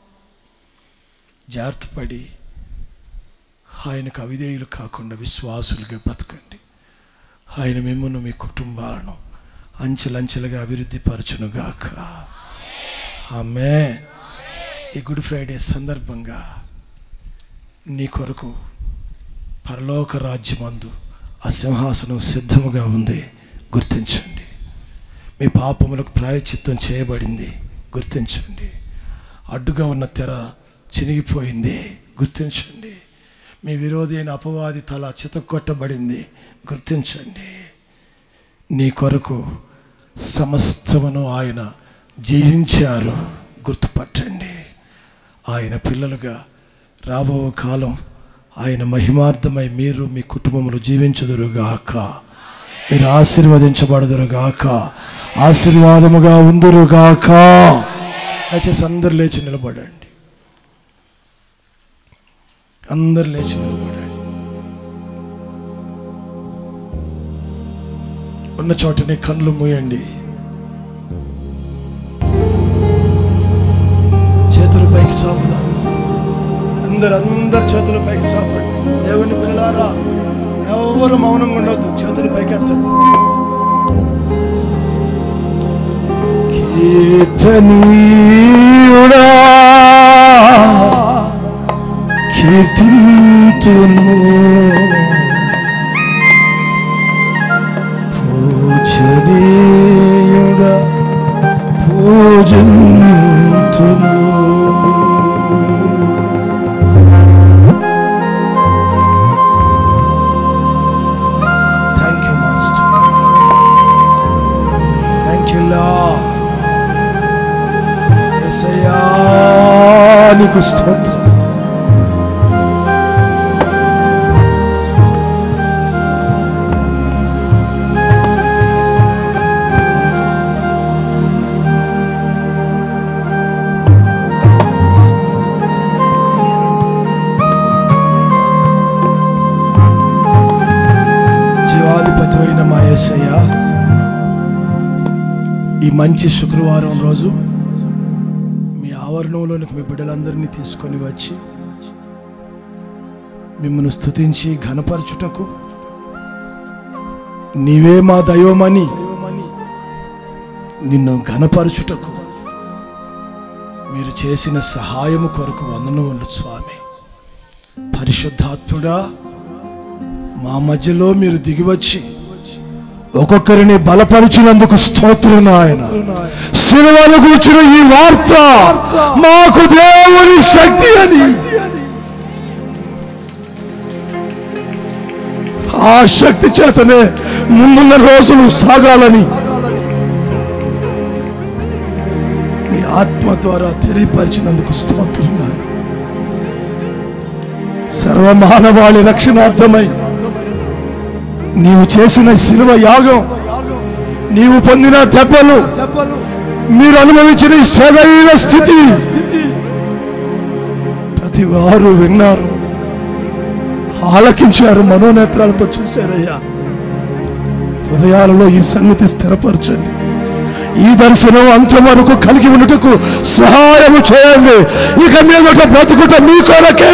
జాగ్రత్తపడి ఆయనకు అవిధేయులు కాకుండా విశ్వాసులుగా బ్రతకండి ఆయన మిమ్మల్ని మీ కుటుంబాలను అంచెలంచెలుగా అభివృద్ధి పరచునుగాక ఆమె ఈ గుడ్ ఫ్రైడే సందర్భంగా నీ కొరకు పరలోక రాజ్యమందు ఆ సింహాసనం సిద్ధముగా ఉంది గుర్తించండి మీ పాపములకు ప్రాయచిత్తం చేయబడింది గుర్తించండి అడ్డుగా ఉన్న తెర చినిగిపోయింది గుర్తించండి మీ విరోధి అయిన అపవాది తల చితక్కొట్టబడింది గుర్తించండి నీ కొరకు సమస్తమును ఆయన జయించారు గుర్తుపట్టండి ఆయన పిల్లలుగా రాబో కాలం ఆయన మహిమార్థమై మీరు మీ కుటుంబములు జీవించుదురుగాక మీరు ఆశీర్వదించబడుదురుగాక ఆశీర్వాదముగా ఉందురుగాక దయచేసి అందరు లేచి నిలబడండి అందరు లేచి నిలబడండి ఉన్న చోటనే కళ్ళు మూయండి చేతులు పైకి చాపుదాం అందరు అందరు చేతులు పైకి చాపండి దేవుని పిల్లారా ఎవరు మౌనంగా ఉండొద్దు చేతులు పైకి ఎత్తండి కీర్తనీయుడా కీర్తింతును పూజింతును thank you master thank you లా ఎసయ్యా నీకు స్తోత్రం జీవాధిపతి అయిన మా యేసయ్య ఈ మంచి శుక్రవారం రోజు మీ ఆవరణంలోనికి మీ బిడ్డలందరినీ తీసుకొని వచ్చి మిమ్మల్ని స్తుతించి ఘనపరచుటకు నీవే మా దైవమని నిన్ను ఘనపరచుటకు మీరు చేసిన సహాయము కొరకు వందనములు స్వామి పరిశుద్ధాత్ముడా మా మధ్యలో మీరు దిగివచ్చి ఒక్కొక్కరిని బలపరిచినందుకు స్తోత్రం నాయన సినిమాను కూర్చున్న ఈ వార్త మాకు దేవుని శక్తి అని ఆ శక్తి చేతనే ముందున్న రోజులు సాగాలని మీ ఆత్మ ద్వారా తెలియపరిచినందుకు స్తోత్రం నాయన సర్వమానవాళి రక్షణార్థమై నీవు చేసిన శిలువ యాగం నీవు పొందిన దెబ్బలు మీరు అనుభవించిన ఈ సరైన స్థితి ప్రతి వారు విన్నారు ఆలకించారు మనోనేత్రాలతో చూశారయ్యా హృదయాలలో ఈ సంగతి స్థిరపరచండి ఈ దర్శనం అంతవరకు కలిగి ఉన్నటకు సహాయము చేయండి ఇక మీదట బ్రతుకుట మీ కొరకే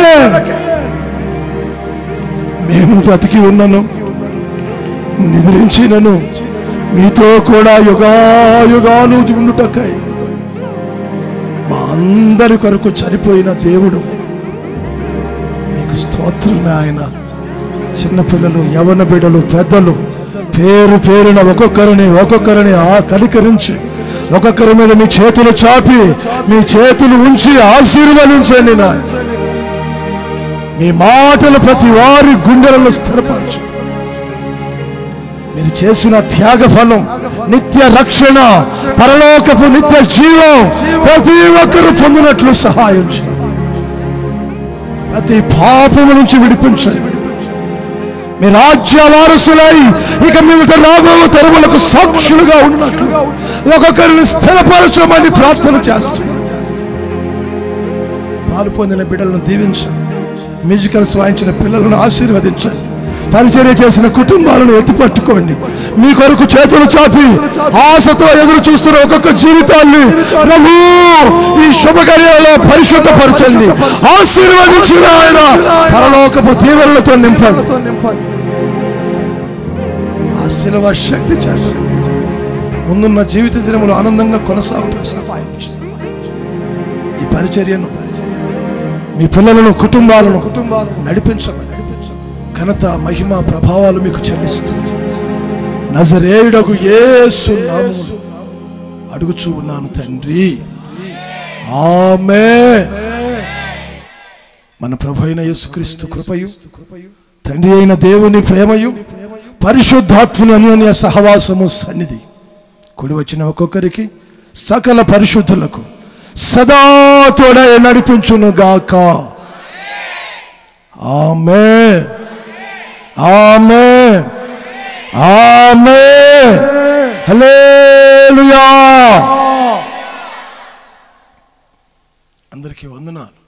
మేము బ్రతికి ఉన్నను నిద్రించినను మీతో కూడా యుగాయుగాలు ఉండుటకై మా అందరి కొరకు చనిపోయిన దేవుడు మీకు స్తోత్రం ఆయన చిన్నపిల్లలు యవన బిడ్డలు పెద్దలు పేరు పేరున ఒక్కొక్కరిని ఒక్కొక్కరిని ఆ కనికరించి ఒక్కొక్కరి మీద మీ చేతులు చాపి మీ చేతులు ఉంచి ఆశీర్వదించండి నా మీ మాటలు ప్రతి వారి గుండెలలో స్థిరపరచు మీరు చేసిన త్యాగ ఫలం నిత్య రక్షణ పరలోకపు నిత్య జీవం ప్రతి ఒక్కరు పొందినట్లు సహాయం చేయండి. ప్రతి పాపము నుంచి విడిపించండి మీ రాజ్య వారసులై ఇక మీదట రాబో తరములకు సాక్షులుగా ఉన్నట్లు ఒక్కొక్కరిని స్థిరపరచమని ప్రార్థన చేస్తున్నాం పాలు పొందిన బిడ్డలను దీవించండి మ్యూజికల్స్ వాయించిన పిల్లలను ఆశీర్వదించండి పరిచర్య చేసిన కుటుంబాలను ఎత్తిపట్టుకోండి మీ కొరకు చేతులు చాపి ఆశతో ఎదురు చూస్తున్న ఒక్కొక్క జీవితాన్ని ప్రభు ఈ శుభకార్యాలలో పరిశుద్ధపరచండి ఆశీర్వదించిన ఆయన పరలోకపు దీవెనలతో నింపండి ఆ శిలవ శక్తి చేత ముందున్న జీవిత దినములు ఆనందంగా కొనసాగుటకు సహాయం చేయండి. ఈ పరిచర్యను మీ పిల్లలను కుటుంబాలను కుటుంబాలను నడిపించమని ఘనత మహిమ ప్రభావాలు మీకు చెల్లిస్తూ నజరేయుడకు యేసు నామమున అడుగుచూ ఉన్నాను తండ్రి ఆమె మన ప్రభు అయిన యేసుక్రీస్తు కృపయు తండ్రి అయిన దేవుని ప్రేమయు పరిశుద్ధాత్ముని అన్యోన్య సహవాసము సన్నిధి కుడి వచ్చిన ఒక్కొక్కరికి సకల పరిశుద్ధులకు సదా తోడ నడిపించును గాక ఆమె ఆమె ఆమె హల్లెలూయా అందరికీ వందనాలు